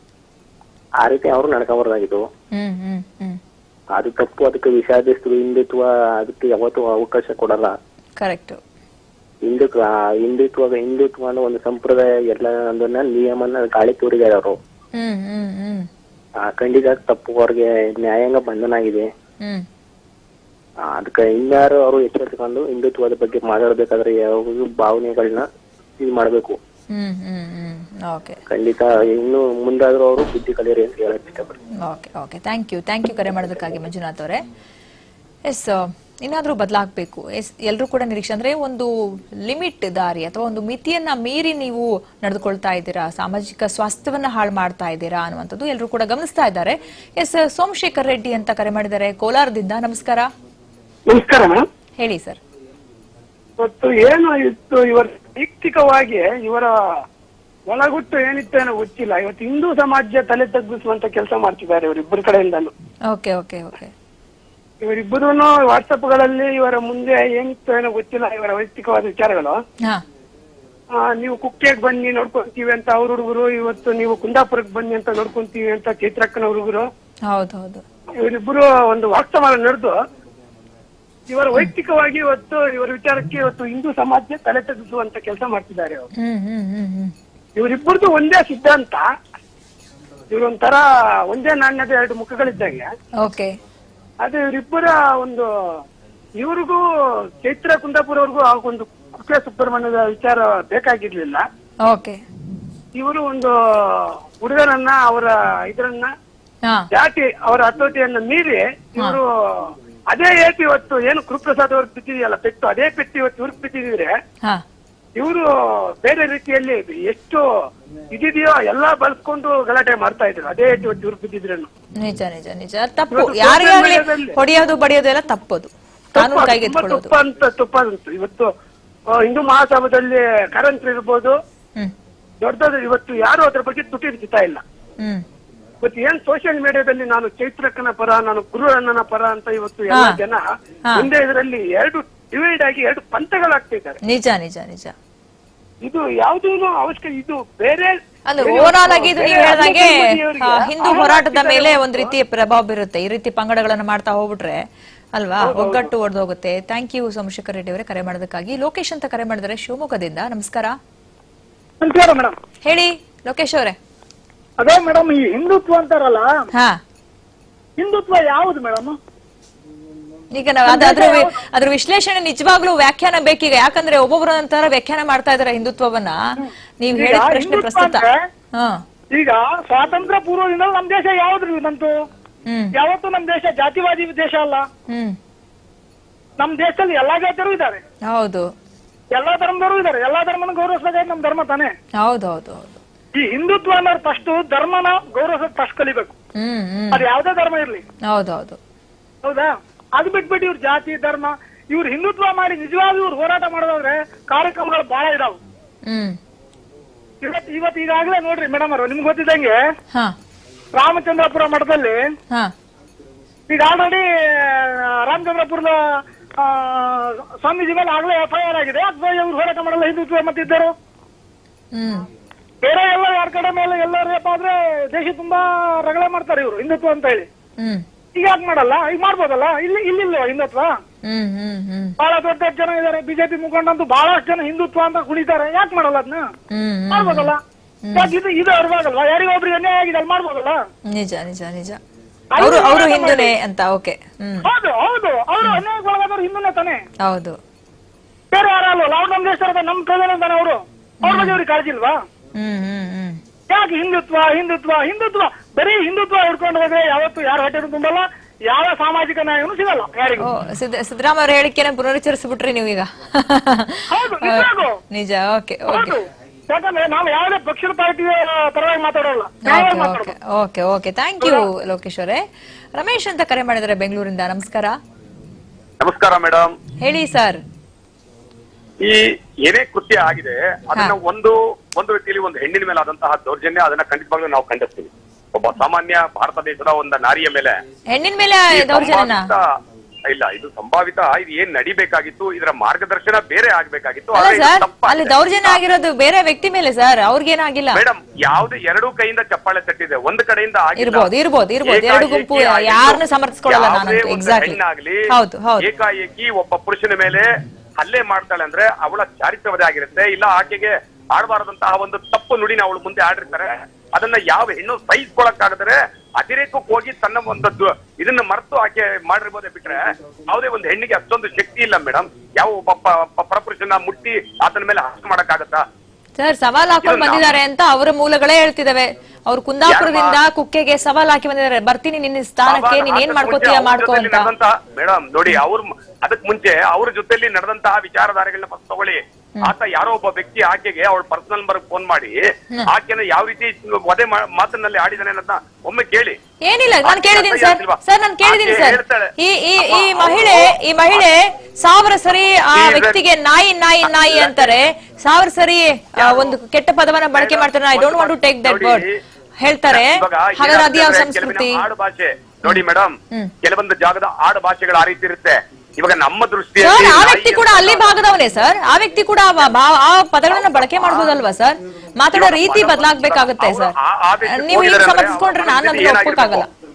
ಆ ರೀತಿ ಅವರು ನಡ್ಕೊಂಬಾರ್ದಾಗಿತ್ತು ಹ್ಮ್ ಹ್ಮ್ ಹ್ಮ್ ಅದು ತಪ್ಪು ಅದಕ್ಕೆ ವಿಷಾದಿಸ್ತರು ಹಿಂದುತ್ವ ಅದಕ್ಕೆ ಯಾವತ್ತೂ ಅವಕಾಶ ಕೊಡಲ್ಲ ಕರೆಕ್ಟ್ ಹಿಂದುತ್ವ ಹಿಂದುತ್ವ ಹಿಂದುತ್ವ ಅನ್ನೋ ಒಂದು ಸಂಪ್ರದಾಯ ಎಲ್ಲ ಒಂದನ್ನ ನಿಯಮನ ಗಾಳಿ ತೋರಿದ್ದಾರೆ ಅವರು ಹ್ಮ್ ಹ್ಮ್ ಹ್ಮ್ ಆ, ಖಂಡಿತ ತಪ್ಪು ಅವ್ರಿಗೆ ನ್ಯಾಯಾಂಗ ಬಂಧನ ಆಗಿದೆ ಹ್ಮ್ ಆ, ಅದಕ್ಕೆ ಇನ್ಯಾರು ಅವರು ಎಚ್ಚೆತ್ತುಕೊಂಡು ಹಿಂದುತ್ವದ ಬಗ್ಗೆ ಮಾತಾಡ್ಬೇಕಾದ್ರೆ ಯಾವಾಗಲೂ ಭಾವನೆಗಳನ್ನ ಇದು ಮಾಡ್ಬೇಕು ಹ್ಮ್ ಹ್ಮ್ ಹ್ಮ್ ಓಕೆ ಖಂಡಿತ ಇನ್ನು ಮುಂದಾದ್ರೂ ಅವರು ಬುದ್ಧಿ ಕಲಿಯರಿ ಅಂತ ಹೇಳಕ್ ಇಷ್ಟಪಡ್ತೀನಿ okay okay thank you thank you ಕರೆ ಮಾಡೋದಕ್ಕಾಗಿ ಮಂಜುನಾಥ್ ಅವರೇ ಎಸ್ ಇನ್ನಾದರೂ ಬದಲಾಗಬೇಕು ಎಸ್ ಎಲ್ಲರೂ ಕೂಡ ನಿರೀಕ್ಷೆ ಅಂದ್ರೆ ಒಂದು ಲಿಮಿಟ್ ದಾರಿ ಅಥವಾ ಒಂದು ಮಿತಿಯನ್ನ ಮೀರಿ ನೀವು ನಡೆದುಕೊಳ್ತಾ ಇದ್ದೀರಾ ಸಾಮಾಜಿಕ ಸ್ವಾಸ್ಥ್ಯವನ್ನ ಹಾಳು ಮಾಡ್ತಾ ಇದ್ದೀರಾ ಅನ್ನುವಂಥದ್ದು ಎಲ್ಲರೂ ಕೂಡ ಗಮನಿಸ್ತಾ ಇದ್ದಾರೆ ಎಸ್ ಸೋಮಶೇಖರ್ ರೆಡ್ಡಿ ಅಂತ ಕರೆ ಮಾಡಿದ್ದಾರೆ ಕೋಲಾರದಿಂದ ನಮಸ್ಕಾರ ನಮಸ್ಕಾರ ಮೇಡಮ್ ಹೇಳಿ ಸರ್ ಇವತ್ತು ಏನು ಇತ್ತು ಇವರ ವೈಯಕ್ತಿಕವಾಗಿ ಇವರ ಒಳಗುಟ್ಟು ಏನಿತ್ತು ಏನೋ ಗೊತ್ತಿಲ್ಲ ಇವತ್ತು ಹಿಂದೂ ಸಮಾಜ ತಲೆ ತಗ್ಗಿಸುವಂತ ಕೆಲಸ ಮಾಡ್ತಿದ್ದಾರೆ ಇವರಿಬ್ಬರ ಕಡೆಯಿಂದಲೂ ಓಕೆ ಓಕೆ ಓಕೆ ಇವರಿಬ್ಬರು ವಾಟ್ಸಪ್ ಗಳಲ್ಲಿ ಇವರ ಮುಂದೆ ಏನಿತ್ತು ಏನೋ ಗೊತ್ತಿಲ್ಲ ಇವರ ವೈಯಕ್ತಿಕವಾದ ವಿಚಾರಗಳು ಹಾ ಆ, ನೀವು ಕುಕ್ಕೆಗೆ ಬನ್ನಿ ನೋಡ್ಕೊಂತೀವಿ ಅಂತ ಅವ್ರ ಹುಡುಗರು ಇವತ್ತು ನೀವು ಕುಂದಾಪುರಕ್ಕೆ ಬನ್ನಿ ಅಂತ ನೋಡ್ಕೊಂತೀವಿ ಅಂತ ಚೈತ್ರಕ್ಕನ ಹುಡುಗರು ಹೌದು ಹೌದು ಇವರಿಬ್ಬರು ಒಂದು ವಾಸ್ತವ ನಡೆದು ಇವರ ವೈಯಕ್ತಿಕವಾಗಿ ಇವತ್ತು ಇವರ ವಿಚಾರಕ್ಕೆ ಇವತ್ತು ಹಿಂದೂ ಸಮಾಜ ತಲೆ ತಗ್ಗಿಸುವಂತ ಕೆಲಸ ಮಾಡ್ತಿದ್ದಾರೆ ಅವರು ಹ್ಮ್ ಹ್ಮ್ ಹ್ಮ್ ಹ್ಮ್ ಇವರಿಬ್ಬರದು ಒಂದೇ ಸಿದ್ಧಾಂತ ಇವರೊಂಥರ ಒಂದೇ ನಾಣ್ಯದ ಎರಡು ಮುಖಗಳಿದ್ದಂಗೆ ಓಕೆ ಅದು ಇವರಿಬ್ಬರ ಒಂದು ಇವ್ರಿಗೂ ಚೈತ್ರ ಕುಂದಾಪುರ ಅವ್ರಿಗೂ ಆ ಒಂದು ಕುಕ್ಕೆ ಸುಬ್ರಹ್ಮಣ್ಯದ ವಿಚಾರ ಬೇಕಾಗಿರ್ಲಿಲ್ಲ ಓಕೆ ಇವರು ಒಂದು ಹುಡುಗನನ್ನ ಅವರ ಇದರನ್ನ ಹಾ ಜಾತಿ ಅವರ ಹತೋಟಿಯನ್ನ ಮೀರಿ ಇವರು ಅದೇ ಏಟ್ ಇವತ್ತು ಏನು ಕುರುಪ್ರಸಾದ್ ಅವ್ರಿಗೆ ಬಿದ್ದಿದೆಯಲ್ಲ ಪೆಟ್ಟು ಅದೇ ಪೆಟ್ಟು ಇವತ್ತು ಇವ್ರಿಗೆ ಬಿದ್ದಿದ್ರೆ ಹಾ ಇವರು ಬೇರೆ ರೀತಿಯಲ್ಲಿ ಎಷ್ಟು ಇದಿದೆಯೋ ಎಲ್ಲಾ ಬಳಸ್ಕೊಂಡು ಗಲಾಟೆ ಮಾಡ್ತಾ ಇದ್ರು ಅದೇ ಏಟ್ ಇವತ್ತು ಇವ್ರಿಗೆ ಬಿದ್ದಿದ್ರು ನಿಜ ನಿಜ ನಿಜ ತಪ್ಪು ಇವತ್ತು ಯಾರಿಗಾಗ್ಲಿ social mediaದಲ್ಲಿ- ಹೊಡೆಯೋದು ಬಡಿಯೋದು ಎಲ್ಲ ತಪ್ಪದು ಕಾನೂನು ತುಂಬಾ ಕೈಗೆತ್ಕೊಳ್ಳೋದು ತುಪ್ಪ ಅಂತ ತುಪ್ಪ ಅಂತ ಇವತ್ತು ಆ, ಹಿಂದೂ ಮಹಾಸಭಾದಲ್ಲಿ ಕರಂತ್ರ ಇರ್ಬೋದು ಹ್ಮ್ ದೊಡ್ಡ ದೊಡ್ಡ ಇವತ್ತು ಯಾರು ಅದ್ರ ಬಗ್ಗೆ ತುಟಿ ಬಿಡ್ತಾ ಇಲ್ಲ ಹ್ಮ್ ಇವತ್ತು ಏನ್ ಸೋಷಿಯಲ್ ಮೀಡಿಯಾದಲ್ಲಿ ನಾನು ಚೈತ್ರಕ್ಕನ ಪರ ನಾನು ಗುರು ಅಣ್ಣನ ಪರ ಅಂತ ಇವತ್ತು ಎಲ್ಲ ಹಾ. ಜನ ಹಾ. ಮುಂದೆ ಇದರಲ್ಲಿ ಎರಡು ಡಿವೈಡ್ ಆಗಿ ಎರಡು ಪಂಥಗಳಾಗ್ತಿದ್ದಾರೆ ನಿಜ ನಿಜ ನಿಜ ಇದು ಯಾವುದೂ ಅವಶ್ಯಕ ಇದು ಬೇರೆ ಅಂದ್ರೆ ಬೇರೆ ಓವರ್ ಆಲ್ ಒಂದು ಆಗಿ ಇದು ನೀವು ಬೇರೆ ಹೇಳ್ದಂಗೆ ಮೋದಿಯವರಿಗೆ ಆ, ಹಿಂದೂ ಆಹಾರ ಹೋರಾಟದ ಹಾಕಿದ್ದಾರೆ ಮೇಲೆ ಒಂದು- ಒಂದ್ ರೀತಿ ಪ್ರಭಾವ ಬೀರುತ್ತೆ ಈ ರೀತಿ ಪಂಗಡಗಳನ್ನ ಮಾಡ್ತಾ ಹೋಗ್ಬಿಟ್ರೆ ಅಲ್ವಾ ಒಗ್ಗಟ್ಟು ಒಡೆದೋಗುತ್ತೆ ಥ್ಯಾಂಕ್ ಯು ಸೋಮಶೇಖರ್ ರೆಡ್ಡಿ ಅವರೇ ಕರೆ ಮಾಡೋದಕ್ಕಾಗಿ ಲೋಕೇಶ್ ಅಂತ ಕರೆ ಮಾಡಿದರೆ ಶಿವಮೊಗ್ಗದಿಂದ ನಮಸ್ಕಾರ ನಮಸ್ಕಾರ ಮೇಡಮ್ ಹೇಳಿ ಲೋಕೇಶ್ ಅವರೇ ಅದೇ ಮೇಡಮ್ ಈ ಹಿಂದುತ್ವ ಅಂತಾರಲ್ಲ ಹಾ ಹಿಂದುತ್ವ ಯಾವುದು ಮೇಡಮ್ ಈಗ ನಾವು ಅದ್- ಅದ್ರ ವಿ- ಅದ್ರ ವಿಶ್ಲೇಷಣೆ ನಿಜವಾಗ್ಲೂ ವ್ಯಾಖ್ಯಾನ ಬೇಕೀಗ ಯಾಕಂದ್ರೆ ಒಬ್ಬೊಬ್ಬರ ಒಂಥರ ವ್ಯಾಖ್ಯಾನ ಮಾಡ್ತಾ ಇದಾರೆ ಹಿಂದುತ್ವವನ್ನ ನೀವ್ ಈಗ ಹೇಳಿದ ಪ್ರಶ್ನೆ ಹಿಂದುತ್ವ ಪ್ರಸ್ತುತ ಅಂದ್ರೆ ಹಾ ಈಗ ಸ್ವಾತಂತ್ರ್ಯ ಪೂರ್ವದಿಂದ ನಮ್ ದೇಶ ಯಾವ್ದ್ರಿ ಬಂತು ಹ್ಮ್ ಯಾವತ್ತು ನಮ್ ದೇಶ ಜಾತಿವಾದಿ ದೇಶ ಅಲ್ಲ ಹ್ಮ್ ನಮ್ ದೇಶದಲ್ಲಿ ಎಲ್ಲಾ ಜಾತಿಯರು ಇದ್ದಾರೆ ಹೌದು ಎಲ್ಲಾ ಧರ್ಮದವರು ಇದ್ದಾರೆ ಎಲ್ಲಾ ಧರ್ಮನ ಗೌರವಿಸಬೇಕಾದ್ರೆ ನಮ್ ಧರ್ಮ ತಾನೇ ಹೌದು ಹೌದು ಹೌದು ಈ ಹಿಂದುತ್ವ ಅನ್ನೋರು ಫಸ್ಟ್ ಧರ್ಮನ ಗೌರವಿಸೋದ್ ಫಸ್ಟ್ ಕಲಿಬೇಕು ಹ್ಮ್ ಹ್ಮ್ ಅದು ಯಾವ್ದೇ ಧರ್ಮ ಇರ್ಲಿ ಹೌದು ಹೌದು ಹೌದಾ ಅದು ಬಿಟ್ಬಿಟ್ಟು ಇವ್ರ ಜಾತಿ ಧರ್ಮ ಇವ್ರು ಹಿಂದುತ್ವ ಮಾಡಿ ನಿಜವಾಗ್ಲೂ ಇವ್ರು ಹೋರಾಟ ಮಾಡೋದಾದ್ರೆ ಕಾರ್ಯಕ್ರಮಗಳು ಬಹಳ ಇದಾವೆ ಹ್ಮ್ ಇವತ್ ಇವತ್ತು ಈಗಾಗಲೇ ನೋಡ್ರಿ ಮೇಡಮ್ ಅವರು ನಿಮ್ಗೆ ಗೊತ್ತಿದ್ದಂಗೆ ಹಾ ರಾಮಚಂದ್ರಪುರ ಮಠದಲ್ಲಿ ಹಾ ಈಗ ಆಲ್ರೆಡಿ ರಾಮಚಂದ್ರಪುರದ ಆ, ಸ್ವಾಮೀಜಿ ಮೇಲೆ ಆಗ್ಲೇ ಎಫ್ ಐ ಆರ್ ಆಗಿದೆ ಅಥವಾ ಇವ್ರು ಹೋರಾಟ ಮಾಡಲ್ಲ ಹಿಂದುತ್ವ ಮತ್ತಿದ್ದರು ಹ್ಮ್ ಬೇರೆ ಎಲ್ಲ ಯಾರ ಕಡೆ ಮೇಲೆ ಎಲ್ಲರಪ್ಪ ಆದ್ರೆ ದೇಶ ತುಂಬಾ ರಗಳೆ ಮಾಡ್ತಾರೆ ಇವರು ಹಿಂದುತ್ವ ಅಂತ ಹೇಳಿ ಹ್ಮ್ ಈಗ ಯಾಕೆ ಮಾಡಲ್ಲ ಈಗ ಮಾಡ್ಬೋದಲ್ಲ ಇಲ್ಲಿ ಇಲ್ಲಿಲ್ವ ಹಿಂದುತ್ವ ಹ್ಮ್ ಹ್ಮ್ ಹ್ಮ್ ಬಹಳ ದೊಡ್ಡ ದೊಡ್ಡ ಜನ ಇದಾರೆ ಬಿಜೆಪಿ ಮುಖಂಡಂತೂ ಬಹಳಷ್ಟು ಜನ ಹಿಂದುತ್ವ ಅಂತ ಕುಣಿತಾರೆ ಯಾಕೆ ಮಾಡಲ್ಲ ಅದನ್ನ ಹ್ಮ್ ಹ್ಮ್ ಮಾಡ್ಬೋದಲ್ಲ ಯಾಕೆ ಇದು ಇದು ಅರ್ವಾಗಲ್ವಾ ಯಾರಿಗೊಬ್ರಿಗೆ ಅನ್ಯಾಯ ಆಗಿದೆ ಅಲ್ಲಿ ಮಾಡ್ಬೋದಲ್ಲ ನಿಜ ನಿಜ ನಿಜ ಅವರು ಅವರು ಹಿಂದೂನೇ ಅಂತ ಓಕೆ ಹ್ಮ್ ಹೌದು ಹೌದು ಅವರು ಅನ್ಯಾಯಕ್ಕೆ ಒಳಗಾದವ್ರು ಹಿಂದೂನೇ ತಾನೆ ಹೌದು ಬೇರೆ ಯಾರಲ್ವಲ್ಲ ಅವ್ರು ನಮ್ಮ ದೇಶದ ನಮ್ಮ ಪ್ರಧಾನ ತಾನೆ ಅವರು ಅವ್ರ ಬಗ್ಗೆ ಅವ್ರಿಗೆ ಕಾಳಜಿ ಇಲ್ವಾ ಹ್ಮ್ ಹ್ಮ್ ಹ್ಮ್ ಯಾಕೆ ಹಿಂದುತ್ವ ಹಿಂದುತ್ವ ಹಿಂದುತ್ವ ಬರೀ ಹಿಂದುತ್ವ ಹಿಡ್ಕೊಂಡು ಹೋದ್ರೆ ಯಾವತ್ತು ಯಾರ ಹೊಟ್ಟೆನೂ ತುಂಬಲ್ಲ ಯಾವ ಸಾಮಾಜಿಕ ನ್ಯಾಯನೂ ಸಿಗಲ್ಲ ಯಾರಿಗೂ ಓ ಸಿದ್ದ ಸಿದ್ದರಾಮ ಅವ್ರ ಹೇಳಿಕೆನ ಪುನರುಚ್ಚರಿಸ್ಬಿಟ್ರಿ ನೀವೀಗ ಹೌದು, ನಿಜವಾಗೂ. ನಿಜ ಓಕೆ ಓಕೆ ಹೌದು ಯಾಕಂದ್ರೆ ನಾವು ಯಾವುದೇ ಪಕ್ಷದ ಪಾರ್ಟಿಯ ಪರವಾಗಿ ಮಾತಾಡೋಲ್ಲ ಓಕೆ ನ್ಯಾಯವಾಗಿ ಓಕೆ ಮಾತಾಡೋದು okay okay thank you Lokesh ಅವರೇ ರಮೇಶ್ ಅಂತ ಕರೆ ಮಾಡಿದ್ದಾರೆ ಬೆಂಗಳೂರಿಂದ ನಮಸ್ಕಾರ ನಮಸ್ಕಾರ ಮೇಡಮ್ ಹೇಳಿ ಸರ್ ಈ ಏನೇ ಕೃತ್ಯ ಆಗಿದೆ ಅದನ್ನ ಒಂದು ಒಂದು ರೀತಿಯಲ್ಲಿ ಒಂದು ಹೆಣ್ಣಿನ ಮೇಲೆ ಆದಂತಹ ದೌರ್ಜನ್ಯ ಅದನ್ನ ಖಂಡಿತವಾಗ್ಲೂ ನಾವು ಖಂಡಿಸ್ತೀವಿ ಒಬ್ಬ ಸಾಮಾನ್ಯ ಭಾರತ ದೇಶದ ಒಂದು ನಾರಿಯ ಮೇಲೆ ಹೆಣ್ಣಿನ ಮೇಲೆ ಈ ದೌರ್ಜನ್ಯನ ಸಂಭಾವಿತ- ಇಲ್ಲ ಇದು ಸಂಭಾವಿತ ಇದು ಏನ್ ನಡಿಬೇಕಾಗಿತ್ತು ಇದರ ಮಾರ್ಗದರ್ಶನ ಬೇರೆ ಆಗ್ಬೇಕಾಗಿತ್ತು ಅಲ್ಲ ಆದ್ರೆ ಇದು ಸರ್ ತಪ್ಪಾಗಿದೆ. ಅಲ್ಲಿ ದೌರ್ಜನ್ಯ ಆಗಿರೋದು ಬೇರೆ ವ್ಯಕ್ತಿ ಮೇಲೆ ಸರ್ ಅವ್ರಿಗೇನಾಗಿಲ್ಲ ಮೇಡಮ್ ಯಾವ್ದು ಎರಡು ಕೈಯಿಂದ ಚಪ್ಪಾಳೆ ತಟ್ಟಿದೆ ಒಂದು ಕಡೆಯಿಂದ ಆಗಿಲ್ಲ. ಇರ್ಬೋದು, ಇರ್ಬೋದು, ಇರ್ಬೋದು. ಎರಡು ಏಕಾಏಕಿ ಗುಂಪು ಆಗಿದ್ದು. ಯಾರನ್ನೂ ಸಮರ್ಥಿಸ್ಕೊಳ್ಳಲ್ಲ ಯಾವುದೇ ನಾನಂತೂ, ಒಂದು exactly. ಹೆಣ್ಣಾಗ್ಲಿ ಹೌದು, ಹೌದು. ಏಕಾಏಕಿ ಒಬ್ಬ ಪುರುಷನ ಮೇಲೆ ಹಲ್ಲೆ ಮಾಡ್ತಾಳೆ ಅಂದ್ರೆ ಅವಳ ಚಾರಿತ್ರವದೇ ಆಗಿರುತ್ತೆ ಇಲ್ಲ ಆಕೆಗೆ ಆಡಬಾರದಂತಹ ಒಂದು ತಪ್ಪು ನುಡಿನ ಅವಳು ಮುಂದೆ ಆಡಿರ್ತಾರೆ ಅದನ್ನ ಯಾವ ಹೆಣ್ಣು ಸಹಿಸ್ಕೊಳಕ್ಕಾಗದ್ರೆ ಅತಿರೇಕಕ್ಕೆ ಹೋಗಿ ತನ್ನ ಒಂದು ದು- ಇದನ್ನ ಮರೆತು ಆಕೆ ಮಾಡಿರ್ಬೋದೇ ಬಿಟ್ರೆ ಯಾವುದೇ ಒಂದು ಹೆಣ್ಣಿಗೆ ಅಷ್ಟೊಂದು ಶಕ್ತಿ ಇಲ್ಲ ಮೇಡಮ್ ಯಾವ ಒಬ್ಬ ಪ- ಪ- ಪರಪುರುಷನ ಮುಟ್ಟಿ ಆತನ ಮೇಲೆ ಹಾಸ್ಯ ಮಾಡಕ್ಕಾಗತ್ತಾ ಸರ್ ಸವಾಲ್ ಹಾಕೊಂಡು ಇದು ನಾವು- ಬಂದಿದ್ದಾರೆ ಅಂತ ಅವರ ಮೂಲಗಳೇ ಹೇಳ್ತಿದಾವೆ ಅವ್ರು ಕುಂದಾಪುರದಿಂದ ಕುಕ್ಕೆಗೆ ಸವಾಲ್ ಹಾಕಿ ಬಂದಿದ್ದಾರೆ ಬರ್ತೀನಿ ನಿನ್ನ ಸ್ಥಾನಕ್ಕೆ ನೀನ್ ಏನ್ ಮಾಡ್ಕೋತೀಯ ಮಾಡ್ಕೋ ಅಂತ ಮೇಡಮ್ ನೋಡಿ ಅವ್ರ ಅದಕ್ ಮುಂಚೆ ಅವ್ರ ಜೊತೆಲಿ ನಡೆದಂತಹ ವಿಚಾರಧಾರೆಗಳನ್ನ ಫಸ್ಟ್ ತಗೊಳ್ಳಿ ಆತ ಯಾರೋ ಒಬ್ಬ ವ್ಯಕ್ತಿ ಆಕೆಗೆ ಅವಳ ಪರ್ಸನಲ್ ನಂಬರ್ ಫೋನ್ ಮಾಡಿ ಆಕೆನ ಯಾವ ರೀತಿ ವಧೆ ಮಾ- ಮಾತಿನಲ್ಲಿ ಆಡಿದಾನೆ ಅನ್ನೋದನ್ನ ಒಮ್ಮೆ ಕೇಳಿ ಏನಿಲ್ಲ ನಾನು ಆಕೆ ಕೇಳಿದೀನಿ ಅಸಹ್ಯ ಸರ್ ಆಗ್ತಿಲ್ವಾ? ಸರ್ ನಾನು ಕೇಳಿದೀನಿ ಆಕೆ ಸರ್ ಹೇಳ್ತಾಳೆ, ಈ ಈ ಈ ಅಮ್ಮ, ಮಹಿಳೆ ಅವ್ರು- ಈ ಮಹಿಳೆ ಸಾವಿರ ಸರಿ ಆ ಈ ವ್ಯಕ್ತಿಗೆ ನಾಯಿ ನಾಯಿ ನಾಯಿ ಅಂತಾರೆ ಸಾವಿರ ಸರಿ ಆ, ಒಂದು ಕೆಟ್ಟ ಪದವನ್ನ ಬಳಕೆ ಮಾಡ್ತಾರೆ I don't want to take that ನೋಡಿ, ವರ್ಡ್ ಹೇಳ್ತಾರೆ ಇವಾಗ ಹಾಗಾದ್ರೆ ಅದು ಯಾವ ಏನಾಗ್ತದೆ, ಸಂಸ್ಕೃತಿ ಕೆಲವಿನ ಆಡು ಭಾಷೆ ನೋಡಿ ಮೇಡಮ್ ಹ್ಮ್. ಕೆಲವೊಂದು ಜಾಗದ ಆಡು ಭಾಷೆಗಳು ಆ ರೀತಿ ಇರುತ್ತೆ ಇವಾಗ ನಮ್ಮ ಸರ್ ದೃಷ್ಟಿಯಲ್ಲಿ ಆ ನಾಯಿ ವ್ಯಕ್ತಿ ಕೂಡ ಅಂತ- ಅಲ್ಲಿ ಭಾಗದವನೇ ಸರ್ ಆ ವ್ಯಕ್ತಿ ಕೂಡ ಆ ಬಾ- ಆ ಪದಗಳನ್ನ ಬಳಕೆ ಮಾಡ್ಬೋದಲ್ವಾ ಸರ್ ಮಾತಾಡೋ ರೀತಿ ಬದಲಾಗ್ಬೇಕಾಗುತ್ತೆ ಅವ್ರು ಸರ್ ಆ- ಆ ವ್ಯಕ್ತಿ ನೀವು ಈಗ ಹೋಗಿದ್ದಾರೆ ಅಂದ್ರೆ ಸಮರ್ಥಿಸ್ಕೊಂಡ್ರೆ ಅವ್ರ ನಾನು ಪರಿಸ್ಥಿತಿ ಅದನ್ನ ಒಪ್ಪಕ್ಕಾಗಲ್ಲ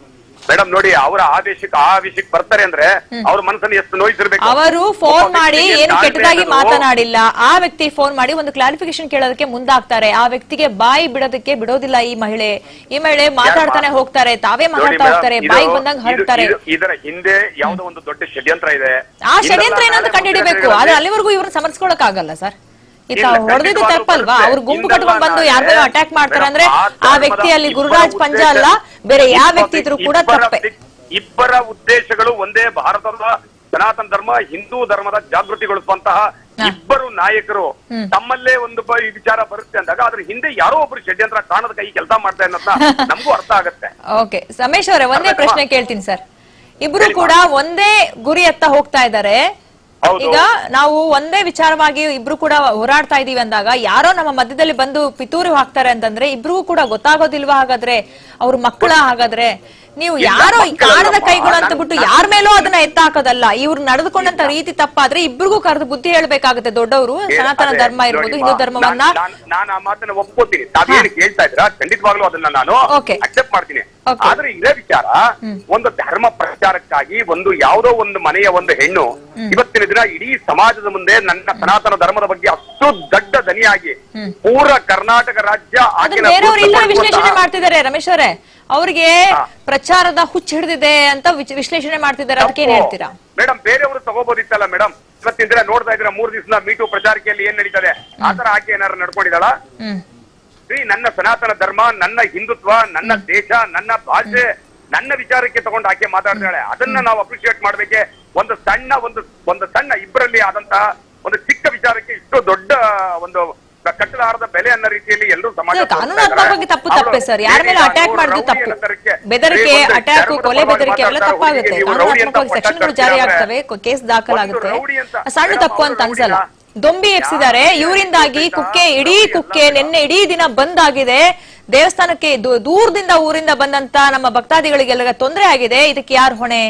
ಮೇಡಮ್ ನೋಡಿ ಅವರ ಆದೇಶಕ್ಕೆ ಆ ಆದೇಶಕ್ಕೆ ಬರ್ತಾರೆ ಅಂದ್ರೆ ಅವ್ರ ಮನಸ್ಸನ್ನು ಎಷ್ಟು ನೋಯಿಸಿರ್ಬೇಕು ಅವರು ಫೋನ್ ಒಬ್ಬ ಮಾಡಿ ವ್ಯಕ್ತಿಗೆ ಏನು ತಾಳ್ಮೆ ಕೆಟ್ಟದಾಗಿ ಅನ್ನೋದು- ಮಾತನಾಡಿಲ್ಲ ಆ ವ್ಯಕ್ತಿ ಫೋನ್ ಮಾಡಿ ಒಂದು ಕ್ಲಾರಿಫಿಕೇಶನ್ ಕೇಳೋದಕ್ಕೆ ಮುಂದಾಗ್ತಾರೆ ಆ ವ್ಯಕ್ತಿಗೆ ಬಾಯಿ ಬಿಡೋದಕ್ಕೆ ಬಿಡೋದಿಲ್ಲ ಈ ಮಹಿಳೆ ಈ ಮಹಿಳೆ ಮಾತಾಡ್ತಾನೆ ಹೋಗ್ತಾರೆ ತಾವೇ ನೋಡಿ ಮಾತಾಡ್ತಾ ಮೇಡಮ್, ಹೋಗ್ತಾರೆ ಇದು- ಬಾಯಿ ಬಂದಂಗ್ ಇದು- ಹರಡ್ತಾರೆ ಇದು- ಇದರ ಹಿಂದೆ ಯಾವುದೋ ಒಂದು ದೊಡ್ಡ ಷಡ್ಯಂತ್ರ ಇದೆ ಆ ಷಡ್ಯಂತ್ರ ಇಂದಲ್ಲ ಏನಂತ ನಾಳೆ ಕಂಡುಹಿಡಿಬೇಕು ಮುಂದೆ ಆದ್ರೆ ಅಲ್ಲಿವರೆಗೂ ಇವ್ರನ್ನ ಸಮರ್ಸ್ಕೊಳಕ್ ಆಗಲ್ಲ ಸರ್ ಈತ ಇಲ್ಲ, ಹೊಡೆದಿದ್ದು ಖಂಡಿತವಾಗ್ಲೂ ತಪ್ಪಲ್ವಾ ಬರುತ್ತೆ. ಅವ್ರು ಗುಂಪು ಇಂದಲ್ಲ ಕಟ್ಕೊಂಡ್ ಬಂದು ಯಾರ ಮೇಲೆ ನಾಳೆ ಅಟ್ಯಾಕ್ ಮಾಡ್ತಾರೆ ಮೇಡಮ್, ಅಂದ್ರೆ ಆ ಆ ಧರ್ಮದ ವ್ಯಕ್ತಿ ಅಲ್ಲಿ ಇಬ್ಬರ ಗುರುರಾಜ್ ಪಂಜ ಉದ್ದೇಶ- ಅಲ್ಲ ಬೇರೆ ಯಾವ ಇಬ್ಬರ- ವ್ಯಕ್ತಿ ಇದ್ರು ಕೂಡ ಇಬ್ಬರ ತಪ್ಪೆ ವ್ಯಕ್ತಿ- ಇಬ್ಬರ ಉದ್ದೇಶಗಳು ಒಂದೇ ಭಾರತದ ಸನಾತನ ಧರ್ಮ ಹಿಂದೂ ಧರ್ಮದ ಜಾಗೃತಿಗೊಳಿಸುವಂತಹ ಇಬ್ಬರು ನಾಯಕರು ತಮ್ಮಲ್ಲೇ ಒಂದು ಬ- ಈ ವಿಚಾರ ಬರುತ್ತೆ ಅಂದಾಗ ಅದ್ರ ಹಿಂದೆ ಯಾರೋ ಒಬ್ರು ಷಡ್ಯಂತ್ರ ಕಾಣದ ಕೈ ಕೆಲಸ ಮಾಡ್ತಾ ಅನ್ನೋದನ್ನ ನಮಗೂ ಅರ್ಥ ಆಗುತ್ತೆ ಓಕೆ ರಮೇಶ್ ಅವರೇ ಒಂದೇ ಅರ್ಥ ಪ್ರಶ್ನೆ ಆಯ್ತಾ? ಕೇಳ್ತೀನಿ ಸರ್ ಇಬ್ರು ಹೇಳಿ ಕೂಡ ಒಂದೇ ಗುರಿ ಎತ್ತ ಹೋಗ್ತಾ ಇದ್ದಾರೆ ಹೌದು. ಈಗ ನಾವು ಒಂದೇ ವಿಚಾರವಾಗಿ ಇಬ್ರು ಕೂಡ ಹೋರಾಡ್ತಾ ಇದೀವಿ ಅಂದಾಗ ಯಾರೋ ನಮ್ಮ ಮಧ್ಯದಲ್ಲಿ ಬಂದು ಪಿತೂರಿ ಹಾಕ್ತಾರೆ ಅಂತಂದ್ರೆ ಇಬ್ರಿಗೂ ಕೂಡ ಗೊತ್ತಾಗೋದಿಲ್ವಾ ಹಾಗಾದ್ರೆ ಅವ್ರ ಮಕ್ಕಳ ಹಾಗಾದ್ರೆ ನೀವು ಇಲ್ಲ, ಯಾರೋ ಈ ಮಕ್ಕಳಲ್ಲ ಕಾಣದ ಅಮ್ಮ. ಕೈಗಳು ಅಂತ ನಾನು- ಬಿಟ್ಟು ಯಾರ ಮೇಲೂ ಅದನ್ನ ಎತ್ತ ಹಾಕೋದಲ್ಲ ಇವ್ರು ನಡೆದುಕೊಂಡಂತ ರೀತಿ ತಪ್ಪಾದ್ರೆ ಇಬ್ರಿಗೂ ಕರೆದು ಬುದ್ಧಿ ಹೇಳ್ಬೇಕಾಗುತ್ತೆ ದೊಡ್ಡವರು ಸನಾತನ ಅದೇ, ಧರ್ಮ ಇರ್ಬೋದು ನೋಡಿ ಹಿಂದೂ ಮಾ, ಧರ್ಮವನ್ನ ನಾನ್- ನಾನ್- ನಾನು ಆ ಮಾತನ್ನ ಒಪ್ಕೋತೀನಿ ತಾವೇನು ಕೇಳ್ತಾ ಇದ್ದೀರಾ ಖಂಡಿತವಾಗ್ಲೂ ಅದನ್ನ ನಾನು Okay. ಅಕ್ಸೆಪ್ಟ್ ಮಾಡ್ತೀನಿ Okay. ಆದ್ರೆ ಇದೇ ವಿಚಾರ ಒಂದು ಧರ್ಮ ಪ್ರಚಾರಕ್ಕಾಗಿ ಒಂದು ಯಾವುದೋ ಒಂದು ಮನೆಯ ಒಂದು ಹೆಣ್ಣು ಇವತ್ತಿನ ದಿನ ಇಡೀ ಸಮಾಜದ ಮುಂದೆ ನನ್ನ ಸನಾತನ ಧರ್ಮದ ಬಗ್ಗೆ ಅಷ್ಟು ದೊಡ್ಡ ದನಿಯಾಗಿ ಪೂರ ಕರ್ನಾಟಕ ರಾಜ್ಯ ಅದನ್ನ ಆಕೆನ ಬೇರೆಯವರು ಇಲ್ಲ ಗುರುತು ವಿಶ್ಲೇಷಣೆ ಪಡಿಸುವಂತಹ- ಮಾಡ್ತಿದ್ದಾರೆ ರಮೇಶ್ ಅವರೇ ಅವ್ರಿಗೆ ಹಾ. ಪ್ರಚಾರದ ಹುಚ್ಚ ಹಿಡಿದಿದೆ ಅಂತ ವಿಚ್- ವಿಶ್ಲೇಷಣೆ ಮಾಡ್ತಿದ್ದಾರೆ ಅದಕ್ಕೆ ಏನ್ ಹೇಳ್ತೀರಾ ಮೇಡಮ್ ಬೇರೆಯವರು ತಗೋಬೋದಿತ್ತಲ್ಲ ಮೇಡಮ್ ಇವತ್ತಿನ ದಿನ ನೋಡ್ತಾ ಇದ್ರೆ ಮೂರ್ ದಿವಸ ಮೀಟು ಪ್ರಚಾರಕೆಯಲ್ಲಿ ಏನ್ ನಡೀತದೆ ಆತರ ಆಕೆ ಏನಾರು ನಡ್ಕೊಂಡಿದ್ದಾಳ ಹ್ಮ್ ಶ್ರೀ ನನ್ನ ಸನಾತನ ಧರ್ಮ ನನ್ನ ಹಿಂದುತ್ವ ನನ್ನ ದೇಶ ನನ್ನ ಭಾಷೆ ನನ್ನ ವಿಚಾರಕ್ಕೆ ತಗೊಂಡು ಆಕೆ ಮಾತಾಡ್ತಾಳೆ ಅದನ್ನ ನಾವು ಅಪ್ರಿಶಿಯೇಟ್ ಮಾಡ್ಬೇಕೆ ಒಂದು ಸಣ್ಣ ಒಂದು ಒಂದು ಸಣ್ಣ ಇಬ್ಬರಲ್ಲಿ ಆದಂತಹ ಒಂದು ಚಿಕ್ಕ ವಿಚಾರಕ್ಕೆ ಇಷ್ಟು ದೊಡ್ಡ ಒಂದು ಕಟ್ಟಲಾರದ ಬೆಲೆ ಅನ್ನೋ ರೀತಿಯಲ್ಲಿ ಎಲ್ಲರೂ ಸಮಾಜ ಸರ್, ಕಾನೂನಾತ್ಮಕವಾಗಿ ತಪ್ಪು ತಪ್ಪೆ ಸರ್ ಯಾರ ಮೇಲೆ ಅಟ್ಯಾಕ್ ಮಾಡಿದ್ರು ತಪ್ಪು ಬೆದರಿಕೆ ಅಟ್ಯಾಕ್ ಕೊಲೆ ಬೆದರಿಕೆ ಅವೆಲ್ಲ ತಪ್ಪಾಗುತ್ತೆ ಕಾನೂನಾತ್ಮಕವಾಗಿ ಸೆಕ್ಷನ್ಗಳು ಜಾರಿ ಆಗ್ತವೆ ಕೇಸ್ ದಾಖಲಾಗುತ್ತೆ ಸಣ್ಣ ತಪ್ಪು ಅಂತ ಅನ್ಸಲ್ಲ ದೊಂಬಿ ಎಪ್ಸಿದ್ದಾರೆ ಇವರಿಂದಾಗಿ ಕುಕ್ಕೆ ಇಡೀ ಕುಕ್ಕೆ ನಿನ್ನೆ ಇಡೀ ದಿನ ಬಂದ್ ಆಗಿದೆ ದೇವಸ್ಥಾನಕ್ಕೆ ದೂ- ದೂರದಿಂದ ಊರಿಂದ ಬಂದಂತ ನಮ್ಮ ಭಕ್ತಾದಿಗಳಿಗೆಲ್ಲ ತೊಂದರೆ ಆಗಿದೆ ಇದಕ್ಕೆ ಯಾರು ಹೊಣೆ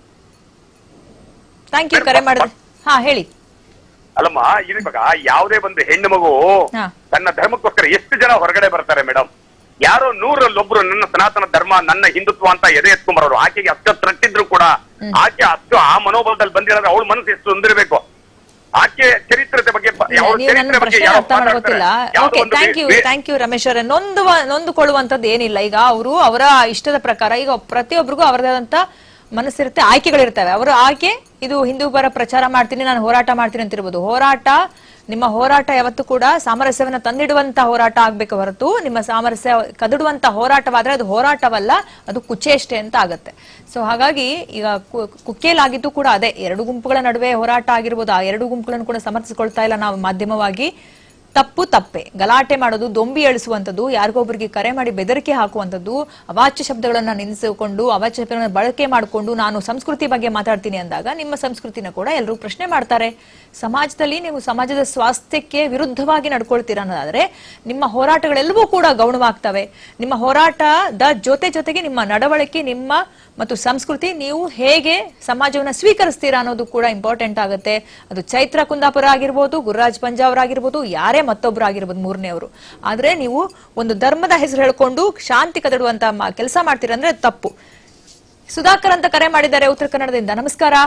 ಥ್ಯಾಂಕ್ ಯು ಕರೆ ಮಾಡಿದ್ರೆ ಹಾ ಹೇಳಿ ಅಲ್ಲಮ್ಮ ಇದು ಇವಾಗ ಯಾವುದೇ ಒಂದು ಹೆಣ್ಣು ಮಗು ಹಾ. ತನ್ನ ಧರ್ಮಕ್ಕೋಸ್ಕರ ಎಷ್ಟು ಜನ ಹೊರಗಡೆ ಬರ್ತಾರೆ ಮೇಡಮ್ ಯಾರೋ ನೂರಲ್ಲೊಬ್ರು ನನ್ನ ಸನಾತನ ಧರ್ಮ ನನ್ನ ಹಿಂದುತ್ವ ಅಂತ ಎದೆ ಎತ್ಕೊಂಬರೋರು ಆಕೆಗೆ ಅಷ್ಟು ತಟ್ಟಿದ್ರು ಕೂಡ ಆಕೆ ಅಷ್ಟು ಆ ಮನೋಬಲದಲ್ಲಿ ಬಂದಿರೋದ್ರೆ ಅವಳ ಮನಸ್ಸು ಎಷ್ಟು ಹೊಂದಿರಬೇಕು ಆಕೆ ಚರಿತ್ರತೆ ಬಗ್ಗೆ ಪ- ಇಲ್ಲ, ಅವ್ಳ ನೀವು ನನ್ನ ಚರಿತ್ರೆ ಬಗ್ಗೆ ಪ್ರಶ್ನೆ ಯಾರೋ ಅರ್ಥ ಮಾಡ್ಕೋತಿಲ್ಲ ಮಾತಾಡ್ತಾರೆ. ಯಾವುದೋ ಓಕೆ ಒಂದು ಥ್ಯಾಂಕ್ ಯು ಬೇ- ಥ್ಯಾಂಕ್ ಯು ರಮೇಶ್ ಅವರೇ ನೊಂದುವ ನೊಂದುಕೊಳ್ಳುವಂತದ್ದು ಏನಿಲ್ಲ ಈಗ ಅವರು ಅವರ ಇಷ್ಟದ ಪ್ರಕಾರ ಈಗ ಪ್ರತಿಯೊಬ್ಬರಿಗೂ ಅವರದಾದಂತ ಮನಸ್ಸಿರುತ್ತೆ ಆಯ್ಕೆಗಳಿರ್ತವೆ ಅವರು ಆಯ್ಕೆ ಇದು ಹಿಂದೂ ಪರ ಪ್ರಚಾರ ಮಾಡ್ತೀನಿ ನಾನು ಹೋರಾಟ ಮಾಡ್ತೀನಿ ಅಂತ ಇರ್ಬೋದು ಹೋರಾಟ ನಿಮ್ಮ ಹೋರಾಟ ಯಾವತ್ತೂ ಕೂಡ ಸಾಮರಸ್ಯವನ್ನ ತಂದಿಡುವಂತ ಹೋರಾಟ ಆಗ್ಬೇಕು ಹೊರತು ನಿಮ್ಮ ಸಾಮರಸ್ಯ ಕದಡುವಂತ ಹೋರಾಟವಾದ್ರೆ ಅದು ಹೋರಾಟವಲ್ಲ ಅದು ಕುಚೇಷ್ಟೆ ಅಂತ ಆಗತ್ತೆ ಸೊ ಹಾಗಾಗಿ ಈಗ ಕು- ಕುಕ್ಕೇಲಾಗಿದ್ದು ಕೂಡ ಅದೇ ಎರಡು ಗುಂಪುಗಳ ನಡುವೆ ಹೋರಾಟ ಆಗಿರ್ಬೋದು ಆ ಎರಡು ಗುಂಪುಗಳನ್ನು ಕೂಡ ಸಮರ್ಥಿಸಿಕೊಳ್ತಾ ಇಲ್ಲ ನಾವು ಮಾಧ್ಯಮವಾಗಿ ತಪ್ಪು ತಪ್ಪೆ ಗಲಾಟೆ ಮಾಡೋದು ದೊಂಬಿ ಎಳಿಸುವಂಥದ್ದು ಯಾರಿಗೊಬ್ಬರಿಗೆ ಕರೆ ಮಾಡಿ ಬೆದರಿಕೆ ಹಾಕುವಂಥದ್ದು ಅವಾಚ್ಯ ಶಬ್ದಗಳನ್ನ ನಿಲ್ಲಿಸಿಕೊಂಡು ಅವಾಚ್ಯ ಶಬ್ದಗಳನ್ನ ಬಳಕೆ ಮಾಡಿಕೊಂಡು ನಾನು ಸಂಸ್ಕೃತಿ ಬಗ್ಗೆ ಮಾತಾಡ್ತೀನಿ ಅಂದಾಗ ನಿಮ್ಮ ಸಂಸ್ಕೃತಿನ ಕೂಡ ಎಲ್ಲರೂ ಪ್ರಶ್ನೆ ಮಾಡ್ತಾರೆ ಸಮಾಜದಲ್ಲಿ ನೀವು ಸಮಾಜದ ಸ್ವಾಸ್ಥ್ಯಕ್ಕೆ ವಿರುದ್ಧವಾಗಿ ನಡ್ಕೊಳ್ತೀರ ಅನ್ನೋದಾದ್ರೆ ನಿಮ್ಮ ಹೋರಾಟಗಳೆಲ್ಲವೂ ಕೂಡ ಗೌಣವಾಗ್ತವೆ ನಿಮ್ಮ ಹೋರಾಟದ ಜೊತೆ ಜೊತೆಗೆ ನಿಮ್ಮ ನಡವಳಿಕೆ ನಿಮ್ಮ ಮತ್ತು ಸಂಸ್ಕೃತಿ ನೀವು ಹೇಗೆ ಸಮಾಜವನ್ನ ಸ್ವೀಕರಿಸ್ತೀರಾ ಅನ್ನೋದು ಕೂಡ ಇಂಪಾರ್ಟೆಂಟ್ ಆಗುತ್ತೆ ಅದು ಚೈತ್ರ ಕುಂದಾಪುರ ಆಗಿರ್ಬೋದು ಗುರುರಾಜ್ ಪಂಜಾವರ್ ಆಗಿರ್ಬೋದು ಯಾರೇ ಮತ್ತೊಬ್ರು ಆಗಿರ್ಬೋದು ಮೂರನೇವರು ಆದ್ರೆ ನೀವು ಒಂದು ಧರ್ಮದ ಹೆಸರು ಹೇಳ್ಕೊಂಡು ಶಾಂತಿ ಕದಡುವಂತ ಕೆಲಸ ಮಾಡ್ತೀರಾ ಅಂದ್ರೆ ಅದು ತಪ್ಪು ಸುಧಾಕರ್ ಅಂತ ಕರೆ ಮಾಡಿದ್ದಾರೆ ಉತ್ತರ ಕನ್ನಡದಿಂದ ನಮಸ್ಕಾರ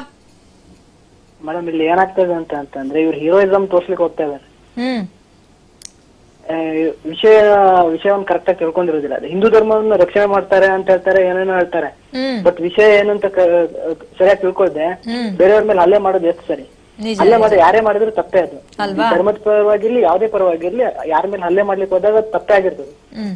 ಮೇಡಮ್ ಇಲ್ಲಿ ಏನಾಗ್ತದೆ ಅಂತ ಅಂತಂದ್ರೆ ಇವ್ರು ಹೀರೋಯಿಸಮ್ ತೋರ್ಸ್ಲಿಕ್ಕೆ ಹೋಗ್ತಾ ಇದಾರೆ ಹ್ಮ್ ಆ, ವಿಷಯ ವಿಷಯವನ್ನು ಕರೆಕ್ಟ್ ಆಗಿ ತಿಳ್ಕೊಂಡಿರೋದಿಲ್ಲ ಅದು ಹಿಂದೂ ಧರ್ಮವನ್ನು ರಕ್ಷಣೆ ಮಾಡ್ತಾರೆ ಅಂತ ಹೇಳ್ತಾರೆ ಏನೇನೋ ಹೇಳ್ತಾರೆ ಹ್ಮ್ ಬಟ್ ವಿಷಯ ಏನಂತ ಕ- ಸರಿಯಾಗಿ ತಿಳ್ಕೊಳ್ದೆ ಹ್ಮ್. ಬೇರೆಯವ್ರ ಮೇಲೆ ಹಲ್ಲೆ ಮಾಡೋದು ಎಷ್ಟು ಸರಿ ನಿಜ ಹಲ್ಲೆ ಮಾಡಿ ಯಾರೇ ಮಾಡಿದ್ರು ತಪ್ಪೇ ಅದು ಅಲ್ವಾ? ಈ ಧರ್ಮದ ಪರವಾಗಿರ್ಲಿ ಯಾವ್ದೇ ಪರವಾಗಿರ್ಲಿ ಯಾರ ಮೇಲೆ ಹಲ್ಲೆ ಮಾಡ್ಲಿಕ್ಕೆ ಹೋದಾಗ ಅದು ತಪ್ಪೇ ಆಗಿರ್ತದೆ ಹ್ಮ್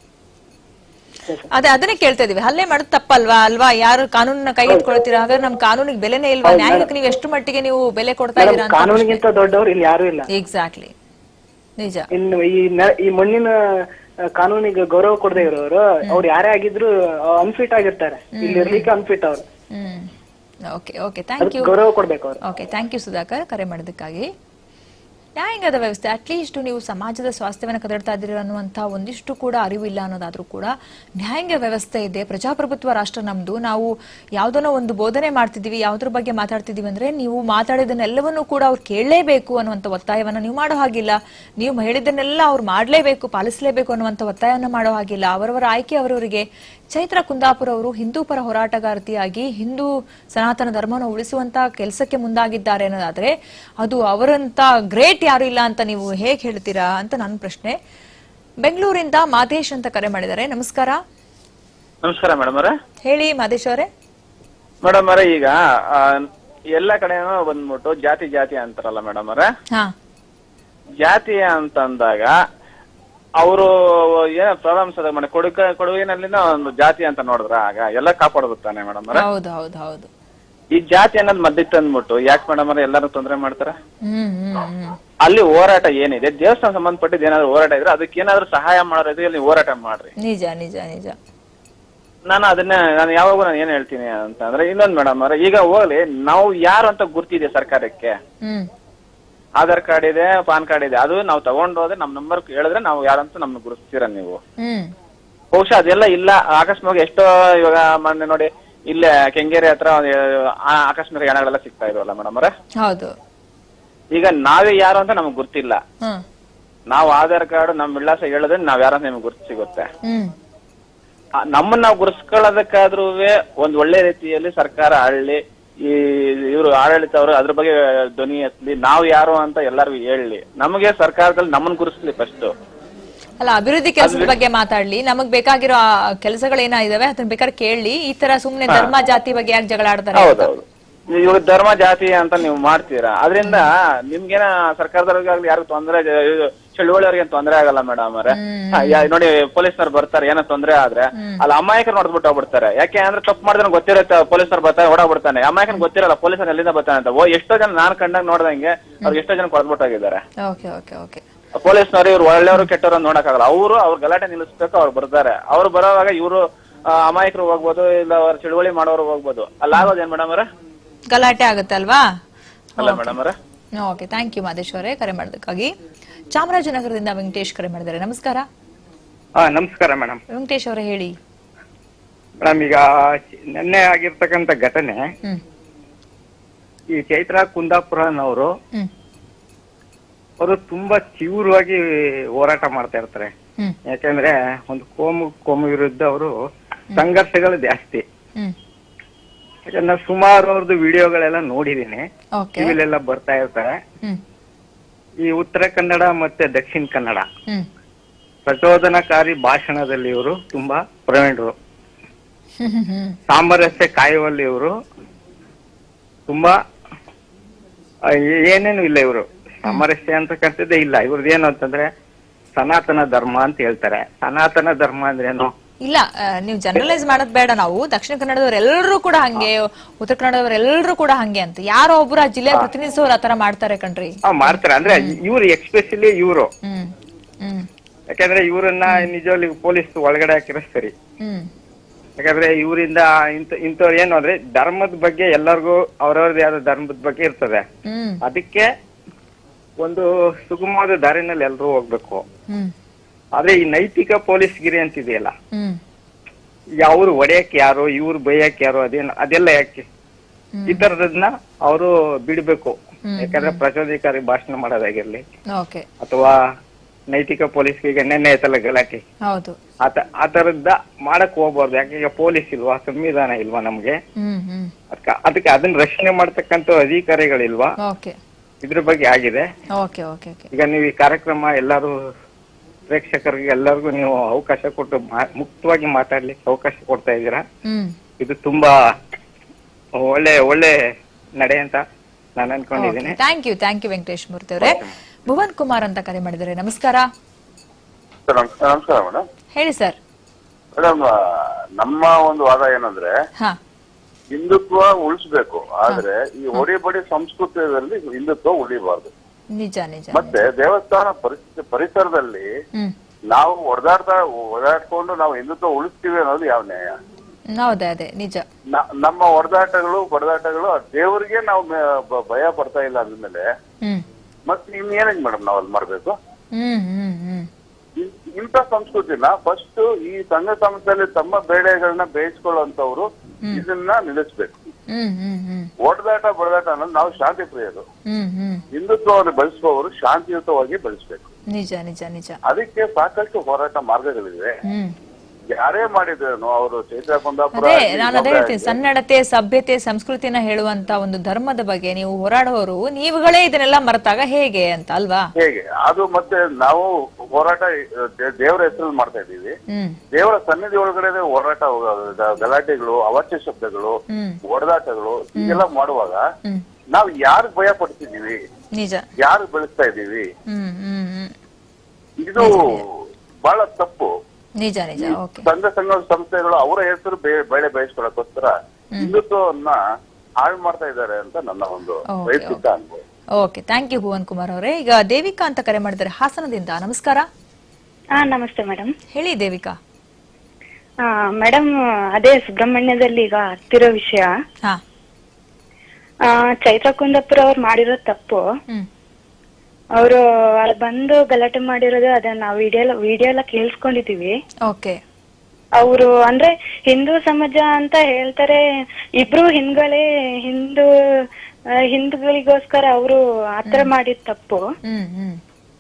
ಅದೇ ಅದನ್ನೇ ಕೇಳ್ತಾ ಇದೀವಿ ಹಲ್ಲೆ ಮಾಡೋದು ತಪ್ಪಲ್ವಾ ಅಲ್ವಾ ಯಾರು ಕಾನೂನನ್ನ ಕೈ ಎತ್ಕೊಳ್ತೀರಾ ಹಾಗಾದ್ರೆ ನಮ್ ಕಾನೂನಿಗೆ ಬೆಲೆನೇ ಇಲ್ವಾ ಹೌದು, ನ್ಯಾಯಕ್ಕೆ ನೀವು ಎಷ್ಟು ಮಟ್ಟಿಗೆ ನೀವು ಬೆಲೆ ಕೊಡ್ತಾ ಮೇಡಮ್ ಇದೀರಾ ಅಂತ ಕಾನೂನಿಗಿಂತ ದೊಡ್ಡವ್ರು ಇಲ್ಲಿ ಯಾರು ಇಲ್ಲ ಎಕ್ಸಾಕ್ಟ್ಲಿ ನಿಜ ಇನ್ನು ಈ ನ- ಈ ಮಣ್ಣಿನ ಆ, ಕಾನೂನಿಗೆ ಗೌರವ ಕೊಡದೆ ಇರೋರು ಅವ್ರು ಯಾರೇ ಆಗಿದ್ರು ಅನ್ಫಿಟ್ ಆಗಿರ್ತಾರೆ ಇಲ್ಲಿ ಇರ್ಲಿಕ್ಕೆ ಅನ್ಫಿಟ್ ಅವ್ರು hmm okay okay thank you ಅದಕ್ಕೆ ಗೌರವ ಕೊಡ್ಬೇಕು ಅವ್ರು ಓಕೆ ಥ್ಯಾಂಕ್ ಯು ಸುಧಾಕರ್ ಕರೆ ಮಾಡೋದಕ್ಕಾಗಿ ನ್ಯಾಯಾಂಗದ ವ್ಯವಸ್ಥೆ ಅಟ್ಲೀಸ್ಟ್ ನೀವು ಸಮಾಜದ ಸ್ವಾಸ್ಥ್ಯವನ್ನು ಕದಡ್ತಾ ಇದ್ದೀರಿ ಅನ್ನುವಂಥ ಒಂದಿಷ್ಟು ಕೂಡ ಅರಿವಿಲ್ಲ ಅನ್ನೋದಾದ್ರೂ ಕೂಡ ನ್ಯಾಯಾಂಗ ವ್ಯವಸ್ಥೆ ಇದೆ ಪ್ರಜಾಪ್ರಭುತ್ವ ರಾಷ್ಟ್ರ ನಮ್ದು ನಾವು ಯಾವುದನ್ನೋ ಒಂದು ಬೋಧನೆ ಮಾಡ್ತಿದ್ದೀವಿ ಯಾವುದ್ರ ಬಗ್ಗೆ ಮಾತಾಡ್ತಿದ್ದೀವಿ ಅಂದ್ರೆ ನೀವು ಮಾತಾಡಿದನ್ನೆಲ್ಲವನ್ನೂ ಕೂಡ ಅವ್ರು ಕೇಳಲೇಬೇಕು ಅನ್ನುವಂಥ ಒತ್ತಾಯವನ್ನು ನೀವು ಮಾಡೋ ಹಾಗಿಲ್ಲ ನೀವು ಹೇಳಿದ್ದನ್ನೆಲ್ಲ ಅವ್ರು ಮಾಡಲೇಬೇಕು ಪಾಲಿಸಲೇಬೇಕು ಅನ್ನುವಂಥ ಒತ್ತಾಯವನ್ನು ಮಾಡೋ ಹಾಗಿಲ್ಲ ಅವರವರ ಆಯ್ಕೆ ಅವರವರಿಗೆ ಚೈತ್ರ ಕುಂದಾಪುರ ಅವರು ಹಿಂದೂ ಪರ ಹೋರಾಟಗಾರ್ತಿಯಾಗಿ ಹಿಂದೂ ಸನಾತನ ಧರ್ಮವನ್ನು ಉಳಿಸುವಂತ ಕೆಲಸಕ್ಕೆ ಮುಂದಾಗಿದ್ದಾರೆ ಅನ್ನೋದಾದ್ರೆ ಅದು ಅವರಂತ ಗ್ರೇಟ್ ಯಾರು ಇಲ್ಲ ಅಂತ ನೀವು ಹೇಗೆ ಹೇಳ್ತೀರಾ ಅಂತ ನನ್ನ ಪ್ರಶ್ನೆ ಬೆಂಗಳೂರಿಂದ ಮಾದೇಶ್ ಅಂತ ಕರೆ ಮಾಡಿದ್ದಾರೆ ನಮಸ್ಕಾರ ನಮಸ್ಕಾರ ಮೇಡಮ್ ಅವರೇ ಹೇಳಿ ಮಾದೇಶ್ ಅವರೇ ಮೇಡಮ್ ಅವರೇ ಈಗ ಆ, ಎಲ್ಲ ಕಡೆನೂ ಬಂದ್ಬಿಟ್ಟು ಜಾತಿ ಜಾತಿ ಅಂತಾರಲ್ಲ ಮೇಡಮ್ ಅವರೇ ಹಾ ಜಾತಿ ಅಂತ ಅಂದಾಗ ಅವರು ಏನ ಪ್ರಾಬ್ಲಮ್ಸ್ ಅದ ಮೇಡಮ್ ಕೊಡುಗ ಕೊಡುಗಿನಲ್ಲಿನ ಒಂದು ಜಾತಿ ಅಂತ ನೋಡಿದ್ರ ಆಗ ಎಲ್ಲ ಕಾಪಾಡೋದು ತಾನೆ ಮೇಡಮ್ ಅವರೇ ಹೌದು ಹೌದು ಹೌದು ಈ ಜಾತಿ ಅನ್ನೋದು ಮಧ್ಯಕ್ಕೆ ತಂದ್ಬಿಟ್ಟು ಯಾಕೆ ಮೇಡಮ್ ಅವರೇ ಎಲ್ಲರೂ ತೊಂದರೆ ಮಾಡ್ತಾರ ಹ್ಮ್ ಹ್ಮ್ ಹ್ಮ್ ಅಲ್ಲಿ ಹೋರಾಟ ಏನಿದೆ ದೇವಸ್ಥಾನ ಸಂಬಂಧಪಟ್ಟಿದ್ದು ಏನಾದ್ರು ಹೋರಾಟ ಇದ್ರೆ ಅದಕ್ಕೆ ಏನಾದ್ರು ಸಹಾಯ ಮಾಡೋದು ನೀವು ಹೋರಾಟ ಮಾಡ್ರಿ ನಿಜ ನಿಜ ನಿಜ ನಾನು ಅದನ್ನ ನಾನು ಯಾವಾಗೂ ನಾನು ಏನ್ ಹೇಳ್ತೀನಿ ಅಂತ ಅಂದ್ರೆ ಇನ್ನೊಂದ್ ಮೇಡಮ್ ಅವ್ರೆ ಈಗ ಹೋಗ್ಲಿ ನಾವು ಯಾರು ಅಂತ ಗುರ್ತಿದೆ ಸರ್ಕಾರಕ್ಕೆ ಹ್ಮ್ ಆಧಾರ್ ಕಾರ್ಡ್ ಇದೆ ಪಾನ್ ಕಾರ್ಡ್ ಇದೆ ಅದು ನಾವು ತಗೊಂಡು ಹೋದ್ರೆ ನಮ್ ನಂಬರ್ ಹೇಳಿದ್ರೆ ನಾವು ಯಾರಂತ ನಮ್ನ ಗುರುತಿಸ್ತೀರ ನೀವು ಹ್ಮ್ ಬಹುಶಃ ಅದೆಲ್ಲ ಇಲ್ಲ ಆಕಸ್ಮಿಕ ಎಷ್ಟೋ ಇವಾಗ ಮೊನ್ನೆ ನೋಡಿ ಇಲ್ಲೇ ಕೆಂಗೇರಿ ಹತ್ರ ಒಂದ್ ಆ- ಆಕಸ್ಮಿಕ ಹೆಣಗಳೆಲ್ಲ ಸಿಗ್ತಾ ಇದ್ವಲ್ಲ ಮೇಡಮ್ ಅವ್ರೆ ಹೌದು ಈಗ ನಾವೇ ಯಾರು ಅಂತ ನಮ್ಗೆ ಗುರ್ತಿಲ್ಲ ಹ್ಮ್ ನಾವು ಆಧಾರ್ ಕಾರ್ಡ್ ನಮ್ ವಿಳಾಸ ಹೇಳಿದ್ರೆ ನಾವ್ ಯಾರು ಅಂತ ನಿಮ್ಗೆ ಗುರ್ತು ಸಿಗುತ್ತೆ ಹ್ಮ್ ಆ, ನಮ್ಮನ್ನ ನಾವು ಗುರ್ಸ್ಕೊಳ್ಳೋದಕ್ಕಾದ್ರೂ ಒಂದ್ ಒಳ್ಳೆ ರೀತಿಯಲ್ಲಿ ಸರ್ಕಾರ ಹಳ್ಳಿ ಈ ಇವರು ಆಡಳಿತ ಅವರು ಅದ್ರ ಬಗ್ಗೆ ಧ್ವನಿ ಎತ್ತಲಿ ನಾವು ಯಾರು ಅಂತ ಎಲ್ಲರಿಗೂ ಹೇಳಿ ನಮಗೆ ಸರ್ಕಾರದಲ್ಲಿ ನಮ್ಮನ್ನ ಗುರುಸ್ಲಿ ಫಸ್ಟ್ ಅಲ್ಲ ಅಭಿವೃದ್ಧಿ ಕೆಲಸದ ಬಗ್ಗೆ ಮಾತಾಡ್ಲಿ ನಮಗ್ ಬೇಕಾಗಿರೋ ಕೆಲಸಗಳೇನಿದಾವೆ ಅದನ್ನ ಬೇಕಾದ್ರೆ ಕೇಳಲಿ ಈ ತರ ಸುಮ್ನೆ ಧರ್ಮ ಜಾತಿ ಬಗ್ಗೆ ಯಾಕೆ ಜಗಳ ಆಡ್ತಾರೆ ಅಂತ. ಹೌದೌದು ಇವಾಗ ಧರ್ಮ ಜಾತಿ ಅಂತ ನೀವು ಮಾಡ್ತೀರಾ ಅದರಿಂದ ನಿಮ್ಗೇನ ಸರ್ಕಾರದವ್ರಿಗಾಗ್ಲಿ ಯಾರಿಗೂ ತೊಂದರೆ ಚಳುವಳಿಯವ್ರಿಗೆ ತೊಂದರೆ ಆಗಲ್ಲ ಮೇಡಮ್ ಅವರೇ ನೋಡಿ ಪೊಲೀಸ್ನವ್ರು ಬರ್ತಾರೆ ಏನೋ ತೊಂದರೆ ಆದ್ರೆ ಅಲ್ಲಿ ಅಮಾಯಕರು ನೋಡ್ಬಿಟ್ಟು ಹೋಗ್ಬಿಡ್ತಾರೆ ಯಾಕೆ ಅಂದ್ರೆ ತಪ್ಪು ಮಾಡಿದ್ರೆ ಗೊತ್ತಿರುತ್ತೆ ಪೊಲೀಸ್ನವ್ರು ಬರ್ತಾರೆ ಓಡಾಡ್ಬಿಡ್ತಾನೆ ಅಮಾಯಕನ್ ಗೊತ್ತಿರಲ್ಲ ಪೊಲೀಸರು ಎಲ್ಲಿಂದ ಬರ್ತಾನೆ ಅಂತ ಓ ಎಷ್ಟೋ ಜನ ನಾನ್ ಕಂಡಂಗ್ ನೋಡ್ದಂಗೆ ಅವ್ರಿಗೆ ಎಷ್ಟೋ ಜನ ಕೊಡ್ಬಿಟ್ಟೋಗಿದ್ದಾರೆ ಓಕೆ ಓಕೆ ಓಕೆ ಪೊಲೀಸ್ನವ್ರು ಇವ್ರು ಒಳ್ಳೆಯವರು ಕೆಟ್ಟವರು ನೋಡಕ್ಕಾಗಲ್ಲ ಅವರು ಅವ್ರ ಗಲಾಟೆ ನಿಲ್ಲಿಸ್ಬೇಕು ಅವ್ರು ಬರ್ತಾರೆ ಅವ್ರು ಬರೋವಾಗ ಇವರು ಅಮಾಯಕರು ಹೋಗ್ಬೋದು ಇಲ್ಲ ಅವ್ರ ಚಳುವಳಿ ಮಾಡೋರು ಹೋಗ್ಬೋದು ಅಲ್ಲಿ ಆಗೋದೇನ್ ಮೇಡಮ್ ಅವರೇ ಗಲಾಟೆ ಆಗುತ್ತೆ ಅಲ್ವಾ ಅಲ್ಲ ಮೇಡಮ್ ಅವರೇ ಓಕೆ ಥ್ಯಾಂಕ್ ಯು ಮಾದೇಶ್ ಅವರೇ ಕರೆ ಮಾಡೋದಕ್ಕಾಗಿ ಚಾಮರಾಜನಗರದಿಂದ ವೆಂಕಟೇಶ್ ಕರೆ ಮಾಡಿದ್ದಾರೆ ನಮಸ್ಕಾರ ಹಾ ನಮಸ್ಕಾರ ಮೇಡಮ್ ವೆಂಕಟೇಶ್ ಅವರೇ ಹೇಳಿ ಮೇಡಮ್ ಈಗ ನಿನ್ನೆ ಆಗಿರ್ತಕ್ಕಂಥ ಘಟನೆ ಹ್ಮ್ ಈ ಚೈತ್ರ ಕುಂದಾಪುರನವರು ಹ್ಮ್ ಅವರು ತುಂಬಾ ತೀವ್ರವಾಗಿ ಹೋರಾಟ ಮಾಡ್ತಾ ಇರ್ತಾರೆ ಹ್ಮ್ ಯಾಕಂದ್ರೆ ಒಂದು ಕೋಮು ಕೋಮು ವಿರುದ್ಧ ಅವರು ಸಂಘರ್ಷಗಳು ಜಾಸ್ತಿ ಹ್ಮ್ ಯಾಕಂದ್ರೆ ನಾನು ಸುಮಾರು ಅವ್ರದ್ದು ವಿಡಿಯೋಗಳೆಲ್ಲ ನೋಡಿದೀನಿ ಓಕೆ ಟಿವಿಲೆಲ್ಲ ಬರ್ತಾ ಇರ್ತಾರೆ ಹ್ಮ್ ಈ ಉತ್ತರ ಕನ್ನಡ ಮತ್ತೆ ದಕ್ಷಿಣ ಕನ್ನಡ ಹ್ಮ್ ಪ್ರಚೋದನಕಾರಿ ಭಾಷಣದಲ್ಲಿ ಇವರು ತುಂಬಾ ಪ್ರವೀಣರು ಹ್ಮ್ ಹ್ಮ್ ಹ್ಮ್ ಸಾಮರಸ್ಯ ಕಾಯುವಲ್ಲಿ ಇವರು ತುಂಬಾ ಆ, ಏನೇನು ಇಲ್ಲ ಇವರು ಸಾಮರಸ್ಯ ಅಂತಕ್ಕಂಥದ್ದೇ ಇಲ್ಲ ಇವ್ರದ್ದು ಏನು ಅಂತಂದ್ರೆ ಸನಾತನ ಧರ್ಮ ಅಂತ ಹೇಳ್ತಾರೆ ಸನಾತನ ಧರ್ಮ ಅಂದ್ರೆ ಏನು ಇಲ್ಲ ಆ, ನೀವು ಜನರಲೈಸ್ ಮಾಡೋದ್ ಬೇಡ ನಾವು ದಕ್ಷಿಣ ಕನ್ನಡದವರೆಲ್ಲರೂ ಕೂಡ ಹಂಗೆ ಉತ್ತರ ಕನ್ನಡದವರೆಲ್ಲರೂ ಕೂಡ ಹಂಗೆ ಅಂತ ಯಾರೋ ಒಬ್ರು ಆ ಜಿಲ್ಲೆ ಪ್ರತಿನಿಧಿಸೋರು ಆತರ ಮಾಡ್ತಾರೆ ಕಣ್ರಿ ಆ, ಮಾಡ್ತಾರೆ ಅಂದ್ರೆ ಇವ್ರು ಎಕ್ಸ್ಪೆಷಲಿ ಇವರು ಹ್ಮ್ ಹ್ಮ್ ಯಾಕಂದ್ರೆ ಇವರನ್ನ ನಿಜವಾಗ್ಲಿ ಪೊಲೀಸ್ ಒಳಗಡೆ ಹಾಕಿರೋ ಸರಿ ಹ್ಮ್ ಯಾಕಂದ್ರೆ ಇವರಿಂದ ಇಂತ ಇಂಥವ್ರು ಏನು ಅಂದ್ರೆ ಧರ್ಮದ ಬಗ್ಗೆ ಎಲ್ಲರಿಗೂ ಅವ್ರವ್ರದೇ ಆದ ಧರ್ಮದ ಬಗ್ಗೆ ಇರ್ತದೆ ಹ್ಮ್ ಅದಕ್ಕೆ ಒಂದು ಸುಗಮವಾದ ದಾರಿನಲ್ಲಿ ಎಲ್ರೂ ಹೋಗ್ಬೇಕು ಹ್ಮ್ ಆದ್ರೆ ಈ ನೈತಿಕ ಪೊಲೀಸ್ಗಿರಿ ಅಂತಿದೆಯಲ್ಲ ಹ್ಮ್ ಈಗ ಅವ್ರು ಹೊಡೆಯಕ್ ಯಾರು ಇವ್ರು ಬೈಯಕ್ ಯಾರು ಅದೇನು ಅದೆಲ್ಲ ಯಾಕೆ ಈ ತರದನ್ನ ಅವರು ಬಿಡ್ಬೇಕು ಯಾಕಂದ್ರೆ ಪ್ರಚೋದಕಾರಿ ಭಾಷಣ ಮಾಡೋದಾಗಿರ್ಲಿ ಓಕೆ ಅಥವಾ ನೈತಿಕ ಪೊಲೀಸ್ಗೆ ನೆನ್ನೆ ಆಯ್ತಲ್ಲ ಗಲಾಟೆ ಹೌದು ಆತ ಆ ತರದ್ದ ಮಾಡಕ್ ಹೋಗ್ಬಾರ್ದು ಯಾಕೆ ಈಗ ಪೊಲೀಸ್ ಇಲ್ವಾ ಸಂವಿಧಾನ ಇಲ್ವಾ ನಮ್ಗೆ ಹ್ಮ್ ಹ್ಮ್ ಅದಕ್ಕ ಅದಕ್ಕೆ ಅದನ್ನ ರಕ್ಷಣೆ ಮಾಡ್ತಕ್ಕಂತ ಅಧಿಕಾರಿಗಳಿಲ್ವಾ ಓಕೆ ಇದ್ರ ಬಗ್ಗೆ ಆಗಿದೆ ಓಕೆ ಓಕೆ ಓಕೆ ಈಗ ನೀವು ಈ ಕಾರ್ಯಕ್ರಮ ಎಲ್ಲರೂ ಪ್ರೇಕ್ಷಕರಿಗೆ ಎಲ್ಲರಿಗೂ ನೀವು ಅವಕಾಶ ಕೊಟ್ಟು ಮಾ- ಮುಕ್ತವಾಗಿ ಮಾತಾಡ್ಲಿಕ್ಕೆ ಅವಕಾಶ ಕೊಡ್ತಾ ಇದ್ದೀರಾ ಹ್ಮ್ ಇದು ತುಂಬಾ ಒಳ್ಳೆ ಒಳ್ಳೆ ನಡೆ ಅಂತ ನಾನು ಅನ್ಕೊಂಡಿದ್ದೀನಿ thank you thank you Venkatesh Murthy ಅವರೇ ಭುವನ್ ಕುಮಾರ್ ಅಂತ ಕರೆ ಮಾಡಿದ್ದಾರೆ ನಮಸ್ಕಾರ ಸರ್ ನಮಸ್- ನಮಸ್ಕಾರ ಮೇಡಮ್ ಹೇಳಿ ಸರ್ ಮೇಡಮ್ ನಮ್ಮ ಒಂದು ವಾದ ಏನಂದ್ರೆ ಹಾ ಹಿಂದುತ್ವ ಉಳಿಸ್ಬೇಕು ಆದ್ರೆ ಈ ಹೊಡಿಬಡಿ ಸಂಸ್ಕೃತಿಯಲ್ಲಿ ಹಿಂದುತ್ವ ಉಳಿಬಾರ್ದು ನಿಜ ನಿಜ ಮತ್ತೆ ದೇವಸ್ಥಾನ ಪರಿಸ್ಥಿತಿ ಪರಿಸರದಲ್ಲಿ ಹ್ಮ್ ನಾವು ಹೊಡೆದಾಡ್ತಾ ಹೊಡೆದಾಡ್ಕೊಂಡು ನಾವು ಹಿಂದುತ್ವ ಉಳಿಸ್ತೀವಿ ಅನ್ನೋದು ಯಾವ ನ್ಯಾಯ ಹೌದೇ ಅದೇ ನಿಜ ನ- ನಮ್ಮ ಹೊಡೆದಾಟಗಳು ಬಡದಾಟಗಳು ಆ ದೇವರಿಗೆ ನಾವು ಮೆ- ಬ- ಭಯ ಪಡ್ತಾ ಇಲ್ಲ ಅಂದ್ಮೇಲೆ ಹ್ಮ್ ಮತ್ತೆ ಇನ್ನೇನಂಗ್ ಮೇಡಮ್ ನಾವ್ ಅಲ್ಲಿ ಮಾಡ್ಬೇಕು ಹ್ಮ್ ಹ್ಮ್ ಹ್ಮ್ ಇನ್- ಇಂಥ ಸಂಸ್ಕೃತಿನ ಫಸ್ಟ್ ಈ ಸಂಘ ಸಂಸ್ಥೆಯಲ್ಲಿ ತಮ್ಮ ಬೇಳೆಗಳನ್ನ ಬೇಯಿಸ್ಕೊಳ್ಳುವಂತವ್ರು ಇದನ್ನ ನಿಲ್ಲಿಸ್ಬೇಕು ಹ್ಮ್ ಹ್ಮ್ ಹ್ಮ್ ಓಡದಾಟ ಬಡದಾಟ ಅನ್ನೋದು ನಾವು ಶಾಂತಿ ಪ್ರಿಯರು ಹ್ಮ್ ಹ್ಮ್ ಹಿಂದುತ್ವವನ್ನು ಬೆಳೆಸುವವರು ಶಾಂತಿಯುತವಾಗಿ ಬೆಳೆಸ್ಬೇಕು ನಿಜ ನಿಜ ನಿಜ ಅದಕ್ಕೆ ಸಾಕಷ್ಟು ಹೋರಾಟ ಮಾರ್ಗಗಳಿವೆ ಹ್ಮ್ ಯಾರೇ ಮಾಡಿದ್ರು ಅವರು ಚೈತ್ರ ಕುಂದಾಪುರ ಅದೇ ಆಗ್ಲಿ, ನಾನು ಅದೇ ಇನ್ನೊಬ್ರೇ ಹೇಳ್ತೀನಿ ಆಗ್ಲಿ. ಸನ್ನಡತೆ ಸಭ್ಯತೆ ಸಂಸ್ಕೃತಿನ ಹೇಳುವಂತ ಒಂದು ಧರ್ಮದ ಬಗ್ಗೆ ನೀವು ಹೋರಾಡುವವರು ನೀವುಗಳೇ ಇದನ್ನೆಲ್ಲ ಮರೆತಾಗ ಹೇಗೆ ಅಂತ ಅಲ್ವಾ ಹೇಗೆ ಅದು ಮತ್ತೆ ನಾವು ಹೋರಾಟ ದೇ- ದೇವರ ಹೆಸರಲ್ಲಿ ಮಾಡ್ತಾ ಇದ್ದೀವಿ ಹ್ಮ್ ದೇವರ ಸನ್ನಿಧಿ ಒಳಗಡೆ ಹೋರಾಟ ಹೋಗೋದು, ಗ- ಗಲಾಟೆಗಳು ಅವಾಚ್ಯ ಶಬ್ದಗಳು ಹ್ಮ್ ಹೊಡೆದಾಟಗಳು ಹೀಗೆಲ್ಲ ಮಾಡುವಾಗ ಹ್ಮ್ ನಾವು ಯಾರು ಭಯ ಪಡ್ತಿದೀವಿ ನಿಜ ಯಾರು ಬೆಳೆಸ್ತಾ ಇದ್ದೀವಿ ಹ್ಮ್ ಹ್ಮ್ ಹ್ಮ್ ಇದು ಬಹಳ ತಪ್ಪು ನಿಜ ನಿಜ ಓಕೆ ಸಂಘ ಸಂಘ ಸಂಸ್ಥೆಗಳು ಅವರ ಹೆಸರು ಬೆ- ಬೆಳೆ ಬೆಳೆಸ್ಕೊಳಕ್ಕೋಸ್ಕರ ಹಿಂದುತ್ವವನ್ನ ಹಾಳು ಮಾಡ್ತಾ ಇದ್ದಾರೆ ಅಂತ ನನ್ನ ಒಂದು Okay, ವೈಯಕ್ತಿಕ ಅನುಭವ okay thank you Bhuvan Kumar ಅವರೇ ಈಗ ದೇವಿಕಾ ಅಂತ ಕರೆ ಮಾಡಿದ್ದಾರೆ ಹಾಸನದಿಂದ ನಮಸ್ಕಾರ ಹಾ ನಮಸ್ತೆ ಮೇಡಮ್ ಹೇಳಿ ದೇವಿಕಾ ಮೇಡಮ್ ಅದೇ ಸುಬ್ರಹ್ಮಣ್ಯದಲ್ಲಿ ಈಗ ಹತ್ತಿರೋ ವಿಷಯ ಹಾ ಆ, ಚೈತ್ರ ಕುಂದಪುರ ಅವ್ರು ಮಾಡಿರೋ ತಪ್ಪು ಹ್ಮ್ ಅವರು ಅಲ್ಲಿ ಬಂದು ಗಲಾಟೆ ಮಾಡಿರೋದು ಅದನ್ನ ನಾವು ವಿಡಿಯೋ ಎಲ್ಲ ವಿಡಿಯೋ ಎಲ್ಲ ಕೇಳಿಸ್ಕೊಂಡಿದೀವಿ ಓಕೆ ಅವರು ಅಂದ್ರೆ ಹಿಂದೂ ಸಮಾಜ ಅಂತ ಹೇಳ್ತಾರೆ ಇಬ್ರು ಹಿಂದ್ಗಳೇ ಹಿಂದೂ ಆ, ಹಿಂದೂಗಳಿಗೋಸ್ಕರ ಅವರು ಆತರ ಮಾಡಿದ ತಪ್ಪು ಹ್ಮ್ ಹ್ಮ್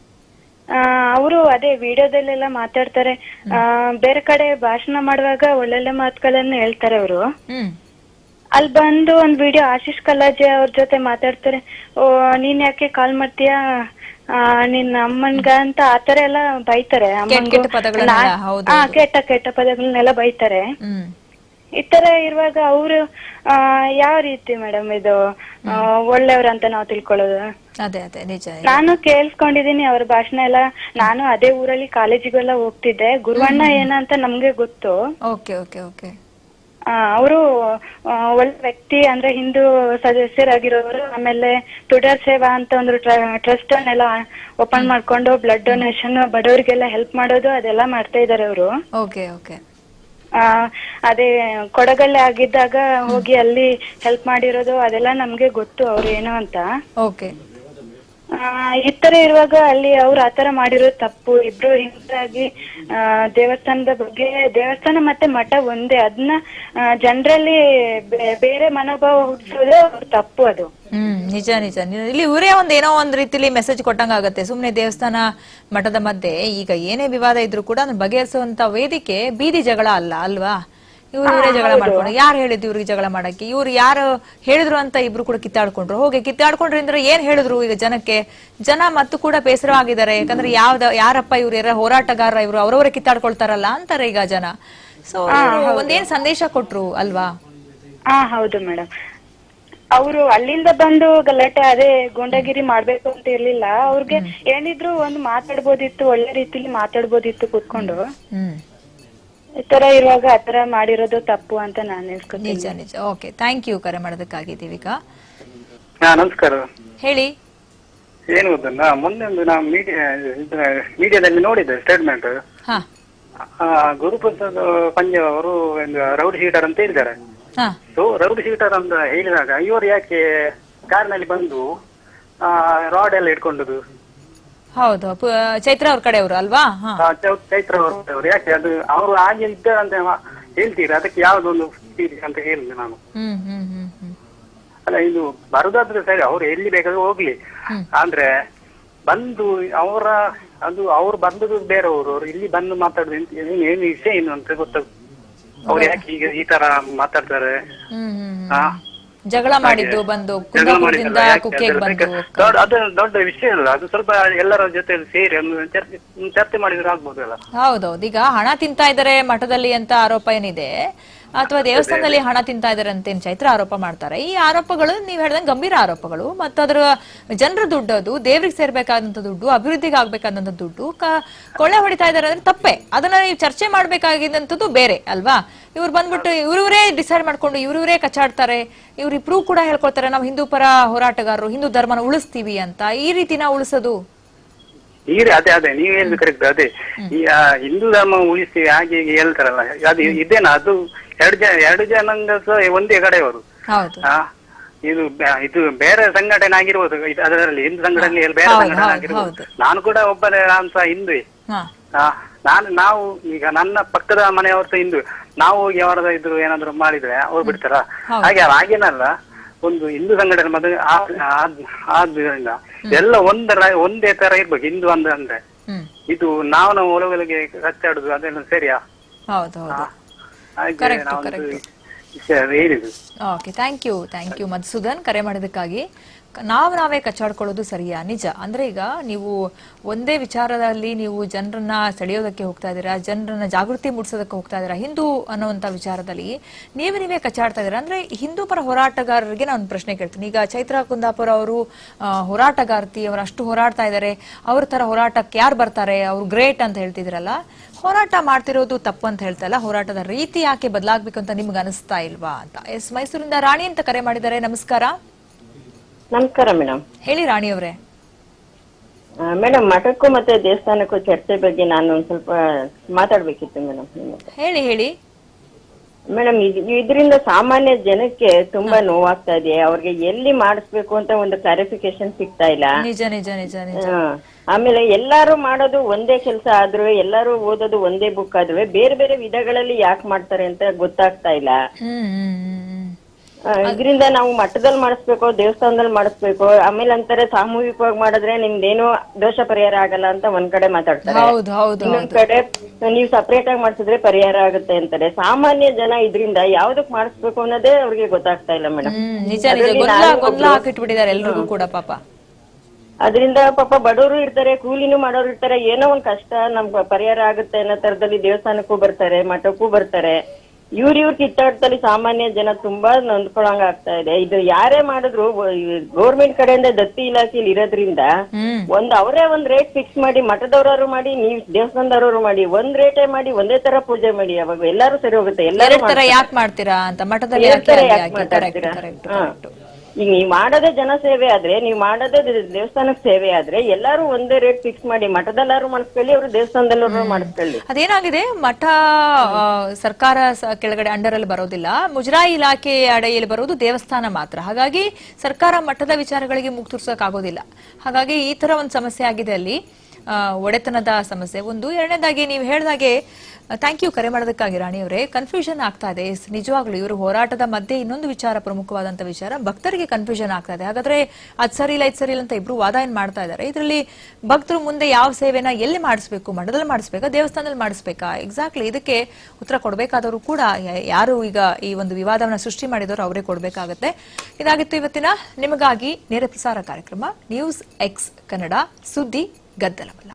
ಅವರು ಅದೇ ವಿಡಿಯೋದಲ್ಲೆಲ್ಲ ಮಾತಾಡ್ತಾರೆ ಆ, ಬೇರೆ ಕಡೆ ಭಾಷಣ ಮಾಡುವಾಗ ಒಳ್ಳೊಳ್ಳೆ ಮಾತುಗಳನ್ನ ಹೇಳ್ತಾರೆ ಅವರು ಹ್ಮ್ ಅಲ್ಲಿ ಬಂದು ಒಂದ್ ವಿಡಿಯೋ ಆಶೀಶ್ ಕಲಾಜೆ ಅವ್ರ ಜೊತೆ ಮಾತಾಡ್ತಾರೆ ಓ ನೀನ್ ಯಾಕೆ ಕಾಲ್ ಮಾಡ್ತೀಯಾ ಆ, ನಿನ್ನ ಅಮ್ಮನ್ಗ ಅಂತ ಆತರ ಎಲ್ಲ ಬೈತಾರೆ ಅಮ್ಮನ್ಗೂ. ಕೆಟ್ಟ ಪದಗಳನ್ನೆಲ್ಲ, ನಾ- ಹೌದು, ಆ, ಹೌದು. ಕೆಟ್ಟ ಕೆಟ್ಟ ಪದಗಳನ್ನೆಲ್ಲ ಬೈತಾರೆ ಹ್ಮ್ ಈ ತರ ಇರುವಾಗ ಅವರು ಯಾವ ರೀತಿ ಮೇಡಮ್ ಇದು ಆ, ಒಳ್ಳೆಯವ್ರಂತ ನಾವು ತಿಳ್ಕೊಳ್ಳೋದು ಅದೇ ಅದೇ ನಿಜ ನಾನು ಕೇಳಿಸ್ಕೊಂಡಿದೀನಿ ಅವ್ರ ಭಾಷಣ ಎಲ್ಲ ನಾನು ಅದೇ ಊರಲ್ಲಿ ಕಾಲೇಜಿಗೆಲ್ಲ ಹೋಗ್ತಿದ್ದೆ ಗುರುವಣ್ಣ ಏನಂತ ನಮ್ಗೆ ಗೊತ್ತು ಓಕೆ ಓಕೆ ಓಕೆ ಅವರು ಒಳ್ಳೆ ವ್ಯಕ್ತಿ ಅಂದ್ರೆ ಹಿಂದೂ ಸದಸ್ಯರಾಗಿರೋರು ಆಮೇಲೆ ತುಡರ್ ಸೇವಾ ಅಂತ ಒಂದು ಟ್ರಸ್ಟ್ ಅನ್ನೆಲ್ಲ ಓಪನ್ ಮಾಡ್ಕೊಂಡು ಬ್ಲಡ್ ಡೊನೇಷನ್ ಬಡವರಿಗೆಲ್ಲ ಹೆಲ್ಪ್ ಮಾಡೋದು ಅದೆಲ್ಲ ಮಾಡ್ತಾ ಇದಾರೆ ಅವರು ಓಕೆ ಓಕೆ ಅದೇ ಕೊಡಗಲ್ಲೇ ಆಗಿದ್ದಾಗ ಹೋಗಿ ಅಲ್ಲಿ ಹೆಲ್ಪ್ ಮಾಡಿರೋದು ಅದೆಲ್ಲ ನಮ್ಗೆ ಗೊತ್ತು ಅವ್ರು ಏನು ಅಂತ ಓಕೆ ಆ, ಈ ತರ ಇರುವಾಗ ಅಲ್ಲಿ ಅವ್ರು ಆತರ ಮಾಡಿರೋದು ತಪ್ಪು ಇಬ್ರು ಹಿಂದಾಗಿ ಆ, ದೇವಸ್ಥಾನದ ಬಗ್ಗೆ ದೇವಸ್ಥಾನ ಮತ್ತೆ ಮಠ ಒಂದೇ ಅದನ್ನ ಜನರಲ್ಲಿ ಬೇರೆ ಮನೋಭಾವ ಹುಟ್ಟಿಸೋದು ಅವ್ರ ತಪ್ಪು ಅದು ಹ್ಮ್ ನಿಜ ನಿಜ ನಿ- ಇಲ್ಲಿ ಇವರೇ ಒಂದ್ ಏನೋ ಒಂದ್ ರೀತಿಲಿ ಮೆಸೇಜ್ ಕೊಟ್ಟಂಗ ಆಗತ್ತೆ ಸುಮ್ನೆ ದೇವಸ್ಥಾನ ಮಠದ ಮಧ್ಯೆ ಈಗ ಏನೇ ವಿವಾದ ಇದ್ರೂ ಕೂಡ ಅದನ್ನ ಬಗೆಹರಿಸುವಂತ ವೇದಿಕೆ ಬೀದಿ ಜಗಳ ಅಲ್ಲ ಅಲ್ವಾ ಇವ್ರು ಇವರೇ ಜಗಳ ಮಾಡ್ಕೊಂಡು ಯಾರು ಹೇಳಿದ್ರು ಇವ್ರಿಗೆ ಜಗಳ ಮಾಡಕ್ಕೆ ಇವ್ರು ಯಾರು ಹೇಳಿದ್ರು ಅಂತ ಇಬ್ರು ಕೂಡ ಕಿತ್ತಾಡ್ಕೊಂಡ್ರು ಹೋಗಿ ಕಿತ್ತಾಡ್ಕೊಂಡ್ರಿ ಅಂದ್ರೆ ಏನ್ ಹೇಳಿದ್ರು ಈಗ ಜನಕ್ಕೆ ಜನ ಮತ್ತು ಕೂಡ ಬೇಸರವಾಗಿದ್ದಾರೆ ಯಾಕಂದ್ರೆ ಯಾವ್ದ ಯಾರಪ್ಪ ಇವ್ರು ಯಾರ ಹೋರಾಟಗಾರ ಇವ್ರು ಅವರವರೇ ಕಿತ್ತಾಡ್ಕೊಳ್ತಾರಲ್ಲ ಅಂತಾರೆ ಈಗ ಜನ ಸೊ ಒಂದೇನ್ ಸಂದೇಶ ಕೊಟ್ರು ಅಲ್ವಾ ಹಾ ಹೌದು ಮೇಡಮ್ ಅವರು ಅಲ್ಲಿಂದ ಬಂದು ಗಲಾಟೆ ಅದೇ ಗೂಂಡಾಗಿರಿ ಮಾಡ್ಬೇಕು ಅಂತ ಇರ್ಲಿಲ್ಲ ಅವ್ರಿಗೆ ಏನಿದ್ರು ಒಂದು ಮಾತಾಡ್ಬೋದಿತ್ತು ಒಳ್ಳೆ ರೀತಿಲಿ ಮಾತಾಡ್ಬೋದಿತ್ತು ಕೂತ್ಕೊಂಡು ಹ್ಮ್ ಈ ತರ ಇರುವಾಗ ಆತರ ಮಾಡಿರೋದು ತಪ್ಪು ಅಂತ ನಾನು ಎನ್ಸ್ಕೊತೀನಿ ನಿಜ ನಿಜ ಓಕೆ ಥ್ಯಾಂಕ್ ಯು ಕರೆ ಮಾಡೋದಕ್ಕಾಗಿ ದೇವಿಕಾ ಹಾ ನಮಸ್ಕಾರ ಹೇಳಿ ಏನು ಗೊತ್ತಲ್ಲ ಮೊನ್ನೆ ಒಂದು ನಾವು ಮೀಡಿಯಾ ಮೀಡಿಯಾದಲ್ಲಿ ನೋಡಿದ್ದೆ ಸ್ಟೇಟ್ಮೆಂಟ್ ಹಾ ಗುರುಪ್ರಸಾದ್ ಪಂಜಾಬ್ ಅವರು ಒಂದು ರೌಡಿ ಶೀಟರ್ ಅಂತ ಹೇಳಿದ್ದಾರೆ ಹಾ ಸೊ ರೌಡಿ ಶೀಟರ್ ಅಂತ ಹೇಳಿದಾಗ ಇವರು ಯಾಕೆ ಕಾರಿನಲ್ಲಿ ಬಂದು ರಾಡ್ ಎಲ್ಲ ಇಟ್ಕೊಂಡದು ಹೌದು ಪು- ಚೈತ್ರ ಅವ್ರ ಕಡೆಯವರು ಅಲ್ವಾ ಹಾ ಆ, ಚೌ- ಚೈತ್ರ ಅವರು ಯಾಕೆ ಅದು ಅವರು ಹಾಗೆ ಇದ್ದಾರಂತ ಹೇಳ್ತೀರಾ ಅದಕ್ಕೆ ಯಾವ್ದೊಂದು theory ಅಂತ ಹೇಳಿದೆ ನಾನು ಹ್ಮ್ ಹ್ಮ್ ಹ್ಮ್ ಹ್ಮ್ ಅಲ್ಲ ಇದು ಬರುದಾದ್ರೆ ಸರಿ ಅವ್ರು ಎಲ್ಲಿ ಬೇಕಾದ್ರೂ ಹೋಗ್ಲಿ ಅಂದ್ರೆ ಬಂದು ಅವರ ಅದು ಅವ್ರು ಬಂದದ್ದು ಬೇರೆಯವರು ಅವ್ರು ಇಲ್ಲಿ ಬಂದು ಮಾತಾಡುದು ಎಂತ- ಏನು ಏನು ವಿಷಯ ಏನು ಅಂತ ಗೊತ್ತಾಗ ಅವ್ರು ಯಾಕೆ ಈಗ ಈ ತರ ಮಾತಾಡ್ತಾರೆ ಹ್ಮ್ ಹ್ಮ್ ಹಾ ಜಗಳ ಮಾಡಿದ್ದು ಬಂದು ಜಗಳ ಕುಂದಾಪುರದಿಂದ ಮಾಡಿದ್ದಲ್ಲ, ಯಾಕೆ ಕುಕ್ಕೆಗೆ ಅದೆಲ್ಲ ಬಂದು ಬೇಕಾ- ದೊಡ್ಡ ಅದು ದೊಡ್ಡ ವಿಷಯ ಅಲ್ಲ ಅದು ಸ್ವಲ್ಪ ಎಲ್ಲರ ಜೊತೆ ಸೇರಿ ಒಂದು ಚರ್ಚೆ ಒಂದು ಚರ್ಚೆ ಮಾಡಿದ್ರೆ ಆಗ್ಬೋದಲ್ಲ ಹೌದೌದು ಈಗ ಹಣ ತಿಂತಾ ಇದ್ದಾರೆ ಮಠದಲ್ಲಿ ಅಂತ ಆರೋಪ ಏನಿದೆ ಅಥವಾ ದೇವಸ್ಥಾನದಲ್ಲಿ ಹಣ ತಿಂತಾ ಇದ್ದಾರೆ ಅಂತ ಏನ್ ಚೈತ್ರ ಆರೋಪ ಮಾಡ್ತಾರೆ ಈ ಆರೋಪಗಳು ನೀವ್ ಹೇಳ್ದಂಗೆ ಗಂಭೀರ ಆರೋಪಗಳು ಮತ್ತು ಅದರ ಜನರ ದುಡ್ಡು ಅದು ದೇವ್ರಿಗೆ ಸೇರ್ಬೇಕಾದಂತ ದುಡ್ಡು ಅಭಿವೃದ್ಧಿಗೆ ಆಗ್ಬೇಕಾದಂತ ದುಡ್ಡು ಕ- ಕೊಳ್ಳೆ ಹೊಡಿತಾ ಇದ್ದಾರೆ ಅಂದ್ರೆ ತಪ್ಪೇ ಅದನ್ನ ನೀವು ಚರ್ಚೆ ಮಾಡ್ಬೇಕಾಗಿದ್ದಂಥದ್ದು ಬೇರೆ ಅಲ್ವಾ ಇವ್ರು ಬಂದ್ಬಿಟ್ಟು ಇವ್ರವರೇ ಡಿಸೈಡ್ ಮಾಡ್ಕೊಂಡು ಇವ್ರವರೇ ಕಚ್ಚಾಡ್ತಾರೆ ಇವ್ರಿಬ್ರು ಕೂಡ ಹೇಳ್ಕೊಳ್ತಾರೆ ನಾವು ಹಿಂದೂ ಪರ ಹೋರಾಟಗಾರರು ಹಿಂದೂ ಧರ್ಮನ ಉಳಿಸ್ತೀವಿ ಅಂತ ಈ ರೀತಿ ನಾವು ಉಳಿಸೋದು ಈಗ ಅದೇ ಅದೇ ನೀವು ಹೇಳಿದ್ದು ಕರೆಕ್ಟ್ ಅದೇ ಈ ಆ, ಹಿಂದೂ ಧರ್ಮ ಉಳಿಸಿ ಹಾಗೆ ಹೀಗೆ ಹೇಳ್ತಾರಲ್ಲ ಅದು ಇದೇನಾ ಅದು ಎರಡು ಜನ ಎರಡು ಜನಾಂಗ ಸಹ ಒಂದೇ ಕಡೆಯವರು ಹೌದು ಆ, ಇದು ಬ- ಇದು ಬೇರೆ ಸಂಘಟನೆ ಆಗಿರ್ಬೋದು ಇದು ಅದರಲ್ಲಿ ಹಿಂದೂ ಸಂಘಟನೆ ಬೇರೆ ಹೌದು, ಸಂಘಟನೆ ಹೌದು, ಆಗಿರ್ಬೋದು ಹೌದು. ನಾನು ಕೂಡ ಒಬ್ಬನೇ ನಾನು ಸಹ ಹಿಂದುವೆ ಹಾ ಆ, ನಾನು ನಾವು ಈಗ ನನ್ನ ಪಕ್ಕದ ಮನೆಯವ್ರ ಸಹ ಹಿಂದೂ ನಾವು ಹೋಗಿ ಅವರದ ಇದ್ರು ಏನಾದ್ರು ಮಾಡಿದ್ರೆ ಅವ್ರು ಬಿಡ್ತಾರ ಹೌದು. ಹಾಗೆ ಹಾಗೇನಲ್ಲ ಒಂದು ಹಿಂದೂ ಸಂಘಟನೆ ಮತ್ತೆ ಆ- ಆದ್- ಆದ್ರಿಂದ ಎಲ್ಲ ಒಂದರ ಒಂದೇ ತರ ಇರ್ಬೇಕು ಹಿಂದೂ ಅಂದ ಅಂದ್ರೆ ಹ್ಮ್ ಇದು ನಾವು ನಾವು ಒಳಗೊಳಗೆ ಕಚ್ಚಾಡುದು ಅದೆಲ್ಲ ಸರಿಯಾ ಹೌದು ಹೌದು ಹಾಗೆ Correct, ನಾವೊಂದು correct. ವಿಷಯ ಹೇಳಿದ್ದು okay thank you thank you Madhusudan ಕರೆ ಮಾಡಿದ್ದಕ್ಕಾಗಿ ಕ- ನಾವು ನಾವೇ ಕಚ್ಚಾಡ್ಕೊಳ್ಳೋದು ಸರಿಯಾ ನಿಜ ಅಂದ್ರೆ ಈಗ ನೀವು ಒಂದೇ ವಿಚಾರದಲ್ಲಿ ನೀವು ಜನರನ್ನ ಸೆಳೆಯೋದಕ್ಕೆ ಹೋಗ್ತಾ ಇದ್ದೀರಾ ಜನರನ್ನ ಜಾಗೃತಿ ಮೂಡಿಸೋದಕ್ಕೆ ಹೋಗ್ತಾ ಇದ್ದೀರಾ ಹಿಂದೂ ಅನ್ನುವಂಥ ವಿಚಾರದಲ್ಲಿ ನೀವೇ ನೀವೇ ಕಚ್ಚಾಡ್ತಾ ಇದ್ದೀರಾ ಅಂದ್ರೆ ಹಿಂದೂ ಪರ ಹೋರಾಟಗಾರರಿಗೆ ನಾನು ಒಂದು ಪ್ರಶ್ನೆ ಕೇಳ್ತೀನಿ ಈಗ ಚೈತ್ರಾ ಕುಂದಾಪುರ ಅವರು ಆ, ಹೋರಾಟಗಾರ್ತಿ ಅವರು ಅಷ್ಟು ಹೋರಾಡ್ತಾ ಇದ್ದಾರೆ ಅವ್ರ ತರ ಹೋರಾಟಕ್ಕೆ ಯಾರು ಬರ್ತಾರೆ ಅವ್ರು ಗ್ರೇಟ್ ಅಂತ ಹೇಳ್ತಿದ್ರಲ್ಲ ಹೋರಾಟ ಮಾಡ್ತಿರೋದು ತಪ್ಪು ಅಂತ ಹೇಳ್ತಾ ಇಲ್ಲ ಹೋರಾಟದ ರೀತಿ ಯಾಕೆ ಬದಲಾಗ್ಬೇಕು ಅಂತ ನಿಮ್ಗೆ ಅನಿಸ್ತಾ ಇಲ್ವಾ ಅಂತ ಎಸ್ ಮೈಸೂರಿಂದ ರಾಣಿ ಅಂತ ಕರೆ ಮಾಡಿದ್ದಾರೆ ನಮಸ್ಕಾರ ನಮಸ್ಕಾರ ಮೇಡಮ್ ಹೇಳಿ ರಾಣಿ ಅವರೇ ಮೇಡಮ್ ಮಠಕ್ಕೂ ಮತ್ತೆ ದೇವಸ್ಥಾನಕ್ಕೂ ಚರ್ಚೆ ಬಗ್ಗೆ ನಾನು ಒಂದ್ ಸ್ವಲ್ಪ ಮಾತಾಡ್ಬೇಕಿತ್ತು ಮೇಡಮ್ ಹೇಳಿ ಹೇಳಿ ಮೇಡಮ್ ಇದರಿಂದ ಸಾಮಾನ್ಯ ಜನಕ್ಕೆ ತುಂಬಾ ನೋವಾಗ್ತಾ ಇದೆ ಅವ್ರಿಗೆ ಎಲ್ಲಿ ಮಾಡಿಸ್ಬೇಕು ಅಂತ ಒಂದು ಕ್ಲಾರಿಫಿಕೇಶನ್ ಸಿಗ್ತಾ ಇಲ್ಲ ನಿಜ ನಿಜ ನಿಜ ನಿಜ ಹಾ. ಆಮೇಲೆ ಎಲ್ಲಾರು ಮಾಡೋದು ಒಂದೇ ಕೆಲಸ ಆದ್ರೂ ಎಲ್ಲಾರು ಓದೋದು ಒಂದೇ ಬುಕ್ ಆದ್ರೂ ಬೇರೆ ಬೇರೆ ವಿಧಗಳಲ್ಲಿ ಯಾಕೆ ಮಾಡ್ತಾರೆ ಅಂತ ಗೊತ್ತಾಗ್ತಾ ಇಲ್ಲ ಹ್ಮ್ ಹ್ಮ್ ಹ್ಮ್ ಇದರಿಂದ ನಾವು ಮಠದಲ್ಲಿ ಮಾಡಿಸ್ಬೇಕು ದೇವಸ್ಥಾನದಲ್ಲಿ ಮಾಡಿಸ್ಬೇಕು ಆಮೇಲೆ ಅಂತಾರೆ ಸಾಮೂಹಿಕವಾಗಿ ಮಾಡಿದ್ರೆ ನಿಮ್ದೇನು ದೋಷ ಪರಿಹಾರ ಆಗಲ್ಲ ಅಂತ ಒಂದ್ ಕಡೆ ಮಾತಾಡ್ತಾರೆ ಹೌದು ಹೌದು ಇನ್ನೊಂದ್ ಕಡೆ ನೀವು ಸಪರೇಟ್ ಆಗಿ ಮಾಡಿಸಿದ್ರೆ ಪರಿಹಾರ ಆಗುತ್ತೆ ಅಂತಾರೆ ಸಾಮಾನ್ಯ ಜನ ಇದರಿಂದ ಯಾವ್ದಕ್ ಮಾಡಿಸ್ಬೇಕು ಅನ್ನೋದೇ ಅವ್ರಿಗೆ ಗೊತ್ತಾಗ್ತಾ ಇಲ್ಲ ಮೇಡಮ್ ಹ್ಮ್ ನಿಜ ನಿಜ ಗೊಂದಲ ಗೊಂದಲ ಹಾಕಿಟ್ಬಿಟ್ಟಿದ್ದಾರೆ ಎಲ್ರಿಗೂ ಕೂಡ ಪಾಪ ಅದರಿಂದ ಪಾಪ ಬಡವರು ಇರ್ತಾರೆ ಕೂಲಿನೂ ಮಾಡೋರು ಇರ್ತಾರೆ ಏನೋ ಒಂದ್ ಕಷ್ಟ ನಮ್ಗೆ ಪರಿಹಾರ ಆಗುತ್ತೆ ಅನ್ನೋ ತರದಲ್ಲಿ ದೇವಸ್ಥಾನಕ್ಕೂ ಬರ್ತಾರೆ ಮಠಕ್ಕೂ ಬರ್ತಾರೆ ಇವ್ರ ಇವ್ರ ಕಿತ್ತಾಟದಲ್ಲಿ ಸಾಮಾನ್ಯ ಜನ ತುಂಬಾ ನೊಂದ್ಕೊಳಂಗ ಆಗ್ತಾ ಇದೆ ಇದು ಯಾರೇ ಮಾಡಿದ್ರು ಗೌರ್ಮೆಂಟ್ ಕಡೆಯಿಂದ ದತ್ತಿ ಇಲಾಖೆಯಲ್ಲಿ ಇರೋದ್ರಿಂದ ಒಂದ್ ಅವರೇ ಒಂದ್ ರೇಟ್ ಫಿಕ್ಸ್ ಮಾಡಿ ಮಠದವ್ರವ್ರು ಮಾಡಿ ನೀವ್ ದೇವಸ್ಥಾನದವ್ರವ್ರು ಮಾಡಿ ಒಂದ್ ರೇಟೇ ಮಾಡಿ ಒಂದೇ ತರ ಪೂಜೆ ಮಾಡಿ ಅವಾಗ ಎಲ್ಲಾರು ಸರಿ ಹೋಗುತ್ತೆ ಎಲ್ಲಾರು ಎರಡ್ ತರ ಯಾಕೆ ಮಾಡ್ತೀರಾ ಅಂತ ಮಠದಲ್ಲಿ ಎರಡ್ ಯಾಕೆ ತರ ಅಲ್ಲಿ ಯಾಕ್ ಯಾಕೆ? ಮಾತಾಡ್ತೀರಾ? Correct, correct, ಹಾ. correct. ಈಗ ನೀವ್ ಮಾಡೋದೇ ಜನ ಸೇವೆ ಆದ್ರೆ ನೀವ್ ಮಾಡೋದೇ ದೇ- ದೇವಸ್ಥಾನಕ್ ಸೇವೆ ಆದ್ರೆ ಎಲ್ಲಾರು ಒಂದೇ ರೇಟ್ ಫಿಕ್ಸ್ ಮಾಡಿ ಮಠದಲ್ಲಾರು ಮಾಡಿಸ್ಕೊಳ್ಳಿ ಅವ್ರು ದೇವಸ್ಥಾನದಲ್ಲೂ ಮಾಡಿಸ್ಕೊಳ್ಳಿ ಅದೇನಾಗಿದೆ ಮಠ ಆ, ಸರ್ಕಾರ ಸ- ಕೆಳಗಡೆ ಅಂಡರ್ ಅಲ್ಲಿ ಬರೋದಿಲ್ಲ ಮುಜರಾಯಿ ಇಲಾಖೆ ಅಡಿಯಲ್ಲಿ ಬರೋದು ದೇವಸ್ಥಾನ ಮಾತ್ರ ಹಾಗಾಗಿ ಸರ್ಕಾರ ಮಠದ ವಿಚಾರಗಳಿಗೆ ಆಗೋದಿಲ್ಲ ಹಾಗಾಗಿ ಈ ತರ ಒಂದು ಸಮಸ್ಯೆ ಆಗಿದೆ ಅಲ್ಲಿ ಆ, ಒಡೆತನದ ಸಮಸ್ಯೆ ಒಂದು ಎರಡನೇದಾಗಿ ನೀವು ಹೇಳಿದಾಗೆ ಥ್ಯಾಂಕ್ ಯು ಕರೆ ಮಾಡೋದಕ್ಕಾಗಿ ರಾಣಿಯವರೇ ಕನ್ಫ್ಯೂಷನ್ ಆಗ್ತಾ ಇದೆ ಎಸ್, ನಿಜವಾಗ್ಲೂ ಇವರು ಹೋರಾಟದ ಮಧ್ಯೆ ಇನ್ನೊಂದು ವಿಚಾರ ಪ್ರಮುಖವಾದಂತ ವಿಚಾರ ಭಕ್ತರಿಗೆ ಕನ್ಫ್ಯೂಷನ್ ಆಗ್ತಾ ಇದೆ ಹಾಗಾದ್ರೆ ಅದ್ ಸರಿ ಇಲ್ಲ ಇದ್ ಸರಿ ಇಲ್ಲ ಅಂತ ಇಬ್ರು ವಾದ ಏನ್ ಮಾಡ್ತಾ ಇದ್ದಾರೆ ಇದರಲ್ಲಿ ಭಕ್ತರು ಮುಂದೆ ಯಾವ ಸೇವೆನ ಎಲ್ಲಿ ಮಾಡಿಸ್ಬೇಕು ಮಠದಲ್ಲಿ ಮಾಡಿಸ್ಬೇಕಾ ದೇವಸ್ಥಾನದಲ್ಲಿ ಮಾಡಿಸ್ಬೇಕಾ ಎಕ್ಸಾಕ್ಟ್ಲಿ ಇದಕ್ಕೆ ಉತ್ತರ ಕೊಡಬೇಕಾದವರು ಕೂಡ ಯಾ- ಯಾರು ಈಗ ಈ ಒಂದು ವಿವಾದವನ್ನ ಸೃಷ್ಟಿ ಮಾಡಿದವರು ಅವರೇ ಕೊಡಬೇಕಾಗತ್ತೆ ಇದಾಗಿತ್ತು ಇವತ್ತಿನ ನಿಮಗಾಗಿ ನೇರ ಪ್ರಸಾರ ಕಾರ್ಯಕ್ರಮ ನ್ಯೂಸ್ ಎಕ್ಸ್ ಕನ್ನಡ ಸುದ್ದಿ ಗದ್ದಲವಲ್ಲ